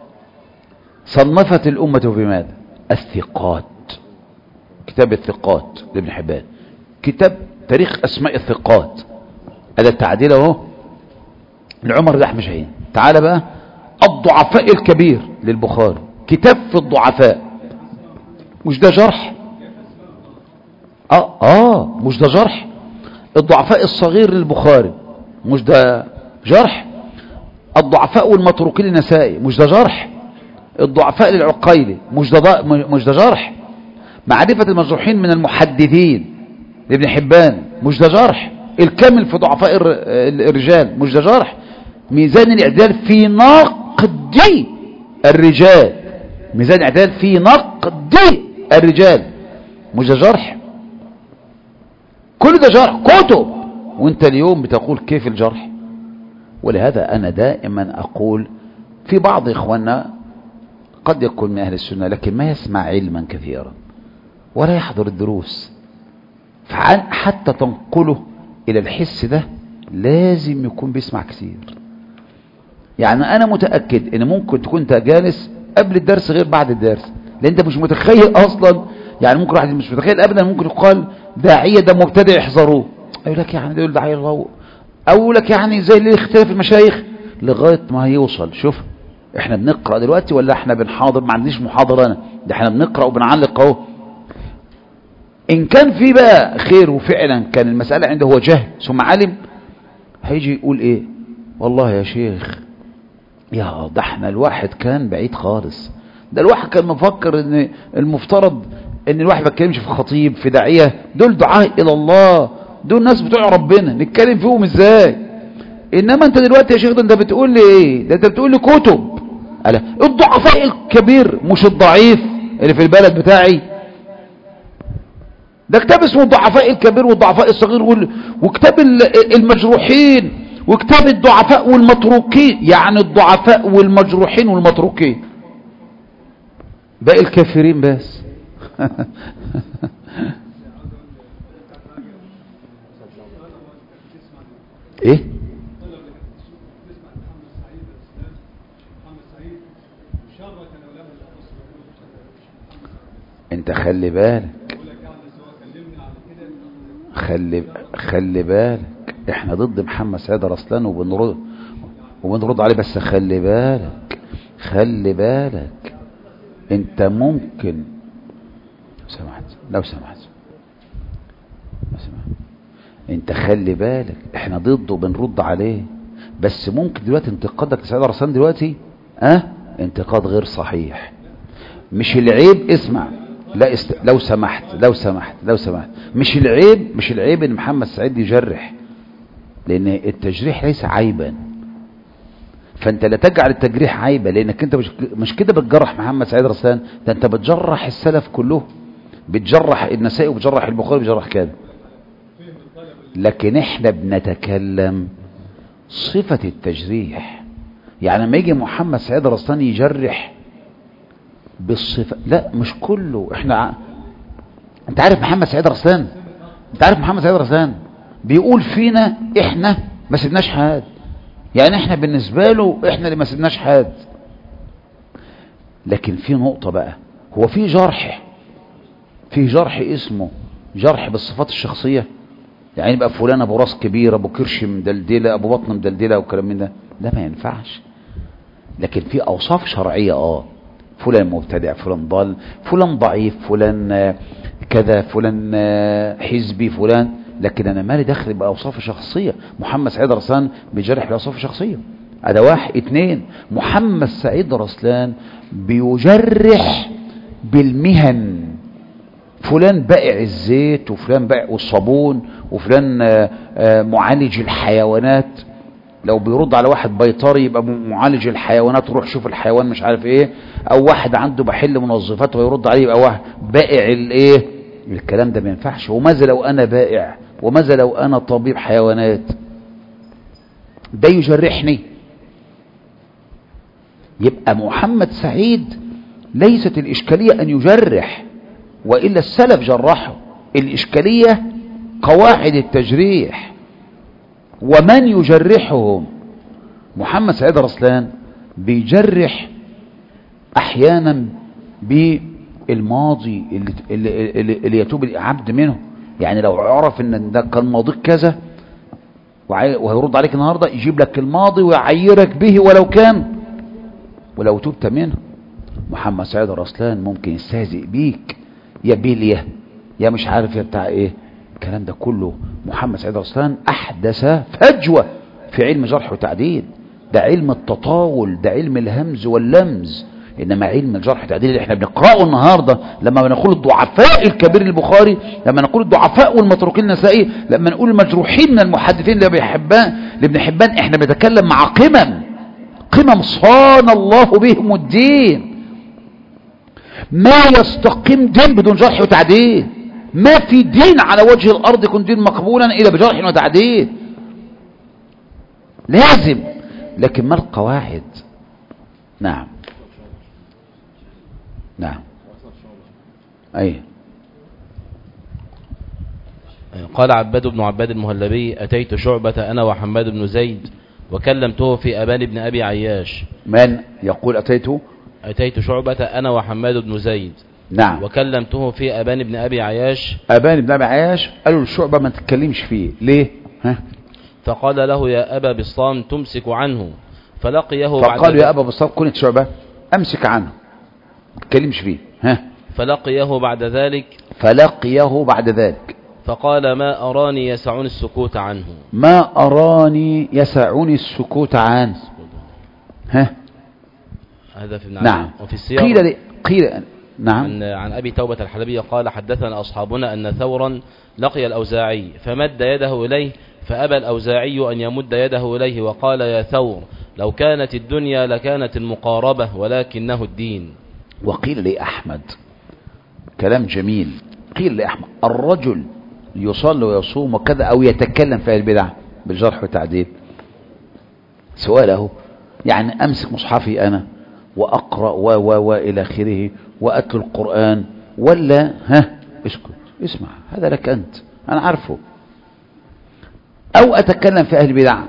صنفت الامه بماذا الثقات كتاب الثقات لابن حبان كتاب تاريخ اسماء الثقات هذا التعديل اهو لعمر بن احمد شاهين تعال بقى الضعفاء الكبير للبخاري كتاب في الضعفاء مش ده جرح اه اه مش ده جرح الضعفاء الصغير للبخاري مش ده جرح الضعفاء والمتروكين للنسائي مش ده جرح الضعفاء للعقيلي مش ده مش ده جرح معرفة المجروحين من المحدثين لابن حبان مش ده جرح الكامل في ضعفاء الرجال مش ده جرح ميزان الاعتدال في نقد الرجال ميزان الاعتدال في نقد الرجال مش ده جرح كل ده جرح كتب وانت اليوم بتقول كيف الجرح ولهذا انا دائما اقول في بعض اخواننا قد يكون من اهل السنة لكن ما يسمع علما كثيرا ولا يحضر الدروس حتى تنقله الى الحس ده لازم يكون بيسمع كثير يعني انا متأكد ان ممكن تكون انت جالس قبل الدرس غير بعد الدرس لان انت مش متخيل اصلا يعني ممكن واحد مش متخيل ابدا ممكن يقال داعية ده مبتدع يحذروه اقول لك يعني دول داعية الله اقول لك يعني زي اللي اختلاف المشايخ لغاية ما هيوصل شوف احنا بنقرأ دلوقتي ولا احنا بنحاضر ما عنديش محاضرة انا ده احنا بنقرأ وبنعلق اهو ان كان في بقى خير وفعلا كان المسألة عنده هو جهل ثم علم هيجي يقول ايه والله يا شيخ يا ده احنا الواحد كان بعيد خالص ده الواحد كان مفكر ان المفترض ان الواحد ما يتكلمش في خطيب في داعية دول دعاء الى الله دول ناس بتوع ربنا نتكلم فيهم ازاي انما انت دلوقتي يا شيخ ده انت بتقول لي ايه ده انت بتقول لي كتب ألا الضعفاء الكبير مش الضعيف اللي في البلد بتاعي ده كتاب اسمه الضعفاء الكبير والضعفاء الصغير وال... وكتاب المجروحين وكتاب الضعفاء والمتروكين يعني الضعفاء والمجروحين والمتروكين باقي الكافرين بس ايه انت خلي بالك خلي خلي بالك احنا ضد محمد سعيد رسلان وبنرد وبنرد عليه بس خلي بالك خلي بالك انت ممكن سمحت لو سمحت لو سمحت انت خلي بالك احنا ضده وبنرد عليه بس ممكن دلوقتي انتقادك لسعيد رسلان دلوقتي اه انتقاد غير صحيح مش العيب اسمع لا است... لو سمحت لو سمحت لو سمحت مش العيب مش العيب ان محمد سعيد يجرح لان التجريح ليس عيبا فانت لا تجعل التجريح عيبا لانك انت مش, مش كده بتجرح محمد سعيد رسلان ده انت بتجرح السلف كله بتجرح النسائي وبتجرح البخاري وبتجرح كده لكن احنا بنتكلم صفة التجريح يعني لما يجي محمد سعيد رسلان يجرح بالصفة لا مش كله احنا ع... انت عارف محمد سعيد رسلان انت عارف محمد سعيد رسلان بيقول فينا احنا ما سيبناش حد يعني احنا بالنسبة له احنا اللي ما سيبناش حد لكن في نقطة بقى هو في جرح في جرح اسمه جرح بالصفات الشخصية يعني يبقى فلان ابو راس كبير ابو كرش مدلدلة ابو بطن مدلدلة وكلام من ده ده ما ينفعش لكن في اوصاف شرعية اه فلان مبتدع فلان ضال فلان ضعيف فلان كذا فلان حزبي فلان لكن انا مالي دخل باوصاف شخصيه محمد سعيد رسلان بيجرح باوصاف شخصيه هذا واحد اتنين محمد سعيد رسلان بيجرح بالمهن فلان بائع الزيت وفلان بائع الصابون وفلان معالج الحيوانات لو بيرد على واحد بيطري يبقى م- معالج الحيوانات روح شوف الحيوان مش عارف ايه او واحد عنده بحل منظفات ويرد عليه يبقى واحد بائع الايه الكلام ده ما ينفعش وماذا لو انا بائع وماذا لو انا طبيب حيوانات ده يجرحني يبقى محمد سعيد ليست الإشكالية أن يجرح وإلا السلف جرحه الإشكالية قواعد التجريح ومن يجرحهم محمد سعيد رسلان بيجرح أحيانا بالماضي اللي, اللي, اللي, اللي يتوب العبد منه يعني لو عرف ان ده كان ماضيك كذا وعي- وهيرد عليك النهارده يجيب لك الماضي ويعيرك به ولو كان ولو تبت منه محمد سعيد رسلان ممكن يستهزئ بيك يا بيليا يا مش عارف يا بتاع ايه الكلام ده كله محمد سعيد رسلان احدث فجوة في علم جرح وتعديل ده علم التطاول ده علم الهمز واللمز انما علم الجرح والتعديل اللي احنا بنقراه النهارده لما بنقول الضعفاء الكبير البخاري لما نقول الضعفاء والمتروكين النسائي لما نقول المجروحين من المحدثين اللي بيحبان لابن حبان احنا بنتكلم مع قمم قمم صان الله بهم الدين ما يستقيم دين بدون جرح وتعديل ما في دين على وجه الأرض يكون دين مقبولا إلا بجرح وتعديل لازم لكن ما القواعد نعم نعم أي قال عباد بن عباد المهلبي أتيت شعبة أنا وحماد بن زيد وكلمته في أبان بن أبي عياش من يقول أتيته أتيت شعبة أنا وحماد بن زيد نعم وكلمته في أبان بن أبي عياش أبان بن أبي عياش قالوا للشعبة ما تتكلمش فيه ليه ها فقال له يا أبا بسطام تمسك عنه فلقيه بعد فقالوا يا أبا بسطام كنت شعبة أمسك عنه ما تتكلمش فيه ها فلقيه بعد ذلك فلقيه بعد ذلك فقال ما أراني يسعني السكوت عنه ما أراني يسعني السكوت عنه ها هذا في نعم وفي السياق قيل لي قيل نعم عن, عن أبي توبة الحلبي قال حدثنا أصحابنا أن ثورا لقي الأوزاعي فمد يده إليه فأبى الأوزاعي أن يمد يده إليه وقال يا ثور لو كانت الدنيا لكانت المقاربة ولكنه الدين وقيل لأحمد كلام جميل قيل لأحمد الرجل يصلي ويصوم وكذا أو يتكلم في البدع بالجرح والتعديل سؤاله يعني أمسك مصحفي أنا وأقرأ و و و إلى آخره وأتلو القرآن ولا ها اسكت اسمع هذا لك أنت أنا عارفه أو أتكلم في أهل البدع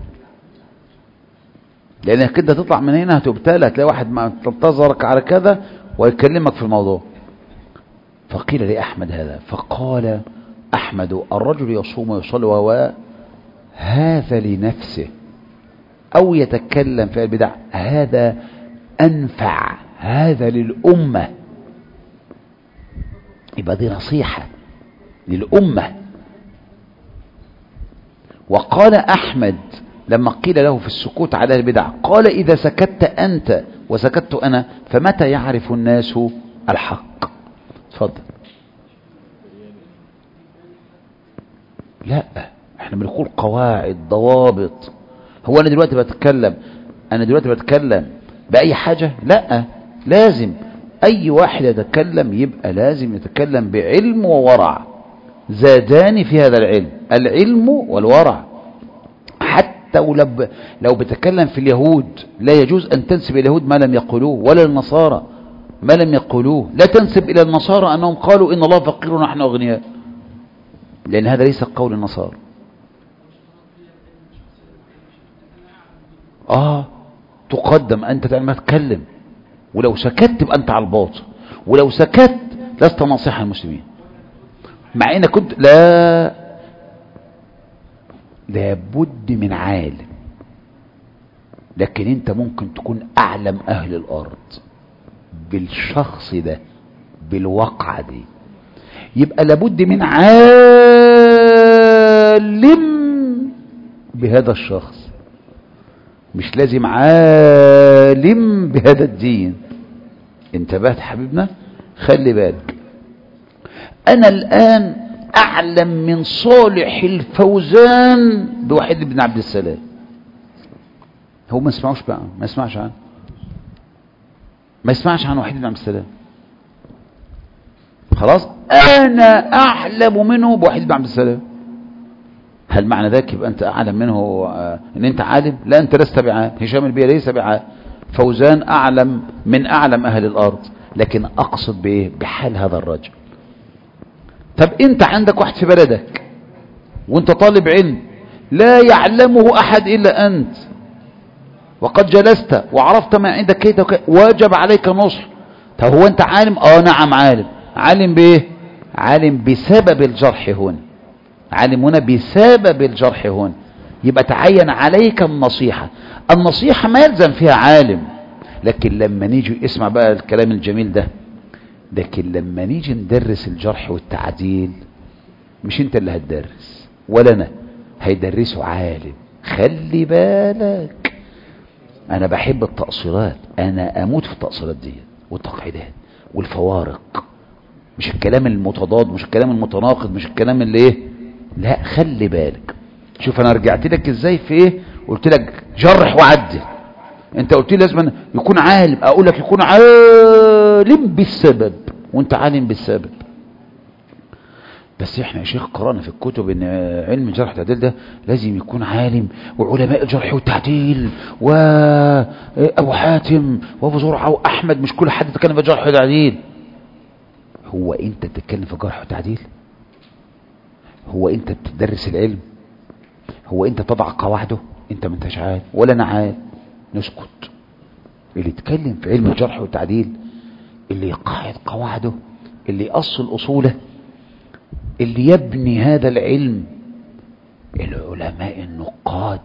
لأنك كده تطلع من هنا هتبتلى هتلاقي واحد ما تنتظرك على كذا ويكلمك في الموضوع فقيل لأحمد هذا فقال أحمد الرجل يصوم ويصلي وهو هذا لنفسه أو يتكلم في البدع هذا أنفع هذا للأمة يبقى دي نصيحة للأمة وقال أحمد لما قيل له في السكوت على البدع قال إذا سكت أنت وسكت أنا فمتى يعرف الناس الحق تفضل لا احنا بنقول قواعد ضوابط هو انا دلوقتي بتكلم انا دلوقتي بتكلم باي حاجة لا لازم اي واحد يتكلم يبقى لازم يتكلم بعلم وورع زادان في هذا العلم العلم والورع حتى ولو لو بتكلم في اليهود لا يجوز ان تنسب اليهود ما لم يقولوه ولا النصارى ما لم يقولوه لا تنسب الى النصارى انهم قالوا ان الله فقير ونحن اغنياء لأن هذا ليس قول النصارى آه تقدم أنت ما تتكلم ولو سكت تبقى أنت على الباطل ولو سكت لست ناصحا المسلمين مع إنك كنت لا لابد من عالم لكن أنت ممكن تكون أعلم أهل الأرض بالشخص ده بالواقعة دي يبقى لابد من عالم بهذا الشخص مش لازم عالم بهذا الدين انتبهت حبيبنا خلي بالك انا الان اعلم من صالح الفوزان بوحيد بن عبد السلام هو ما يسمعوش بقى ما يسمعش عنه ما يسمعش عن وحيد بن عبد السلام خلاص انا اعلم منه بوحيد بن عبد السلام هل معنى ذلك يبقى انت اعلم منه آه، ان انت عالم لا انت لست بعالم هشام البيه ليس بعالم فوزان اعلم من اعلم اهل الارض لكن اقصد بايه بحال هذا الرجل طب انت عندك واحد في بلدك وانت طالب علم لا يعلمه احد الا انت وقد جلست وعرفت ما عندك كيد وكيد واجب عليك نصح طب هو انت عالم اه نعم عالم عالم بايه عالم بسبب الجرح هنا عالم هنا بسبب الجرح هنا يبقى تعين عليك النصيحة النصيحة ما يلزم فيها عالم لكن لما نيجي اسمع بقى الكلام الجميل ده لكن لما نيجي ندرس الجرح والتعديل مش انت اللي هتدرس ولا انا هيدرسه عالم خلي بالك انا بحب التأصيلات انا اموت في التأصيلات دي والتقعيدات والفوارق مش الكلام المتضاد مش الكلام المتناقض مش الكلام اللي ايه لا خلي بالك شوف انا رجعت لك ازاي في ايه قلت لك جرح وعدل انت قلت لي لازم يكون عالم اقول لك يكون عالم بالسبب وانت عالم بالسبب بس احنا يا شيخ قرانا في الكتب ان علم الجرح والتعديل ده لازم يكون عالم وعلماء الجرح والتعديل وابو حاتم وابو زرعه واحمد مش كل حد يتكلم في الجرح والتعديل هو انت بتتكلم في الجرح والتعديل هو انت بتدرس العلم هو انت تضع قواعده انت ما انتش عارف ولا انا عارف نسكت اللي يتكلم في علم الجرح والتعديل اللي يقاعد قواعده اللي يأصل أصوله اللي يبني هذا العلم العلماء النقاد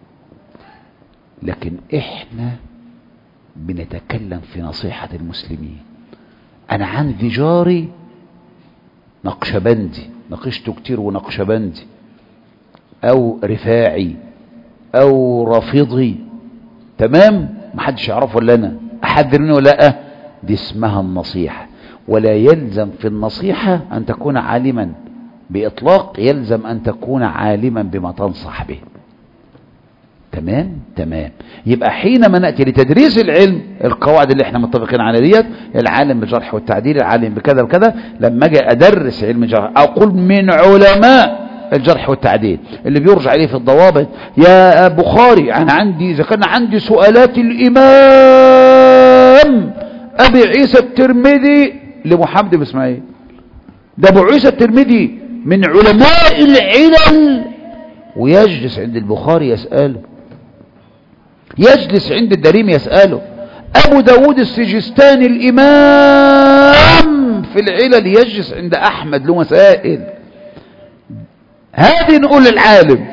لكن احنا بنتكلم في نصيحة المسلمين انا عندي جاري نقشبندي ناقشته كتير ونقشبندي او رفاعي او رافضي تمام محدش يعرفه ولا انا احذرني ولا لا دي اسمها النصيحة ولا يلزم في النصيحة ان تكون عالما باطلاق يلزم ان تكون عالما بما تنصح به تمام تمام يبقى حينما نأتي لتدريس العلم القواعد اللي احنا متفقين على ديت العالم بالجرح والتعديل العالم بكذا وكذا لما اجي ادرس علم الجرح اقول من علماء الجرح والتعديل اللي بيرجع عليه في الضوابط يا بخاري انا عندي اذا كان عندي سؤالات الامام ابي عيسى الترمذي لمحمد بن اسماعيل ده ابو عيسى الترمذي من علماء العلل ويجلس عند البخاري يسأله يجلس عند الدريم يسأله أبو داود السجستاني الإمام في العلل يجلس عند أحمد له مسائل هذه نقول للعالم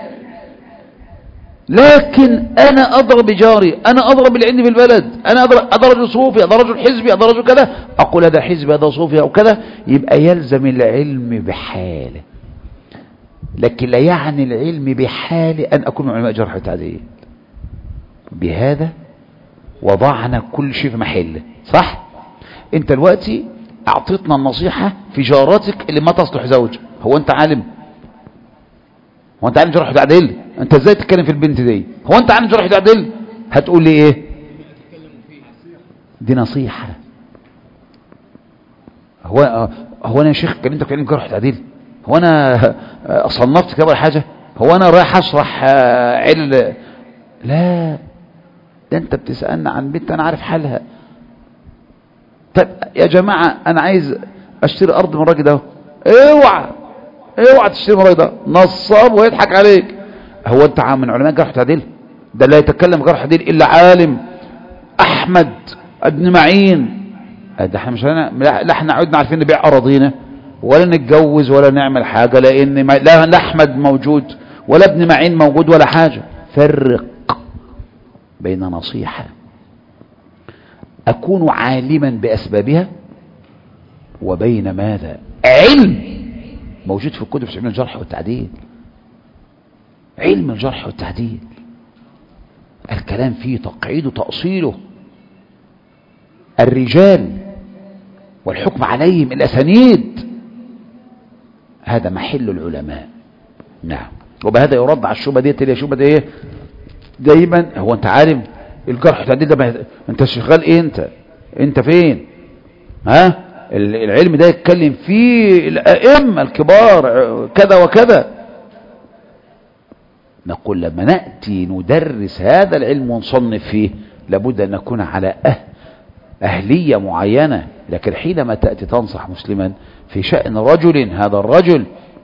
لكن أنا أضرب جاري أنا أضرب اللي عندي في البلد أنا أضرب, أضرب صوفي أضرب حزبي أضرب كذا أقول هذا حزبي هذا صوفي أو كذا يبقى يلزم العلم بحاله لكن لا يعني العلم بحال أن أكون من علماء جرح التعديل بهذا وضعنا كل شيء في محله صح انت دلوقتي اعطيتنا النصيحة في جارتك اللي ما تصلح زوج هو انت عالم هو انت عالم جرح التعديل انت ازاي تتكلم في البنت دي هو انت عالم جرح التعديل هتقول لي ايه دي نصيحة هو هو انا يا شيخ كلمتك في علم جرح التعديل هو انا صنفت كده ولا حاجة هو انا رايح اشرح علل لا ده انت بتسألنا عن بنت انا عارف حالها طيب يا جماعة انا عايز اشتري ارض من الراجل ده اوعى اوعى تشتري من الراجل ده نصاب ويضحك عليك هو انت من علماء جرح تعديل ده لا يتكلم جرح تعديل الا عالم احمد ابن معين ده احنا مش هنا لا احنا عدنا عارفين نبيع اراضينا ولا نتجوز ولا نعمل حاجة لان ما لا, لا احمد موجود ولا ابن معين موجود ولا حاجة فرق بين نصيحة أكون عالما بأسبابها وبين ماذا علم موجود في الكتب في علم الجرح والتعديل علم الجرح والتعديل الكلام فيه تقعيده تأصيله الرجال والحكم عليهم الأسانيد هذا محل العلماء نعم وبهذا يرد على الشبهة ديت اللي هي شبهة ايه دايما هو انت عارف الجرح والتعديل ده ما- انت شغال ايه انت انت فين ها ال- العلم ده يتكلم فيه الائمه الكبار ع- كذا وكذا نقول لما ناتي ندرس هذا العلم ونصنف فيه لابد ان نكون على أه أهلية معينة لكن حينما تأتي تنصح مسلما في شأن رجل هذا الرجل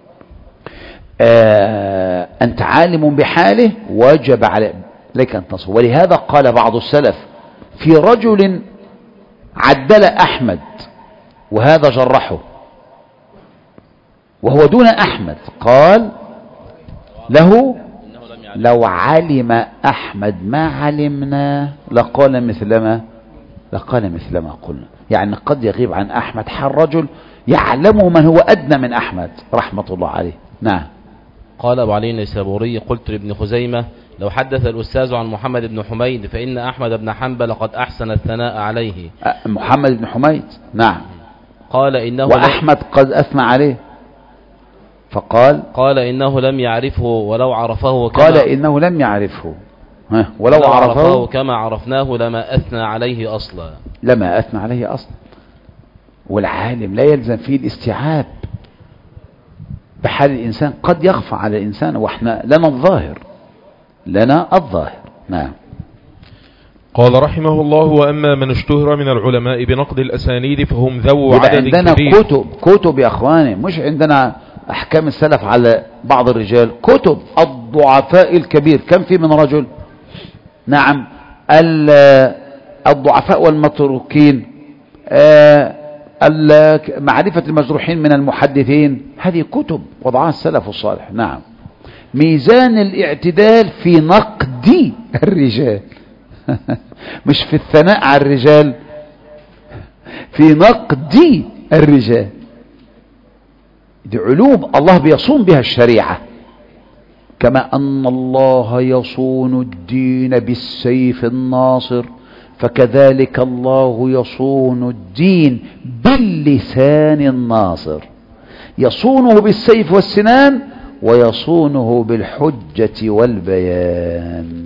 آه أنت عالم بحاله وجب عليك أن تنصح ولهذا قال بعض السلف في رجل عدل أحمد وهذا جرحه وهو دون أحمد قال له لو علم أحمد ما علمنا لقال مثل ما لقال مثل ما قلنا يعني قد يغيب عن أحمد حال رجل يعلمه من هو أدنى من أحمد رحمة الله عليه نعم قال أبو علي النيسابوري قلت لابن خزيمة لو حدث الأستاذ عن محمد بن حميد فإن أحمد بن حنبل قد أحسن الثناء عليه أه، محمد بن حميد نعم قال إنه لم- وأحمد قد أثنى عليه فقال قال إنه لم يعرفه ولو عرفه كما قال إنه لم يعرفه ها ولو ولو عرفه كما عرفناه لما أثنى عليه أصلا لما أثنى عليه أصلا والعالم لا يلزم فيه الاستيعاب بحال الإنسان قد يخفى على الإنسان وإحنا لنا الظاهر لنا الظاهر نعم قال رحمه الله وأما من اشتهر من العلماء بنقد الأسانيد فهم ذو يبقى عدد عندنا كبير كتب كتب يا اخواني مش عندنا احكام السلف على بعض الرجال كتب الضعفاء الكبير كم في من رجل نعم ال- الضعفاء والمتروكين آه، ال- معرفة المجروحين من المحدثين هذه كتب وضعها السلف الصالح نعم ميزان الاعتدال في نقد الرجال مش في الثناء على الرجال في نقد الرجال دي علوم الله بيصون بها الشريعة كما أن الله يصون الدين بالسيف الناصر فكذلك الله يصون الدين باللسان الناصر يصونه بالسيف والسنان ويصونه بالحجة والبيان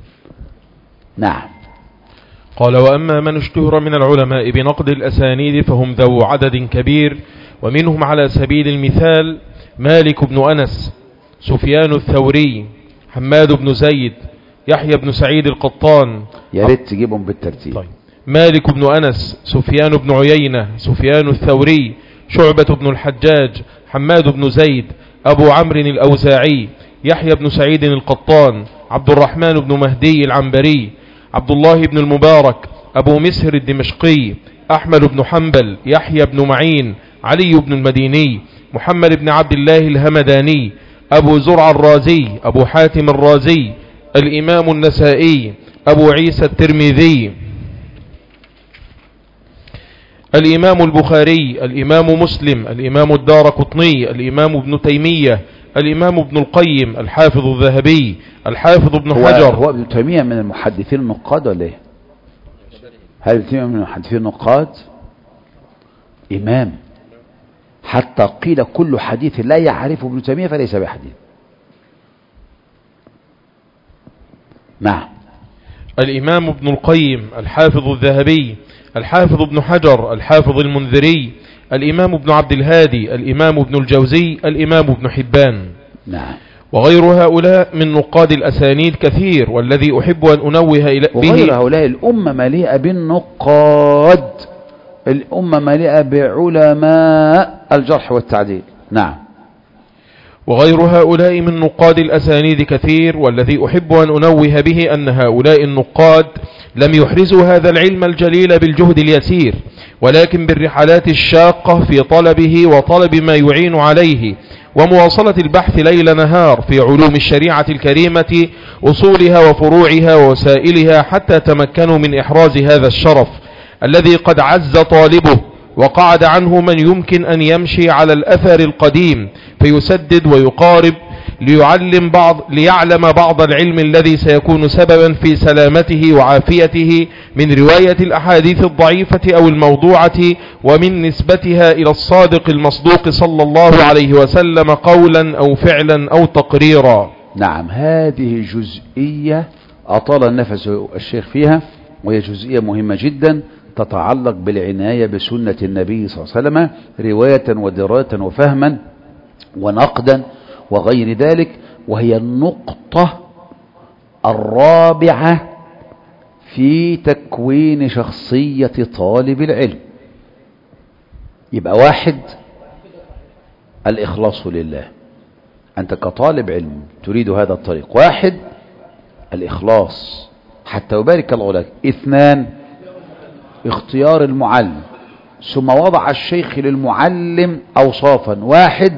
نعم قال وأما من اشتهر من العلماء بنقد الأسانيد فهم ذو عدد كبير ومنهم على سبيل المثال مالك بن أنس سفيان الثوري حماد بن زيد يحيى بن سعيد القطان يا ريت تجيبهم بالترتيب طيب مالك بن أنس سفيان بن عيينة سفيان الثوري شعبة بن الحجاج حماد بن زيد أبو عمرو الأوزاعي يحيى بن سعيد القطان عبد الرحمن بن مهدي العنبري عبد الله بن المبارك أبو مسهر الدمشقي أحمد بن حنبل يحيى بن معين علي بن المديني محمد بن عبد الله الهمداني أبو زرع الرازي أبو حاتم الرازي الإمام النسائي أبو عيسى الترمذي الإمام البخاري الإمام مسلم الإمام الدار قطني الإمام ابن تيمية الإمام ابن القيم الحافظ الذهبي الحافظ ابن هو, حجر هو ابن تيمية من المحدثين النقاد ولا ايه هل ابن تيمية من المحدثين النقاد إمام حتى قيل كل حديث لا يعرفه ابن تيمية فليس بحديث نعم الإمام ابن القيم الحافظ الذهبي الحافظ ابن حجر الحافظ المنذري الإمام ابن عبد الهادي الإمام ابن الجوزي الإمام ابن حبان نعم وغير هؤلاء من نقاد الأسانيد كثير والذي أحب أن أنوه إلى وغير به هؤلاء الأمة مليئة بالنقاد الأمة مليئة بعلماء الجرح والتعديل نعم وغير هؤلاء من نقاد الأسانيد كثير والذي أحب أن أنوه به أن هؤلاء النقاد لم يحرزوا هذا العلم الجليل بالجهد اليسير ولكن بالرحلات الشاقة في طلبه وطلب ما يعين عليه ومواصلة البحث ليل نهار في علوم الشريعة الكريمة أصولها وفروعها ووسائلها حتى تمكنوا من إحراز هذا الشرف الذي قد عز طالبه وقعد عنه من يمكن أن يمشي على الأثر القديم فيسدد ويقارب ليعلم بعض ليعلم بعض العلم الذي سيكون سببا في سلامته وعافيته من رواية الأحاديث الضعيفة أو الموضوعة ومن نسبتها إلى الصادق المصدوق صلى الله عليه وسلم قولا أو فعلا أو تقريرا نعم هذه جزئية أطال النفس الشيخ فيها وهي جزئية مهمة جدا تتعلق بالعناية بسنة النبي صلى الله عليه وسلم رواية ودراية وفهما ونقدا وغير ذلك وهي النقطة الرابعة في تكوين شخصية طالب العلم يبقى واحد الإخلاص لله أنت كطالب علم تريد هذا الطريق واحد الإخلاص حتى يبارك الله لك اثنان اختيار المعلم ثم وضع الشيخ للمعلم أوصافا واحد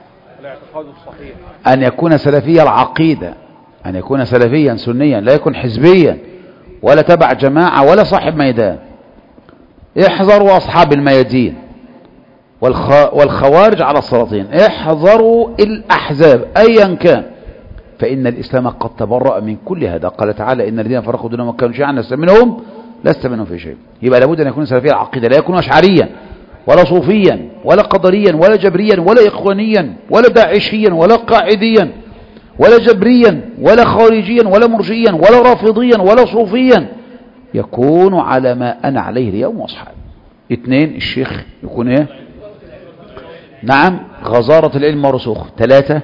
أن يكون سلفي العقيدة أن يكون سلفيا سنيا لا يكون حزبيا ولا تبع جماعة ولا صاحب ميدان احذروا أصحاب الميادين والخ... والخوارج على السلاطين احذروا الأحزاب أيا كان فإن الإسلام قد تبرأ من كل هذا قال تعالى إن الذين فرقوا دونهم وكانوا شيعا لست منهم لست منهم في شيء يبقى لابد أن يكون سلفي العقيدة لا يكون أشعريا ولا صوفيا ولا قدريا ولا جبريا ولا إخوانيا ولا داعشيا ولا قاعديا ولا جبريا ولا خارجيا ولا مرجيا ولا رافضيا ولا صوفيا يكون على ما أنا عليه اليوم وأصحابي اثنين الشيخ يكون ايه نعم غزارة العلم ورسوخه ثلاثة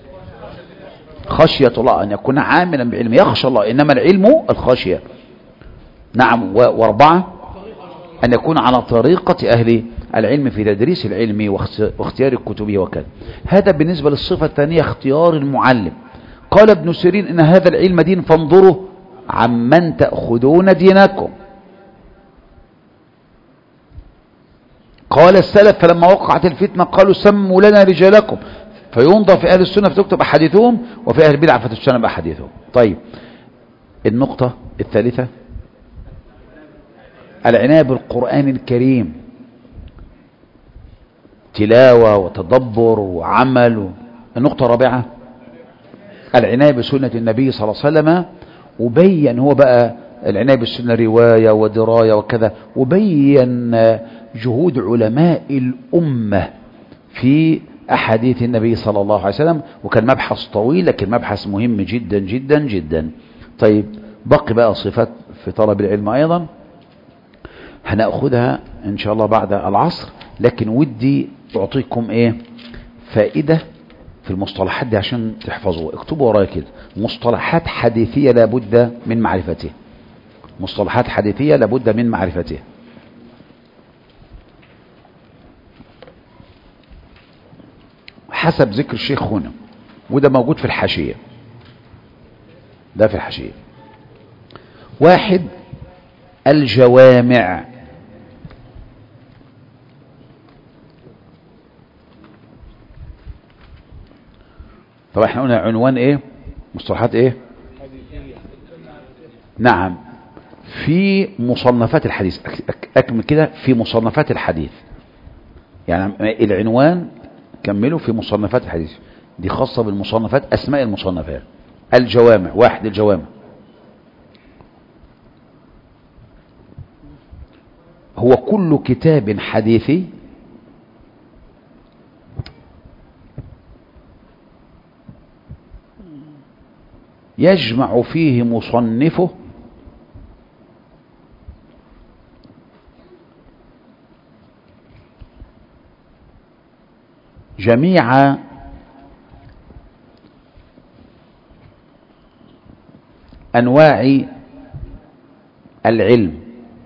خشية الله أن يكون عاملا بعلم يخشى الله إنما العلم الخشية نعم و- واربعة أن يكون على طريقة أهل العلم في تدريس العلم واخت- واختيار الكتب وكذا هذا بالنسبة للصفة الثانية اختيار المعلم قال ابن سيرين إن هذا العلم دين فانظروا عمن تأخذون دينكم قال السلف فلما وقعت الفتنة قالوا سموا لنا رجالكم فينظر في أهل السنة فتكتب أحاديثهم وفي أهل البدع فتجتنب أحاديثهم طيب النقطة الثالثة العناية بالقرآن الكريم تلاوة وتدبر وعمل و... النقطة الرابعة العناية بسنة النبي صلى الله عليه وسلم وبين هو بقى العناية بالسنة رواية ودراية وكذا وبين جهود علماء الأمة في أحاديث النبي صلى الله عليه وسلم وكان مبحث طويل لكن مبحث مهم جدا جدا جدا طيب بقي بقى صفات في طلب العلم أيضا هنأخذها إن شاء الله بعد العصر لكن ودي أعطيكم إيه فائدة في المصطلحات دي عشان تحفظوها اكتبوا ورايا كده مصطلحات حديثية لابد من معرفتها مصطلحات حديثية لابد من معرفتها حسب ذكر الشيخ هنا وده موجود في الحاشية ده في الحاشية واحد الجوامع طبعا احنا قلنا عنوان ايه مصطلحات ايه نعم في مصنفات الحديث أك- أك- اكمل كده في مصنفات الحديث يعني العنوان كملوا في مصنفات الحديث دي خاصة بالمصنفات اسماء المصنفات الجوامع واحد الجوامع هو كل كتاب حديثي يجمع فيه مصنفه جميع انواع العلم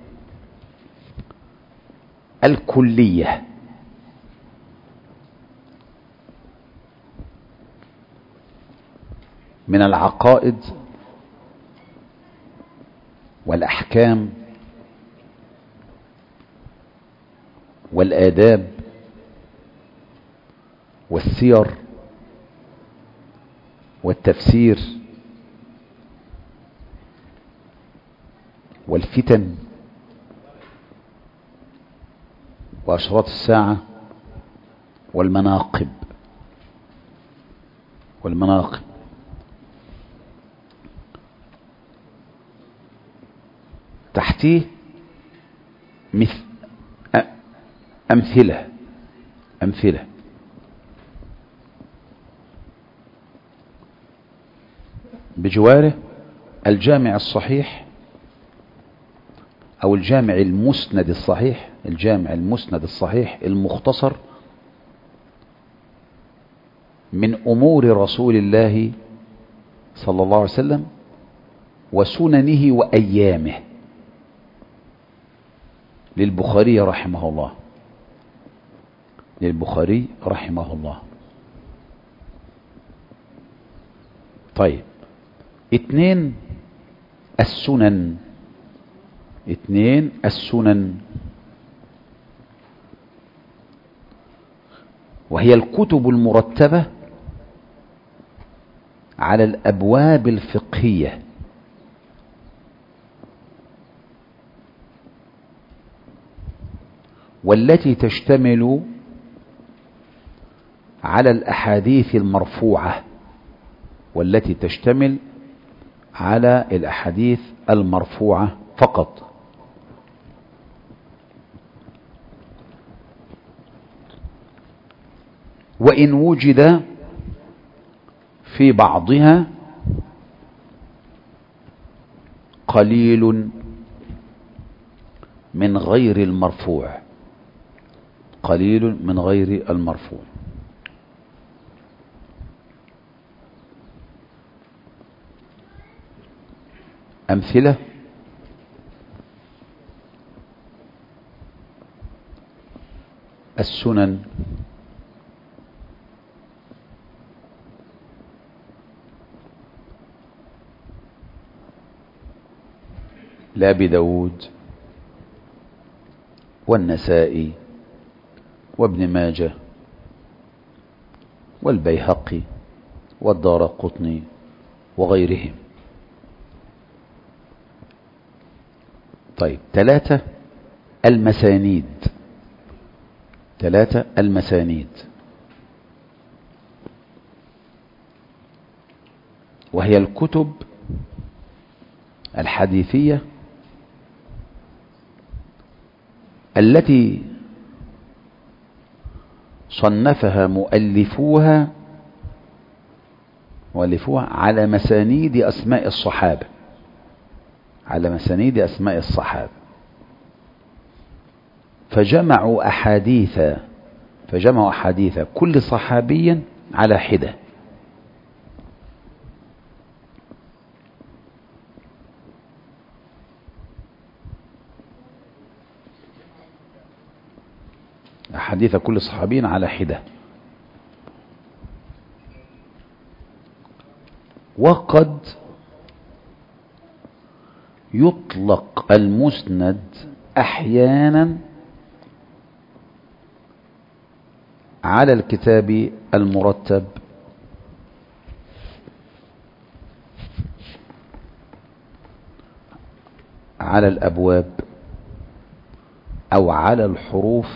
الكليه من العقائد والأحكام والآداب والسير والتفسير والفتن وأشراط الساعة والمناقب والمناقب تحتيه مثل أ- أمثلة أمثلة بجواره الجامع الصحيح أو الجامع المسند الصحيح الجامع المسند الصحيح المختصر من أمور رسول الله صلى الله عليه وسلم وسننه وأيامه للبخاري رحمه الله للبخاري رحمه الله طيب اتنين السنن اتنين السنن وهي الكتب المرتبة على الأبواب الفقهية والتي تشتمل على الأحاديث المرفوعة والتي تشتمل على الأحاديث المرفوعة فقط وإن وجد في بعضها قليل من غير المرفوع قليل من غير المرفوع أمثلة السنن لأبي داود والنسائي وابن ماجه والبيهقي والدار قطني وغيرهم طيب ثلاثة المسانيد ثلاثة المسانيد وهي الكتب الحديثية التي صنفها مؤلفوها مؤلفوها على مسانيد أسماء الصحابة على مسانيد أسماء الصحابة فجمعوا أحاديث فجمعوا أحاديث كل صحابي على حدة أحاديث كل صحابي على حدة وقد يطلق المسند أحيانا على الكتاب المرتب على الأبواب أو على الحروف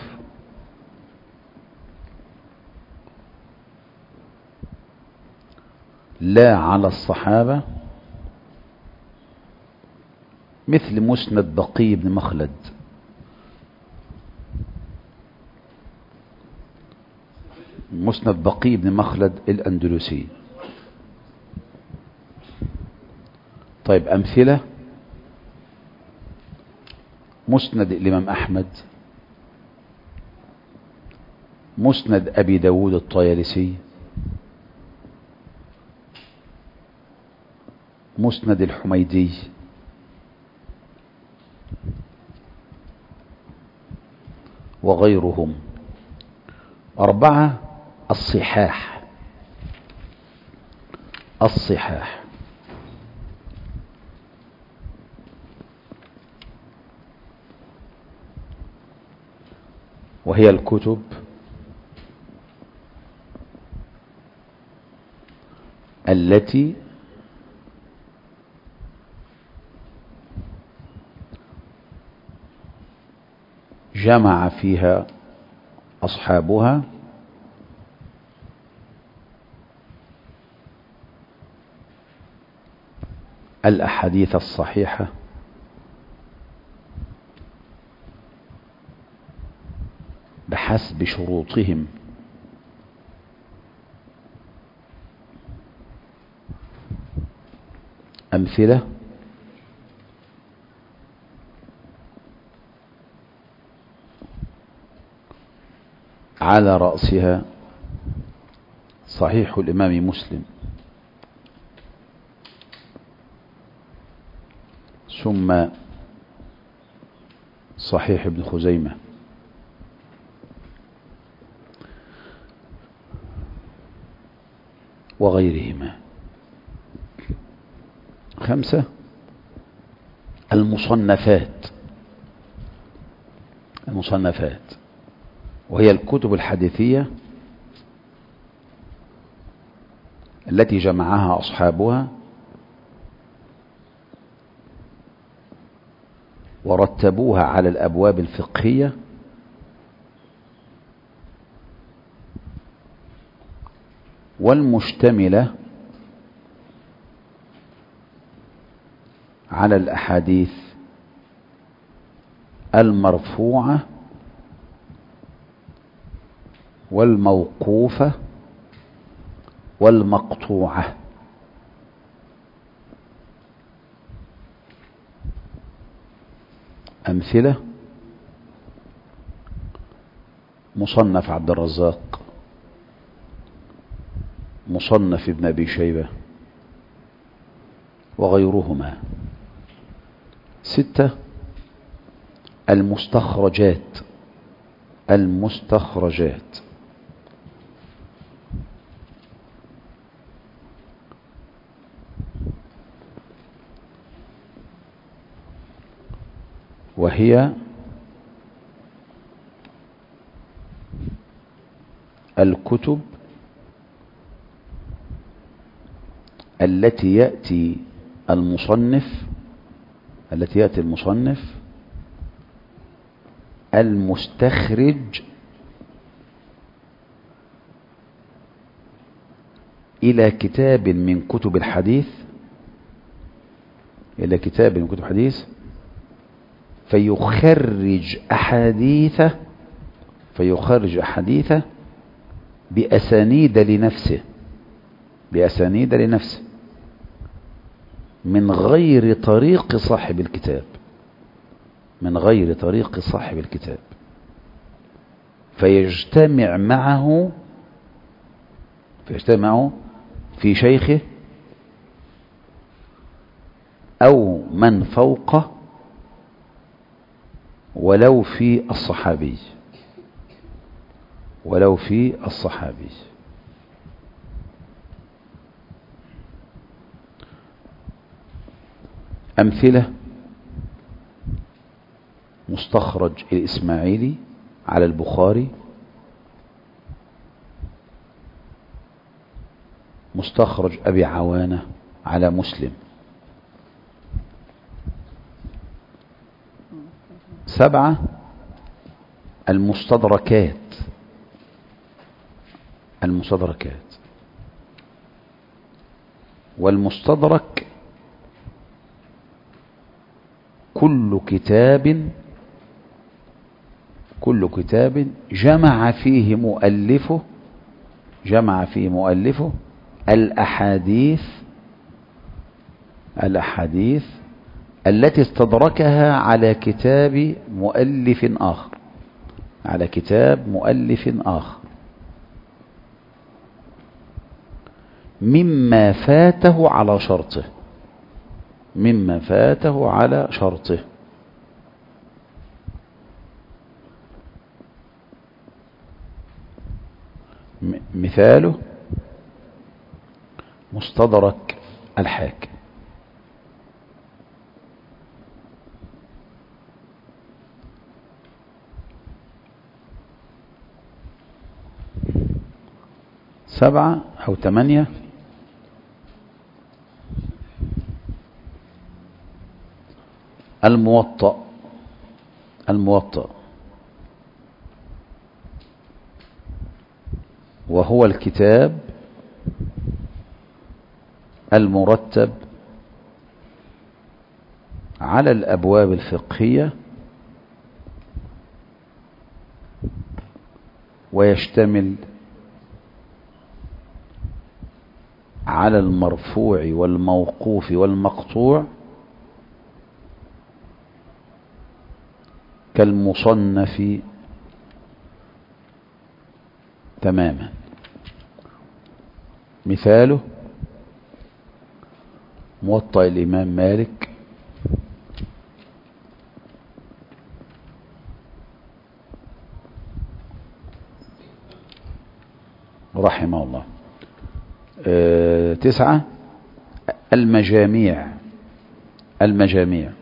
لا على الصحابة مثل مسند بقي بن مخلد مسند بقي بن مخلد الأندلسي طيب أمثلة مسند الإمام أحمد مسند أبي داود الطيالسي مسند الحميدي وغيرهم أربعة الصحاح الصحاح وهي الكتب التي جمع فيها أصحابها الأحاديث الصحيحة بحسب شروطهم أمثلة على رأسها صحيح الإمام مسلم ثم صحيح ابن خزيمة وغيرهما خمسة المصنفات المصنفات وهي الكتب الحديثية التي جمعها أصحابها ورتبوها على الأبواب الفقهية والمشتملة على الأحاديث المرفوعة والموقوفة والمقطوعة أمثلة مصنف عبد الرزاق مصنف ابن أبي شيبة وغيرهما ستة المستخرجات المستخرجات وهي الكتب التي يأتي المصنف التي يأتي المصنف المستخرج إلى كتاب من كتب الحديث إلى كتاب من كتب الحديث فيخرج أحاديثه فيخرج أحاديثه بأسانيد لنفسه بأسانيد لنفسه من غير طريق صاحب الكتاب من غير طريق صاحب الكتاب فيجتمع معه فيجتمع معه في شيخه أو من فوقه ولو في الصحابي ولو في الصحابي أمثلة مستخرج الإسماعيلي على البخاري مستخرج أبي عوانة على مسلم سبعة المستدركات المستدركات والمستدرك كل كتاب كل كتاب جمع فيه مؤلفه جمع فيه مؤلفه الأحاديث الأحاديث التي استدركها على كتاب مؤلف آخر على كتاب مؤلف آخر مما فاته على شرطه مما فاته على شرطه مثاله مستدرك الحاكم سبعة أو ثمانية الموطأ الموطأ وهو الكتاب المرتب على الأبواب الفقهية ويشتمل على المرفوع والموقوف والمقطوع كالمصنف تماما مثاله موطأ الإمام مالك رحمه الله آه، تسعة المجاميع المجاميع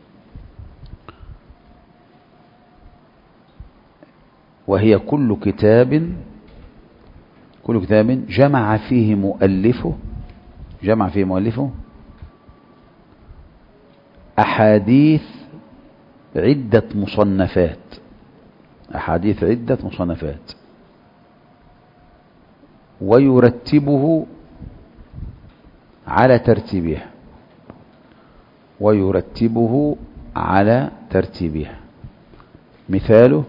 وهي كل كتاب كل كتاب جمع فيه مؤلفه جمع فيه مؤلفه أحاديث عدة مصنفات أحاديث عدة مصنفات ويرتبه على ترتيبها ويرتبه على ترتيبها مثاله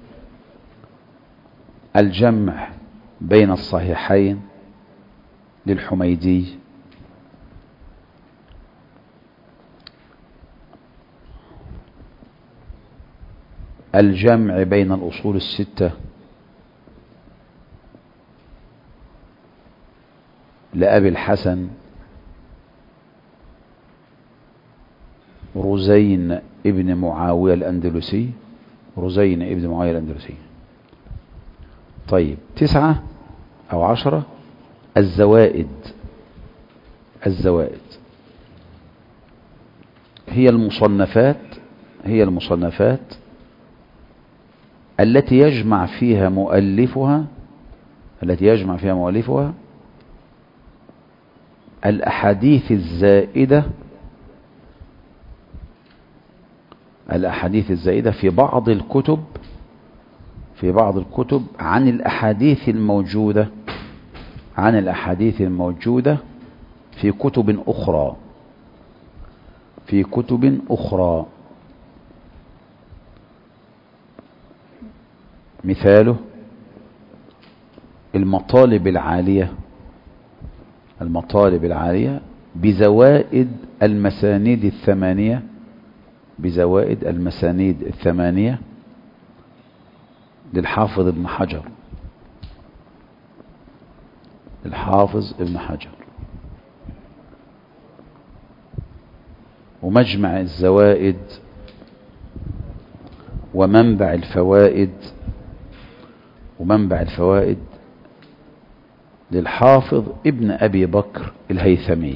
الجمع بين الصحيحين للحميدي الجمع بين الأصول الستة لأبي الحسن رزين ابن معاوية الأندلسي رزين ابن معاوية الأندلسي طيب تسعة أو عشرة الزوائد الزوائد هي المصنفات هي المصنفات التي يجمع فيها مؤلفها التي يجمع فيها مؤلفها الأحاديث الزائدة الأحاديث الزائدة في بعض الكتب في بعض الكتب عن الأحاديث الموجودة عن الأحاديث الموجودة في كتب أخرى في كتب أخرى مثاله المطالب العالية المطالب العالية بزوائد المسانيد الثمانية بزوائد المسانيد الثمانية للحافظ ابن حجر الحافظ ابن حجر ومجمع الزوائد ومنبع الفوائد ومنبع الفوائد للحافظ ابن أبي بكر الهيثمي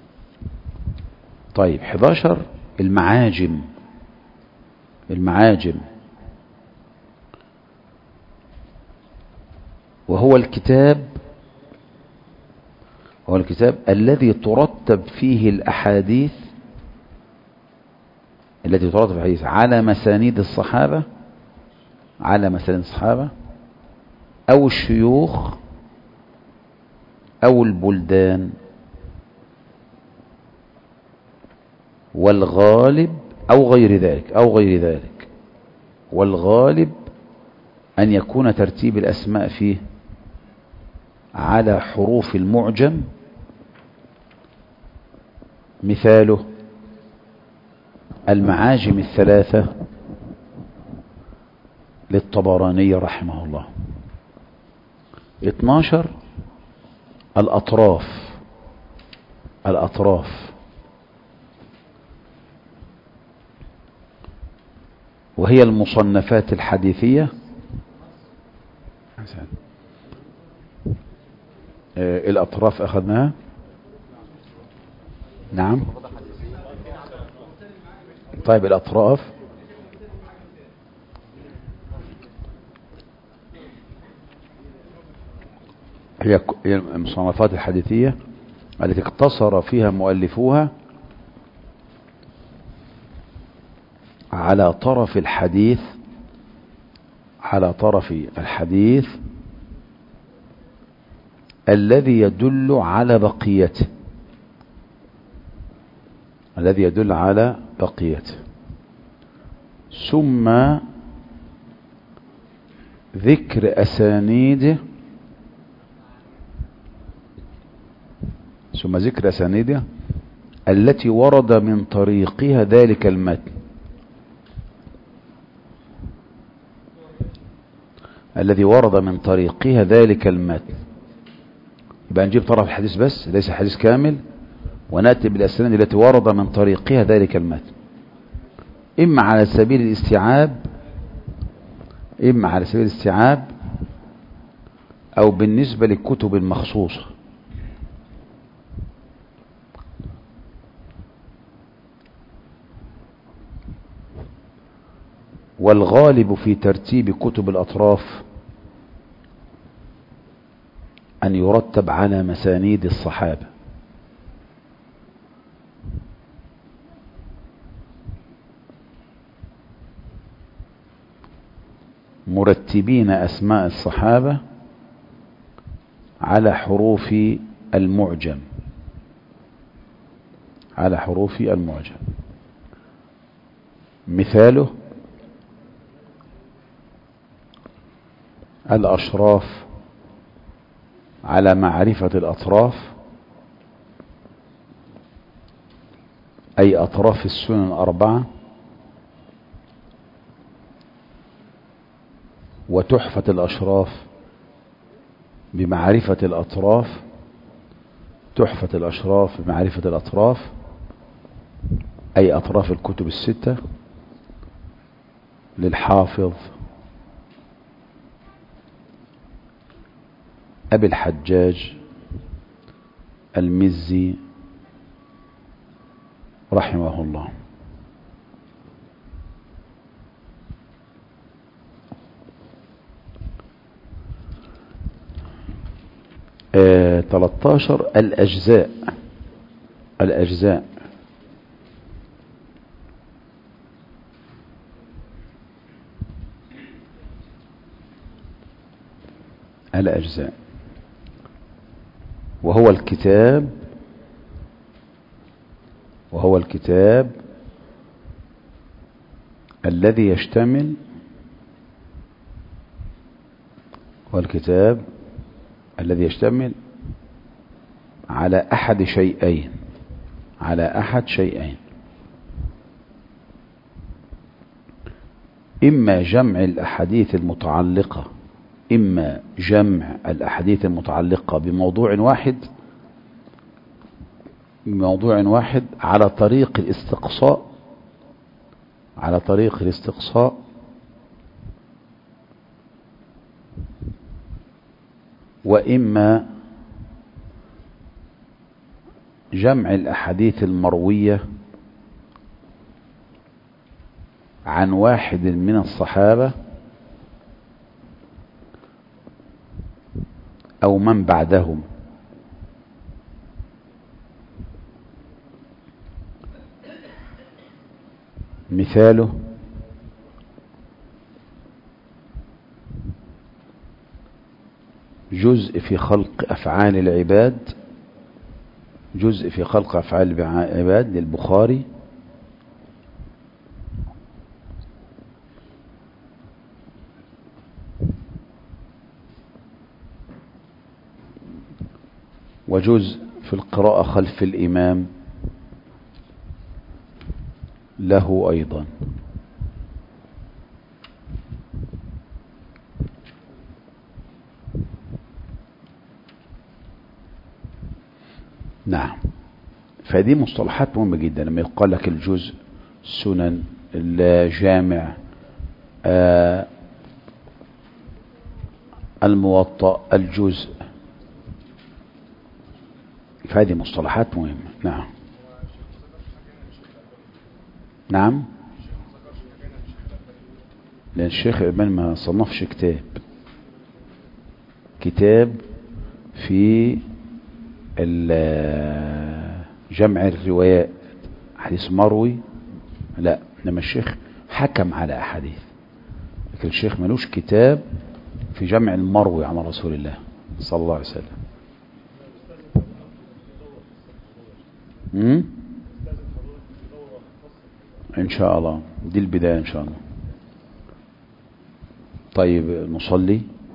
طيب 11 المعاجم المعاجم وهو الكتاب هو الكتاب الذي ترتب فيه الأحاديث التي ترتب الحديث على مسانيد الصحابة على مسانيد الصحابة أو الشيوخ أو البلدان والغالب أو غير ذلك أو غير ذلك والغالب أن يكون ترتيب الأسماء فيه على حروف المعجم مثاله المعاجم الثلاثة للطبراني رحمه الله 12 الأطراف الأطراف وهي المصنفات الحديثية آه، الأطراف أخذناها نعم طيب الأطراف هي ك- هي المصنفات الحديثية التي اقتصر فيها مؤلفوها على طرف الحديث على طرف الحديث الذي يدل على بقيته الذي يدل على بقيته ثم ذكر أسانيده ثم ذكر أسانيده التي ورد من طريقها ذلك المتن الذي ورد من طريقها ذلك المتن يبقى نجيب طرف الحديث بس ليس حديث كامل ونأتي بالأسناد التي ورد من طريقها ذلك المتن إما على سبيل الاستيعاب إما على سبيل الاستيعاب أو بالنسبة للكتب المخصوصة والغالب في ترتيب كتب الأطراف أن يرتب على مسانيد الصحابة مرتبين أسماء الصحابة على حروف المعجم على حروف المعجم مثاله الأشراف على معرفة الأطراف أي أطراف السنن الأربعة وتحفة الأشراف بمعرفة الأطراف تحفة الأشراف بمعرفة الأطراف أي أطراف الكتب الستة للحافظ أبي الحجاج المزي رحمه الله آه 13 الأجزاء الأجزاء الأجزاء وهو الكتاب وهو الكتاب الذي يشتمل هو الكتاب الذي يشتمل على أحد شيئين على أحد شيئين إما جمع الأحاديث المتعلقة إما جمع الأحاديث المتعلقة بموضوع واحد بموضوع واحد على طريق الاستقصاء على طريق الاستقصاء وإما جمع الأحاديث المروية عن واحد من الصحابة أو من بعدهم مثاله جزء في خلق أفعال العباد جزء في خلق أفعال العباد للبخاري وجزء في القراءة خلف الإمام له أيضا نعم فدي مصطلحات مهمة جدا لما يقال لك الجزء السنن الجامع آه الموطأ الجزء فهذه مصطلحات مهمة نعم نعم لأن الشيخ الألباني ما صنفش كتاب كتاب في جمع الروايات حديث مروي لا انما الشيخ حكم على احاديث لكن الشيخ ملوش كتاب في جمع المروي عن رسول الله صلى الله عليه وسلم امم ان شاء الله دي البدايه ان شاء الله طيب نصلي